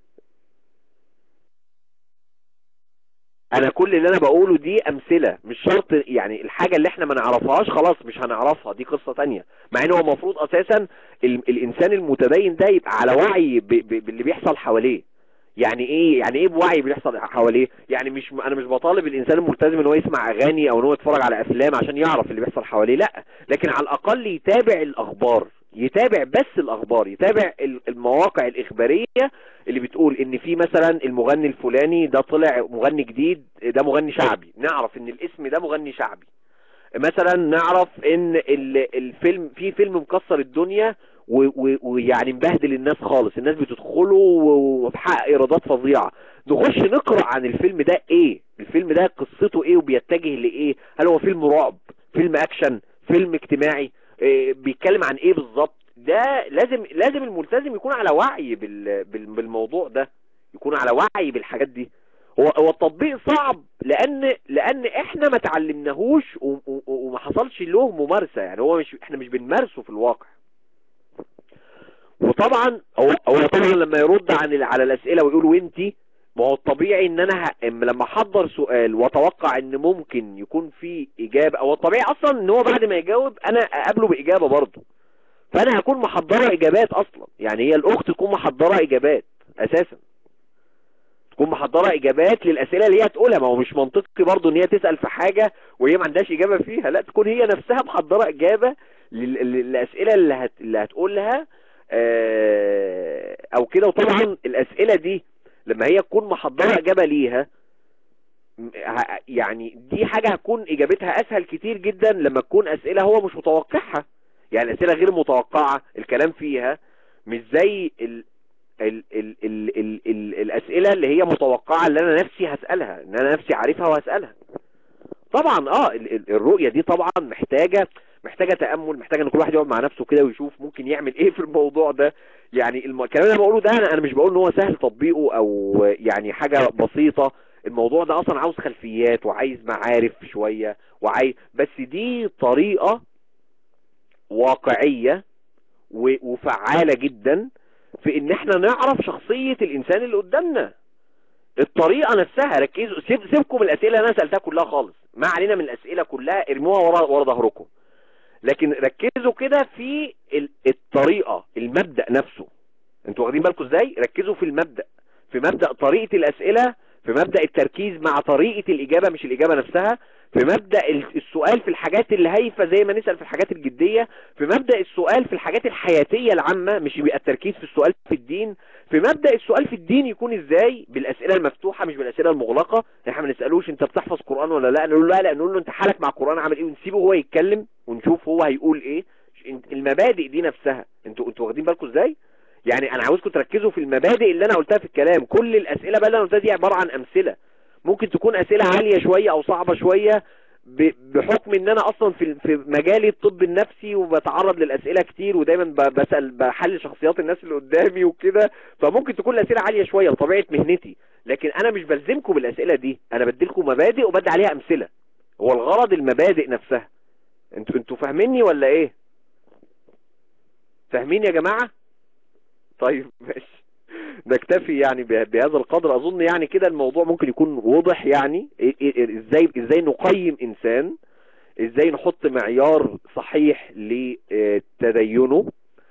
انا كل اللي انا بقوله دي امثلة مش شرط يعني الحاجة اللي احنا ما نعرفهاش خلاص مش هنعرفها دي قصة تانية مع ان هو المفروض اساسا الانسان المتدين ده يبقى على وعي باللي بيحصل حواليه يعني ايه يعني ايه بوعي بيحصل حواليه يعني مش انا مش بطالب الانسان الملتزم ان هو يسمع اغاني او ان هو يتفرج على افلام عشان يعرف اللي بيحصل حواليه لا لكن على الاقل يتابع الاخبار يتابع بس الاخبار يتابع المواقع الاخبارية اللي بتقول ان في مثلا المغني الفلاني ده طلع مغني جديد ده مغني شعبي نعرف ان الاسم ده مغني شعبي مثلا نعرف ان الفيلم في فيلم مكسر الدنيا ويعني مبهدل الناس خالص الناس بتدخله وبحقق ايرادات فظيعة نخش نقرأ عن الفيلم ده ايه الفيلم ده قصته ايه وبيتجه لايه هل هو فيلم رعب فيلم اكشن فيلم اجتماعي إيه بيتكلم عن ايه بالظبط ده لازم لازم الملتزم يكون على وعي بالموضوع ده يكون على وعي بالحاجات دي هو هو التطبيق صعب لان لان احنا ما تعلمناهوش وما حصلش له ممارسه يعني هو مش احنا مش بنمارسه في الواقع وطبعا هو هو طبعا لما يرد عن على الاسئله ويقول وانتي ما هو الطبيعي ان انا ه... لما احضر سؤال واتوقع ان ممكن يكون في اجابه او الطبيعي اصلا ان هو بعد ما يجاوب انا اقابله باجابه برضه فانا هكون محضره اجابات اصلا يعني هي الاخت تكون محضره اجابات اساسا تكون محضره اجابات للاسئله اللي هي تقولها ما هو مش منطقي برضه ان هي تسال في حاجه وهي ما عندهاش اجابه فيها لا تكون هي نفسها محضره اجابه للاسئله اللي هت... اللي هتقولها آه، او كده وطبعا الاسئله دي لما هي تكون محضرة اجابة ليها يعني دي حاجة هتكون اجابتها اسهل كتير جدا لما تكون اسئلة هو مش متوقعها يعني اسئلة غير متوقعة الكلام فيها مش زي ال ال ال ال ال ال الاسئلة اللي هي متوقعة اللي انا نفسي هسألها ان انا نفسي عارفها وهسألها طبعا اه الرؤية دي طبعا محتاجة محتاجة تأمل محتاجة ان كل واحد يقعد مع نفسه كده ويشوف ممكن يعمل ايه في الموضوع ده يعني الكلام اللي انا بقوله ده انا مش بقول ان هو سهل تطبيقه او يعني حاجة بسيطة الموضوع ده اصلا عاوز خلفيات وعايز معارف شوية وعايز بس دي طريقة واقعية وفعالة جدا في ان احنا نعرف شخصية الانسان اللي قدامنا الطريقة نفسها ركزوا سيب سيبكم الاسئلة اللي انا سألتها كلها خالص ما علينا من الاسئلة كلها ارموها ورا ورا ظهركم لكن ركزوا كده في الطريقة المبدأ نفسه انتوا واخدين بالكم ازاي ركزوا في المبدأ في مبدأ طريقة الاسئلة في مبدأ التركيز مع طريقة الاجابة مش الاجابة نفسها في مبدأ السؤال في الحاجات اللي هايفة زي ما نسأل في الحاجات الجدية في مبدأ السؤال في الحاجات الحياتية العامة مش يبقى التركيز في السؤال في الدين في مبدأ السؤال في الدين يكون ازاي بالاسئلة المفتوحة مش بالاسئلة المغلقة احنا ما نسألوش انت بتحفظ قرآن ولا لا نقول له لا لا نقول له انت حالك مع القرآن عامل ايه ونسيبه هو يتكلم ونشوف هو هيقول ايه المبادئ دي نفسها انتوا انتوا واخدين بالكم ازاي يعني انا عاوزكم تركزوا في المبادئ اللي انا قلتها في الكلام كل الاسئلة بقى اللي انا قلتها دي عبارة عن امثلة ممكن تكون اسئلة عالية شوية او صعبة شوية بحكم ان انا اصلا في في مجالي الطب النفسي وبتعرض للاسئله كتير ودايما بسال بحل شخصيات الناس اللي قدامي وكده فممكن تكون الاسئله عاليه شويه لطبيعه مهنتي لكن انا مش بلزمكم بالاسئله دي انا بديلكم مبادئ وبدي عليها امثله هو الغرض المبادئ نفسها انتوا انتوا فاهميني ولا ايه فاهمين يا جماعه طيب ماشي نكتفي يعني بهذا القدر اظن يعني كده الموضوع ممكن يكون واضح يعني ازاي ازاي نقيم انسان ازاي نحط معيار صحيح لتدينه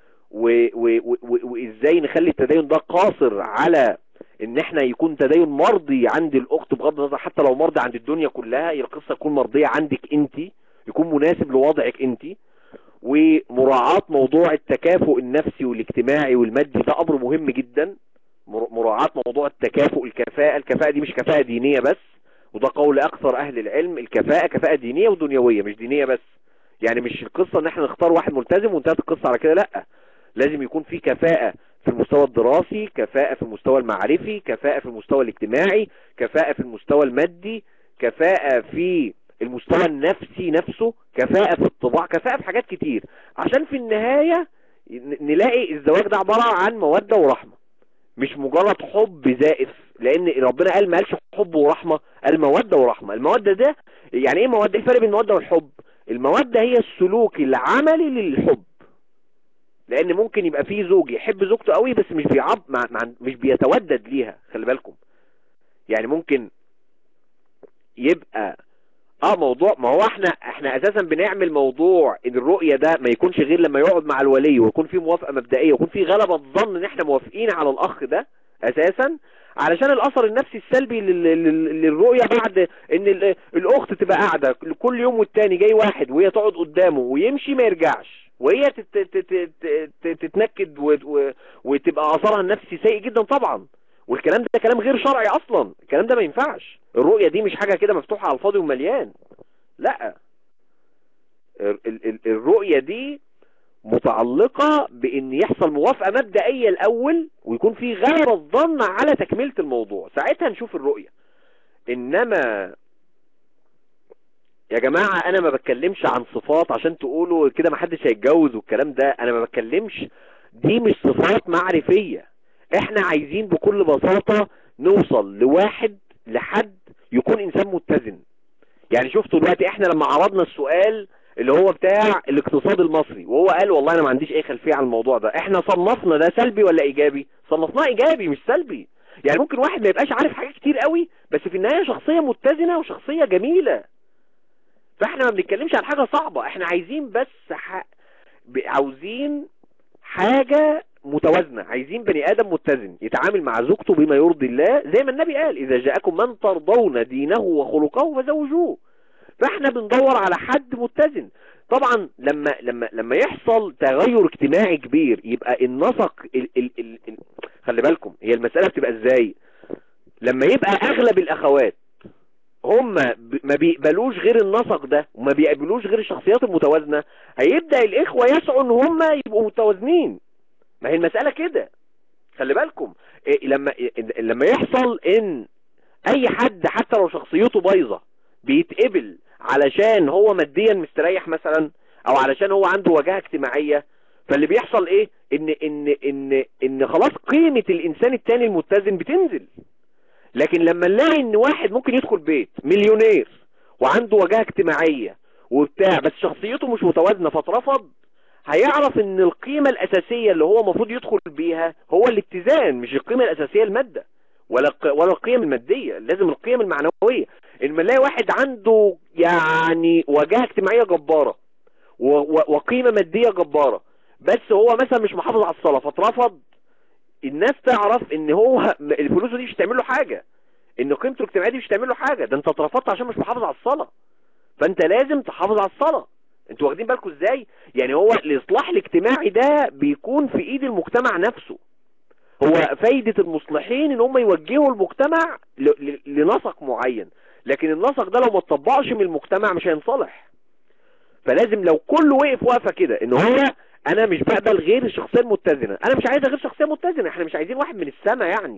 وازاي نخلي التدين ده قاصر على ان احنا يكون تدين مرضي عند الاخت بغض النظر حتى لو مرضي عند الدنيا كلها القصة تكون مرضية عندك انت يكون مناسب لوضعك انت ومراعاة موضوع التكافؤ النفسي والاجتماعي والمادي ده امر مهم جدا مراعاة موضوع التكافؤ الكفاءة الكفاءة دي مش كفاءة دينية بس وده قول اكثر اهل العلم الكفاءة كفاءة دينية ودنيوية مش دينية بس يعني مش القصة ان احنا نختار واحد ملتزم وانتهت القصة على كده لا لازم يكون في كفاءة في المستوى الدراسي كفاءة في المستوى المعرفي كفاءة في المستوى الاجتماعي كفاءة في المستوى المادي كفاءة في المستوى النفسي نفسه كفاءة في الطباع كفاءة في حاجات كتير عشان في النهاية نلاقي الزواج ده عبارة عن مودة ورحمة مش مجرد حب زائف لان ربنا قال ما قالش حب ورحمة قال مودة ورحمة المودة ده يعني ايه مودة الفرق بين المودة والحب المودة هي السلوك العملي للحب لان ممكن يبقى فيه زوج يحب زوجته قوي بس مش بيعب مع مع مش بيتودد ليها خلي بالكم يعني ممكن يبقى اه موضوع ما هو احنا احنا اساسا بنعمل موضوع ان الرؤية ده ما يكونش غير لما يقعد مع الولي ويكون في موافقة مبدئية ويكون في غلبة ظن ان احنا موافقين على الاخ ده اساسا علشان الاثر النفسي السلبي للرؤية بعد ان الاخت تبقى قاعدة كل يوم والتاني جاي واحد وهي تقعد قدامه ويمشي ما يرجعش وهي تتنكد وتبقى اثرها النفسي سيء جدا طبعا والكلام ده كلام غير شرعي اصلا الكلام ده ما ينفعش الرؤية دي مش حاجة كده مفتوحة على الفاضي ومليان لا الرؤية دي متعلقة بان يحصل موافقة مبدئية الاول ويكون في غير الظن على تكملة الموضوع ساعتها نشوف الرؤية انما يا جماعة انا ما بتكلمش عن صفات عشان تقولوا كده ما حدش هيتجوز والكلام ده انا ما بتكلمش دي مش صفات معرفية احنا عايزين بكل بساطة نوصل لواحد لحد يكون انسان متزن يعني شفتوا دلوقتي احنا لما عرضنا السؤال اللي هو بتاع الاقتصاد المصري وهو قال والله انا ما عنديش اي خلفية عن الموضوع ده احنا صنفنا ده سلبي ولا ايجابي صنفناه ايجابي مش سلبي يعني ممكن واحد ما يبقاش عارف حاجات كتير قوي بس في النهاية شخصية متزنة وشخصية جميلة فاحنا ما بنتكلمش عن حاجة صعبة احنا عايزين بس ح... عاوزين حاجة متوازنة عايزين بني ادم متزن يتعامل مع زوجته بما يرضي الله زي ما النبي قال اذا جاءكم من ترضون دينه وخلقه فزوجوه فاحنا بندور على حد متزن طبعا لما لما لما يحصل تغير اجتماعي كبير يبقى النسق ال ال ال ال خلي بالكم هي المسألة بتبقى ازاي لما يبقى اغلب الاخوات هم ما بيقبلوش غير النسق ده وما بيقبلوش غير الشخصيات المتوازنة هيبدأ الاخوة يسعوا ان هم يبقوا متوازنين ما هي المسألة كده خلي بالكم إيه لما إيه لما يحصل ان اي حد حتى لو شخصيته بايظة بيتقبل علشان هو ماديا مستريح مثلا او علشان هو عنده وجهة اجتماعية فاللي بيحصل ايه ان ان ان ان خلاص قيمة الانسان التاني المتزن بتنزل لكن لما نلاقي ان واحد ممكن يدخل بيت مليونير وعنده وجهة اجتماعية وبتاع بس شخصيته مش متوازنة فاترفض هيعرف ان القيمة الاساسية اللي هو المفروض يدخل بيها هو الاتزان مش القيمة الاساسية المادة ولا ولا القيم المادية لازم القيم المعنوية ان نلاقي واحد عنده يعني وجهة اجتماعية جبارة وقيمة مادية جبارة بس هو مثلا مش محافظ على الصلاة فاترفض الناس تعرف ان هو الفلوس دي مش تعمل له حاجة ان قيمته الاجتماعية دي مش تعمل له حاجة ده انت اترفضت عشان مش محافظ على الصلاة فانت لازم تحافظ على الصلاة انتوا واخدين بالكم ازاي يعني هو الاصلاح الاجتماعي ده بيكون في ايد المجتمع نفسه هو فايدة المصلحين ان هم يوجهوا المجتمع لنسق معين لكن النسق ده لو ما اتطبقش من المجتمع مش هينصلح فلازم لو كله وقف وقفه كده ان هو انا مش بقبل غير الشخصيه المتزنه انا مش عايز غير شخصيه متزنه احنا مش عايزين واحد من السما يعني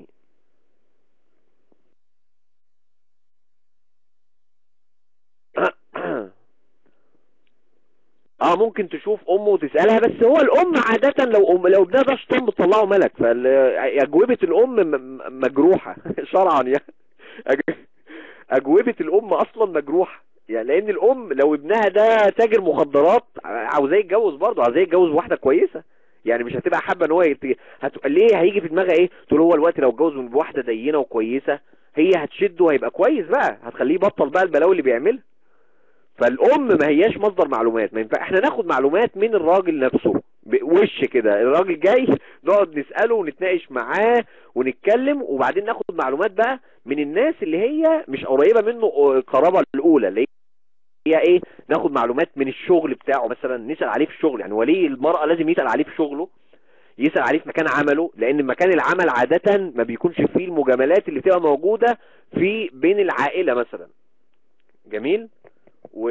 اه ممكن تشوف امه وتسالها بس هو الام عاده لو ام لو ابنها ده شيطان بتطلعه ملك فاجوبه الام مجروحه شرعا يعني اجوبه الام اصلا مجروحه يعني لان الام لو ابنها ده تاجر مخدرات عاوزاه يتجوز برضه عاوزاه يتجوز واحده كويسه يعني مش هتبقى حابه ان هو يت... هت... ليه هيجي في دماغها ايه تقول هو الوقت لو اتجوز من واحده دينه وكويسه هي هتشده وهيبقى كويس بقى هتخليه يبطل بقى البلاوي اللي بيعملها فالام ما هياش مصدر معلومات ما ينفع احنا ناخد معلومات من الراجل نفسه وش كده الراجل جاي نقعد نسأله ونتناقش معاه ونتكلم وبعدين ناخد معلومات بقى من الناس اللي هي مش قريبة منه القرابة الاولى اللي هي ايه ناخد معلومات من الشغل بتاعه مثلا نسأل عليه في الشغل يعني ولي المرأة لازم يسأل عليه في شغله يسأل عليه في مكان عمله لان مكان العمل عادة ما بيكونش فيه المجاملات اللي بتبقى موجودة في بين العائلة مثلا جميل و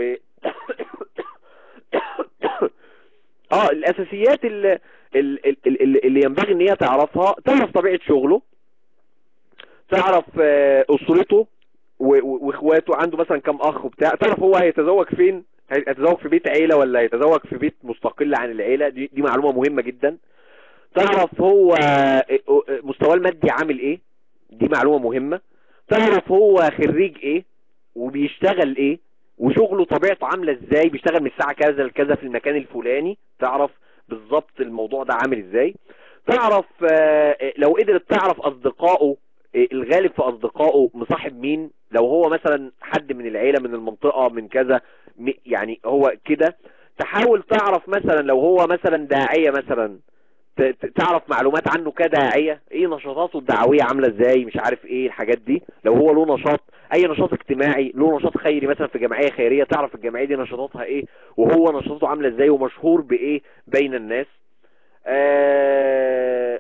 اه الاساسيات اللي, اللي ينبغي ان هي تعرفها تعرف طبيعة شغله تعرف آه، اسرته واخواته عنده مثلا كم اخ وبتاع تعرف هو هيتزوج فين هيتزوج في بيت عيلة ولا هيتزوج في بيت مستقل عن العيلة دي, دي معلومة مهمة جدا تعرف هو آه، آه، مستواه المادي عامل ايه دي معلومة مهمة تعرف هو خريج ايه وبيشتغل ايه وشغله طبيعته عاملة ازاي بيشتغل من الساعة كذا لكذا في المكان الفلاني تعرف بالظبط الموضوع ده عامل ازاي تعرف آه، لو قدرت تعرف اصدقائه آه، الغالب في اصدقائه مصاحب مين لو هو مثلا حد من العيلة من المنطقة من كذا يعني هو كده تحاول تعرف مثلا لو هو مثلا داعية مثلا تعرف معلومات عنه كداعية ايه نشاطاته الدعوية عاملة ازاي مش عارف ايه الحاجات دي لو هو له نشاط اي نشاط اجتماعي له نشاط خيري مثلا في جمعية خيرية تعرف الجمعية دي نشاطاتها ايه وهو نشاطاته عاملة ازاي ومشهور بايه بين الناس آه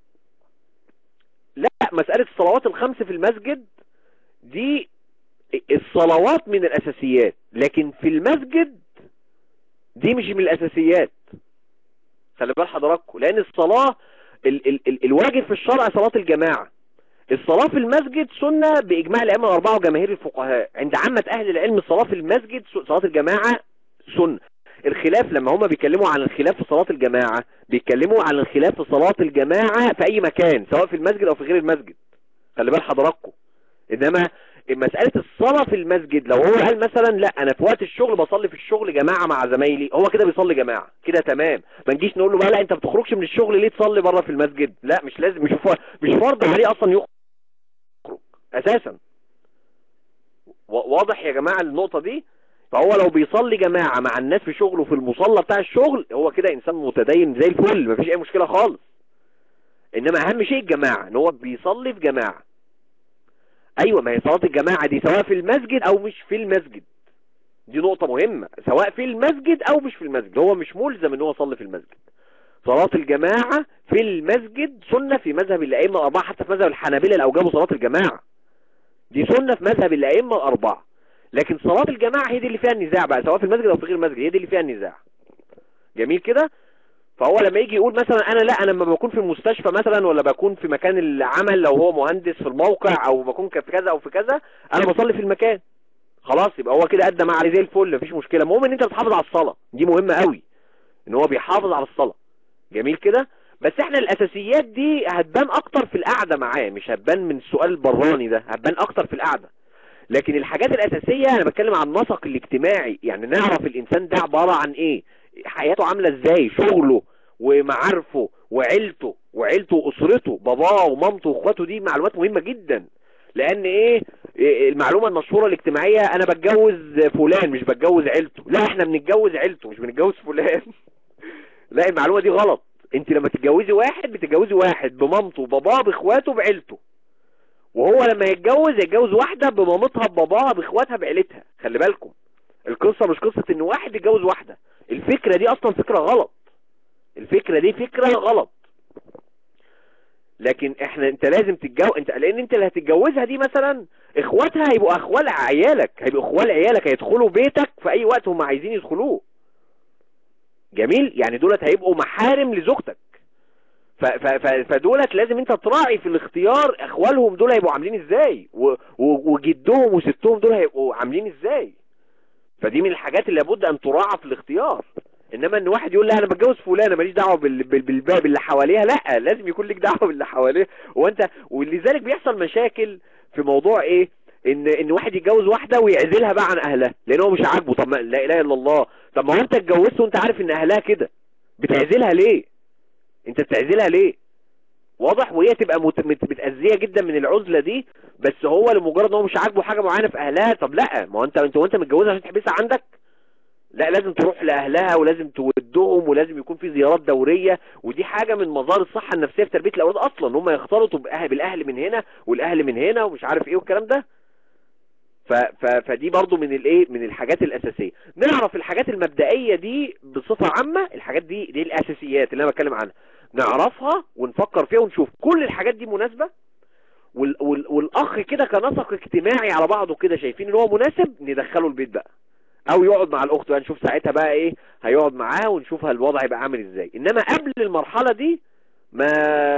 لا مسألة الصلوات الخمس في المسجد دي الصلوات من الاساسيات لكن في المسجد دي مش من الاساسيات خلي بال حضراتكم لان الصلاة ال ال ال الواجب في الشرع صلاة الجماعة الصلاة في المسجد سنة بإجماع الأئمة الأربعة وجماهير الفقهاء عند عامة أهل العلم الصلاة في المسجد صلاة الجماعة سنة الخلاف لما هما بيتكلموا عن الخلاف في صلاة الجماعة بيتكلموا عن الخلاف في صلاة الجماعة في أي مكان سواء في المسجد أو في غير المسجد خلي بال حضراتكم إنما مسألة الصلاة في المسجد لو هو قال مثلا لا انا في وقت الشغل بصلي في الشغل جماعة مع زمايلي هو كده بيصلي جماعة كده تمام ما نجيش نقول له بقى لا انت بتخرجش من الشغل ليه تصلي بره في المسجد لا مش لازم مش مش فرض عليه اصلا يخرج اساسا واضح يا جماعة النقطة دي فهو لو بيصلي جماعة مع الناس في شغله في المصلى بتاع الشغل هو كده انسان متدين زي الفل مفيش اي مشكلة خالص انما اهم شيء الجماعة ان هو بيصلي في جماعة ايوه ما هي صلاة الجماعة دي سواء في المسجد او مش في المسجد دي نقطة مهمة سواء في المسجد او مش في المسجد هو مش ملزم ان هو يصلي في المسجد صلاة الجماعة في المسجد سنة في مذهب الائمة الاربعة حتى في مذهب الحنابلة لو جابوا صلاة الجماعة دي سنة في مذهب الائمة الاربعة لكن صلاة الجماعة هي دي اللي فيها النزاع بقى سواء في المسجد او في غير المسجد هي دي اللي فيها النزاع جميل كده فهو لما يجي يقول مثلا انا لا انا لما بكون في المستشفى مثلا ولا بكون في مكان العمل لو هو مهندس في الموقع او بكون في كذا او في كذا انا بصلي في المكان خلاص يبقى هو كده قدم عليه زي الفل مفيش مشكله المهم ان انت بتحافظ على الصلاه دي مهمه قوي ان هو بيحافظ على الصلاه جميل كده بس احنا الاساسيات دي هتبان اكتر في القعده معاه مش هتبان من السؤال البراني ده هتبان اكتر في القعده لكن الحاجات الاساسيه انا بتكلم عن النسق الاجتماعي يعني نعرف الانسان ده عباره عن ايه حياته عاملة ازاي شغله ومعارفه وعيلته وعيلته واسرته باباه ومامته واخواته دي معلومات مهمة جدا لان ايه المعلومة المشهورة الاجتماعية انا بتجوز فلان مش بتجوز عيلته لا احنا بنتجوز عيلته مش بنتجوز فلان لا المعلومة دي غلط انت لما تتجوزي واحد بتتجوزي واحد بمامته باباه باخواته بعيلته وهو لما يتجوز يتجوز واحدة بمامتها بباباها باخواتها بعيلتها خلي بالكم القصة مش قصة ان واحد يتجوز واحدة الفكرة دي اصلا فكرة غلط الفكرة دي فكرة غلط لكن احنا انت لازم تتجوز انت لان انت اللي هتتجوزها دي مثلا اخواتها هيبقوا اخوال عيالك هيبقوا اخوال عيالك هيدخلوا بيتك في اي وقت هم عايزين يدخلوه جميل يعني دولت هيبقوا محارم لزوجتك فدولت لازم انت تراعي في الاختيار اخوالهم دول هيبقوا عاملين ازاي وجدهم وستهم دول هيبقوا عاملين ازاي فدي من الحاجات اللي لابد ان تراعى في الاختيار انما ان واحد يقول لا انا بتجوز فلانه ماليش دعوه بالباب اللي حواليها لا لازم يكون لك دعوه باللي حواليه وانت ولذلك بيحصل مشاكل في موضوع ايه ان ان واحد يتجوز واحده ويعزلها بقى عن اهلها لان هو مش عاجبه طب لا اله الا الله طب ما هو انت اتجوزت وانت عارف ان اهلها كده بتعزلها ليه انت بتعزلها ليه واضح وهي تبقى متأذية جدا من العزلة دي بس هو لمجرد ان هو مش عاجبه حاجة معينة في اهلها طب لا ما هو انت انت وانت متجوزها عشان تحبسها عندك لا لازم تروح لاهلها ولازم تودهم ولازم يكون في زيارات دورية ودي حاجة من مظاهر الصحة النفسية في تربية الاولاد اصلا هم يختلطوا بالاهل من هنا والاهل من هنا ومش عارف ايه والكلام ده ف ف فدي برضو من الايه من الحاجات الاساسيه نعرف الحاجات المبدئيه دي بصفه عامه الحاجات دي دي الاساسيات اللي انا بتكلم عنها نعرفها ونفكر فيها ونشوف كل الحاجات دي مناسبه وال وال والاخ كده كنسق اجتماعي على بعضه كده شايفين ان هو مناسب ندخله البيت بقى او يقعد مع الاخت بقى نشوف ساعتها بقى ايه هيقعد معاها ونشوف الوضع هيبقى عامل ازاي انما قبل المرحله دي ما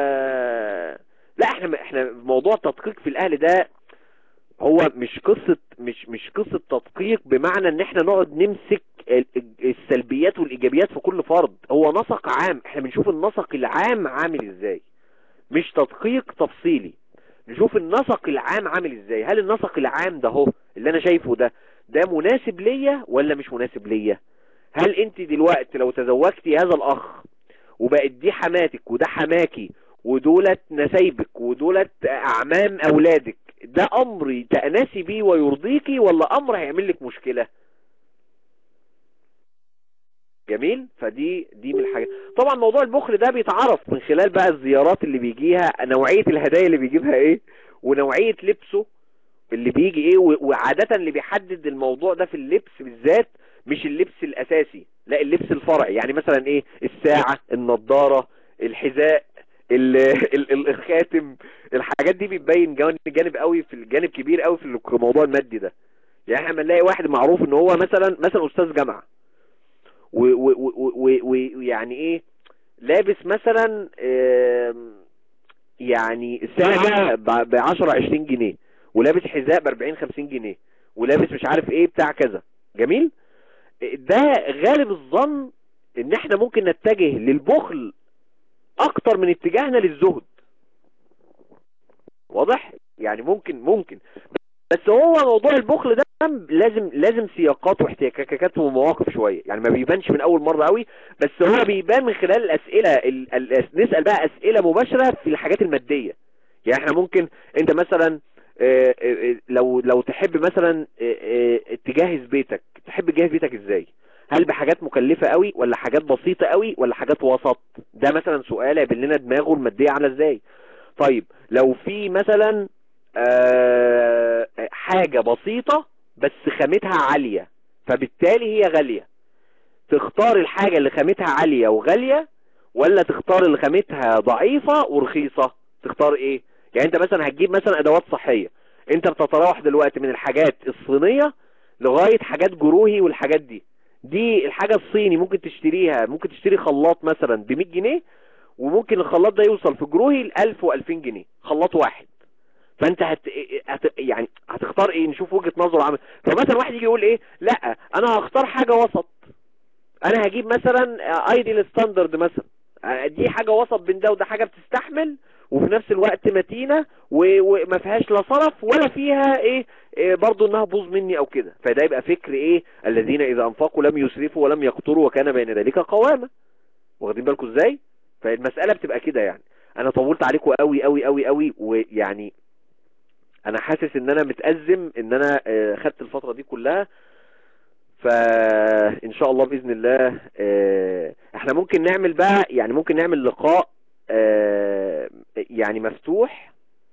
لا احنا احنا موضوع التدقيق في الاهل ده هو مش قصة مش مش قصة تدقيق بمعنى ان احنا نقعد نمسك السلبيات والايجابيات في كل فرد هو نسق عام احنا بنشوف النسق العام عامل ازاي مش تدقيق تفصيلي نشوف النسق العام عامل ازاي هل النسق العام ده هو اللي انا شايفه ده ده مناسب ليا ولا مش مناسب ليا هل انت دلوقتي لو تزوجتي هذا الاخ وبقت دي حماتك وده حماكي ودولت نسايبك ودولت اعمام اولادك ده امر تأنسي بيه ويرضيكي ولا امر هيعمل لك مشكلة جميل فدي دي من الحاجات طبعا موضوع البخل ده بيتعرف من خلال بقى الزيارات اللي بيجيها نوعية الهدايا اللي بيجيبها ايه ونوعية لبسه اللي بيجي ايه وعادة اللي بيحدد الموضوع ده في اللبس بالذات مش اللبس الاساسي لا اللبس الفرعي يعني مثلا ايه الساعة النضارة الحذاء الخاتم الحاجات دي بتبين جانب قوي في الجانب كبير قوي في الموضوع المادي ده يعني احنا بنلاقي واحد معروف ان هو مثلا مثلا استاذ جامعه ويعني ايه لابس مثلا يعني ساعة ب 10 20 جنيه ولابس حذاء ب 40 50 جنيه ولابس مش عارف ايه بتاع كذا جميل ده غالب الظن ان احنا ممكن نتجه للبخل اكتر من اتجاهنا للزهد واضح يعني ممكن ممكن بس هو موضوع البخل ده لازم لازم سياقات واحتكاكات ومواقف شويه يعني ما بيبانش من اول مره قوي بس هو بيبان من خلال الاسئله ال ال نسال بقى اسئله مباشره في الحاجات الماديه يعني احنا ممكن انت مثلا لو لو تحب مثلا تجهز بيتك تحب تجهز بيتك ازاي هل بحاجات مكلفة قوي ولا حاجات بسيطة قوي ولا حاجات وسط ده مثلا سؤال يقابل لنا دماغه المادية عاملة ازاي طيب لو في مثلا آه حاجة بسيطة بس خامتها عالية فبالتالي هي غالية تختار الحاجة اللي خامتها عالية وغالية ولا تختار اللي خامتها ضعيفة ورخيصة تختار ايه يعني انت مثلا هتجيب مثلا ادوات صحية انت بتتراوح دلوقتي من الحاجات الصينية لغاية حاجات جروهي والحاجات دي دي الحاجة الصيني ممكن تشتريها ممكن تشتري خلاط مثلا ب 100 جنيه وممكن الخلاط ده يوصل في جروهي ل 1000 و2000 جنيه خلاط واحد فانت هت... هت... يعني هتختار ايه نشوف وجهة نظره عامل فمثلا واحد يجي يقول ايه لا انا هختار حاجة وسط انا هجيب مثلا ايديال ستاندرد مثلا دي حاجة وسط بين ده وده حاجة بتستحمل وفي نفس الوقت متينة وما فيهاش لا صرف ولا فيها ايه, إيه برضو انها بوظ مني او كده فده يبقى فكر ايه الذين اذا انفقوا لم يسرفوا ولم يقتروا وكان بين ذلك قوامة واخدين بالكم ازاي فالمسألة بتبقى كده يعني انا طولت عليكم قوي قوي قوي قوي ويعني انا حاسس ان انا متأزم ان انا خدت الفترة دي كلها فان شاء الله باذن الله احنا ممكن نعمل بقى يعني ممكن نعمل لقاء يعني مفتوح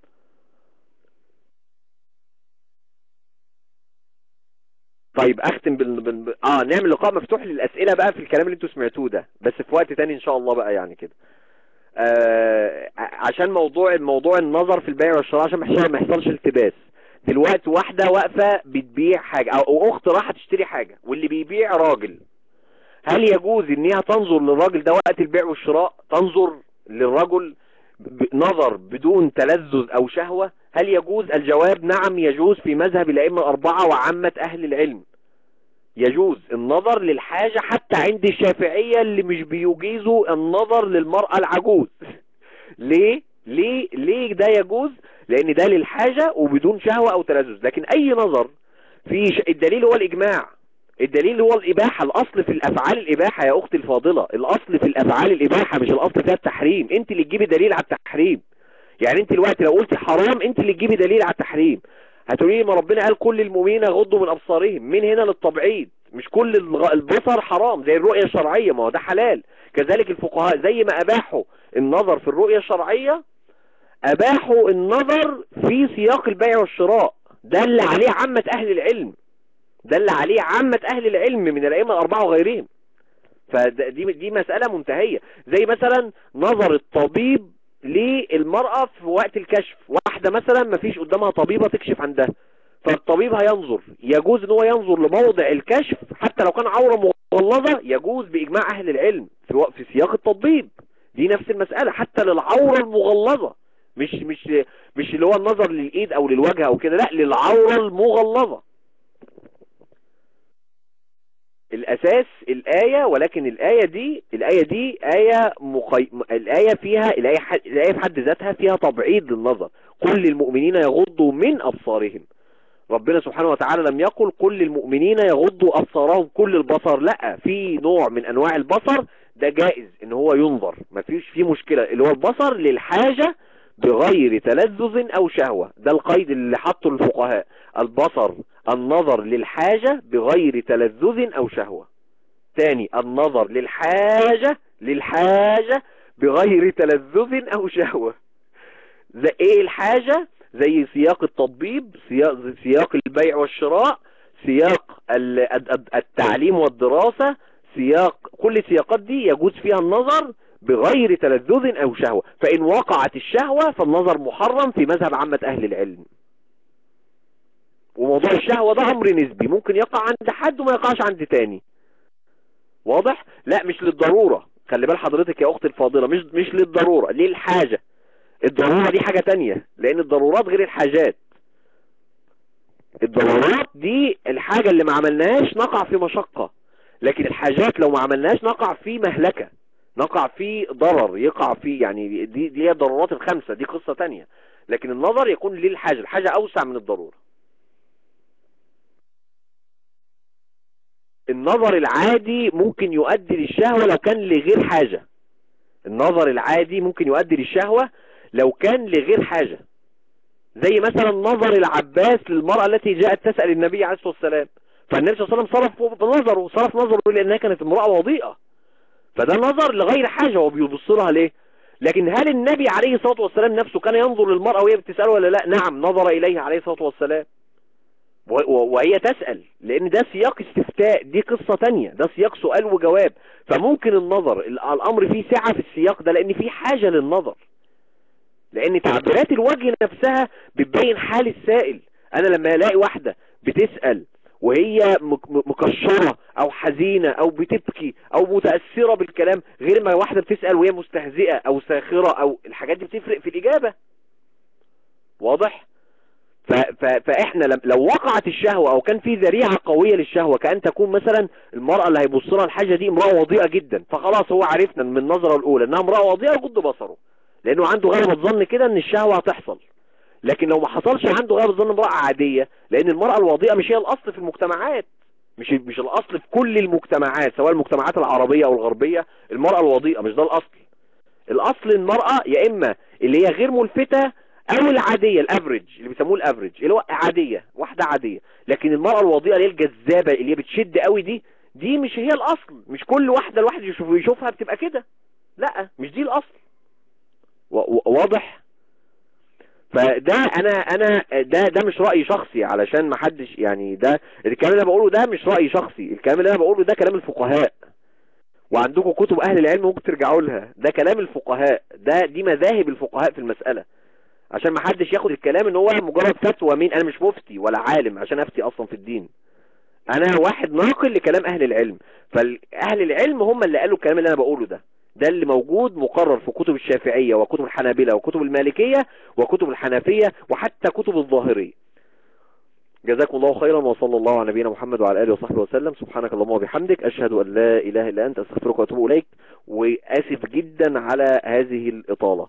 طيب اختم بال... بال... اه نعمل لقاء مفتوح للاسئله بقى في الكلام اللي انتوا سمعتوه ده بس في وقت تاني ان شاء الله بقى يعني كده آه عشان موضوع موضوع النظر في البيع والشراء عشان ما يحصلش التباس دلوقتي واحدة واقفة بتبيع حاجة او اخت راح تشتري حاجة واللي بيبيع راجل هل يجوز ان هي تنظر للراجل ده وقت البيع والشراء تنظر للرجل نظر بدون تلذذ او شهوة هل يجوز الجواب نعم يجوز في مذهب الائمة الاربعة وعامة اهل العلم يجوز النظر للحاجة حتى عند الشافعية اللي مش بيجيزوا النظر للمرأة العجوز ليه ليه ليه ده يجوز لان ده للحاجة وبدون شهوة او تلذذ لكن اي نظر في ش... الدليل هو الاجماع الدليل هو الاباحة الاصل في الافعال الاباحة يا اختي الفاضلة الاصل في الافعال الاباحة مش الاصل فيها التحريم انت اللي تجيبي دليل على التحريم يعني انت الوقت لو قلتي حرام انت اللي تجيبي دليل على التحريم هتقولي ما ربنا قال كل المؤمنين يغضوا من ابصارهم من هنا للتبعيد مش كل البصر حرام زي الرؤية الشرعية ما هو ده حلال كذلك الفقهاء زي ما اباحوا النظر في الرؤية الشرعية اباحوا النظر في سياق البيع والشراء ده اللي عليه عامة اهل العلم ده اللي عليه عامة اهل العلم من الائمة الاربعة وغيرهم فدي دي مسألة منتهية زي مثلا نظر الطبيب للمرأة في وقت الكشف واحدة مثلا ما فيش قدامها طبيبة تكشف عندها فالطبيب هينظر يجوز ان هو ينظر لموضع الكشف حتى لو كان عورة مغلظة يجوز باجماع اهل العلم في, في سياق التطبيب دي نفس المسألة حتى للعورة المغلظة مش مش مش اللي هو النظر للايد او للوجه او كده لا للعورة المغلظة الاساس الاية ولكن الاية دي الاية دي اية مقي... الاية فيها الاية, ح... الآية في حد ذاتها فيها تبعيد للنظر كل المؤمنين يغضوا من ابصارهم ربنا سبحانه وتعالى لم يقل كل المؤمنين يغضوا ابصارهم كل البصر لا في نوع من انواع البصر ده جائز ان هو ينظر ما فيش فيه مشكلة اللي هو البصر للحاجة بغير تلذذ او شهوة ده القيد اللي حطه الفقهاء البصر النظر للحاجة بغير تلذذ او شهوة تاني النظر للحاجة للحاجة بغير تلذذ او شهوة زي ايه الحاجة زي سياق التطبيب سياق, سياق البيع والشراء سياق التعليم والدراسة سياق كل السياقات دي يجوز فيها النظر بغير تلذذ او شهوة فان وقعت الشهوة فالنظر محرم في مذهب عامة اهل العلم وموضوع الشهوة ده امر نسبي ممكن يقع عند حد وما يقعش عند تاني واضح لا مش للضرورة خلي بال حضرتك يا اختي الفاضلة مش مش للضرورة للحاجة الضرورة دي حاجة تانية لان الضرورات غير الحاجات الضرورات دي الحاجة اللي ما عملناهاش نقع في مشقة لكن الحاجات لو ما عملناهاش نقع في مهلكة نقع في ضرر يقع في يعني دي دي هي الضرورات الخمسة دي قصة تانية لكن النظر يكون للحاجة الحاجة اوسع من الضرورة النظر العادي ممكن يؤدي للشهوة لو كان لغير حاجة النظر العادي ممكن يؤدي للشهوة لو كان لغير حاجة زي مثلا نظر العباس للمرأة التي جاءت تسأل النبي عليه الصلاة والسلام فالنبي صلى الله عليه وسلم صرف نظره صرف نظره لأنها كانت امرأة وضيئة فده نظر لغير حاجة هو بيبص لها ليه لكن هل النبي عليه الصلاة والسلام نفسه كان ينظر للمرأة وهي بتسأله ولا لا نعم نظر إليها عليه الصلاة والسلام وهي تسأل لان ده سياق استفتاء دي قصة تانية ده سياق سؤال وجواب فممكن النظر الامر فيه سعة في السياق ده لان فيه حاجة للنظر لان تعبيرات الوجه نفسها بتبين حال السائل انا لما الاقي واحدة بتسأل وهي مكشرة او حزينة او بتبكي او متأثرة بالكلام غير ما واحدة بتسأل وهي مستهزئة او ساخرة او الحاجات دي بتفرق في الاجابة واضح فاحنا لو وقعت الشهوة او كان في ذريعة قوية للشهوة كأن تكون مثلا المرأة اللي هيبص لها الحاجة دي امرأة وضيئة جدا فخلاص هو عرفنا من النظرة الاولى انها امرأة وضيئة يغض بصره لانه عنده غلبة ظن كده ان الشهوة هتحصل لكن لو ما حصلش عنده غلبة ظن امرأة عادية لان المرأة الوضيئة مش هي الاصل في المجتمعات مش مش الاصل في كل المجتمعات سواء المجتمعات العربية او الغربية المرأة الوضيئة مش ده الاصل الاصل المرأة يا اما اللي هي غير ملفتة او العادية الافريج اللي بيسموه الافريج اللي هو عادية واحدة عادية لكن المرأة الوضيئة اللي هي الجذابة اللي هي بتشد قوي دي دي مش هي الاصل مش كل واحدة الواحد يشوف يشوفها بتبقى كده لا مش دي الاصل واضح فده انا انا ده ده مش رأي شخصي علشان ما حدش يعني ده الكلام اللي انا بقوله ده مش رأي شخصي الكلام اللي انا بقوله ده كلام الفقهاء وعندكم كتب اهل العلم ممكن ترجعوا لها ده كلام الفقهاء ده دي مذاهب الفقهاء في المسألة عشان ما حدش ياخد الكلام ان هو مجرد فتوى مين انا مش مفتي ولا عالم عشان افتي اصلا في الدين انا واحد ناقل لكلام اهل العلم فاهل العلم هم اللي قالوا الكلام اللي انا بقوله ده ده اللي موجود مقرر في كتب الشافعية وكتب الحنابلة وكتب المالكية وكتب الحنفية وحتى كتب الظاهرية جزاكم الله خيرا وصلى الله على نبينا محمد وعلى اله وصحبه وسلم سبحانك اللهم وبحمدك اشهد ان لا اله الا انت استغفرك واتوب اليك واسف جدا على هذه الاطالة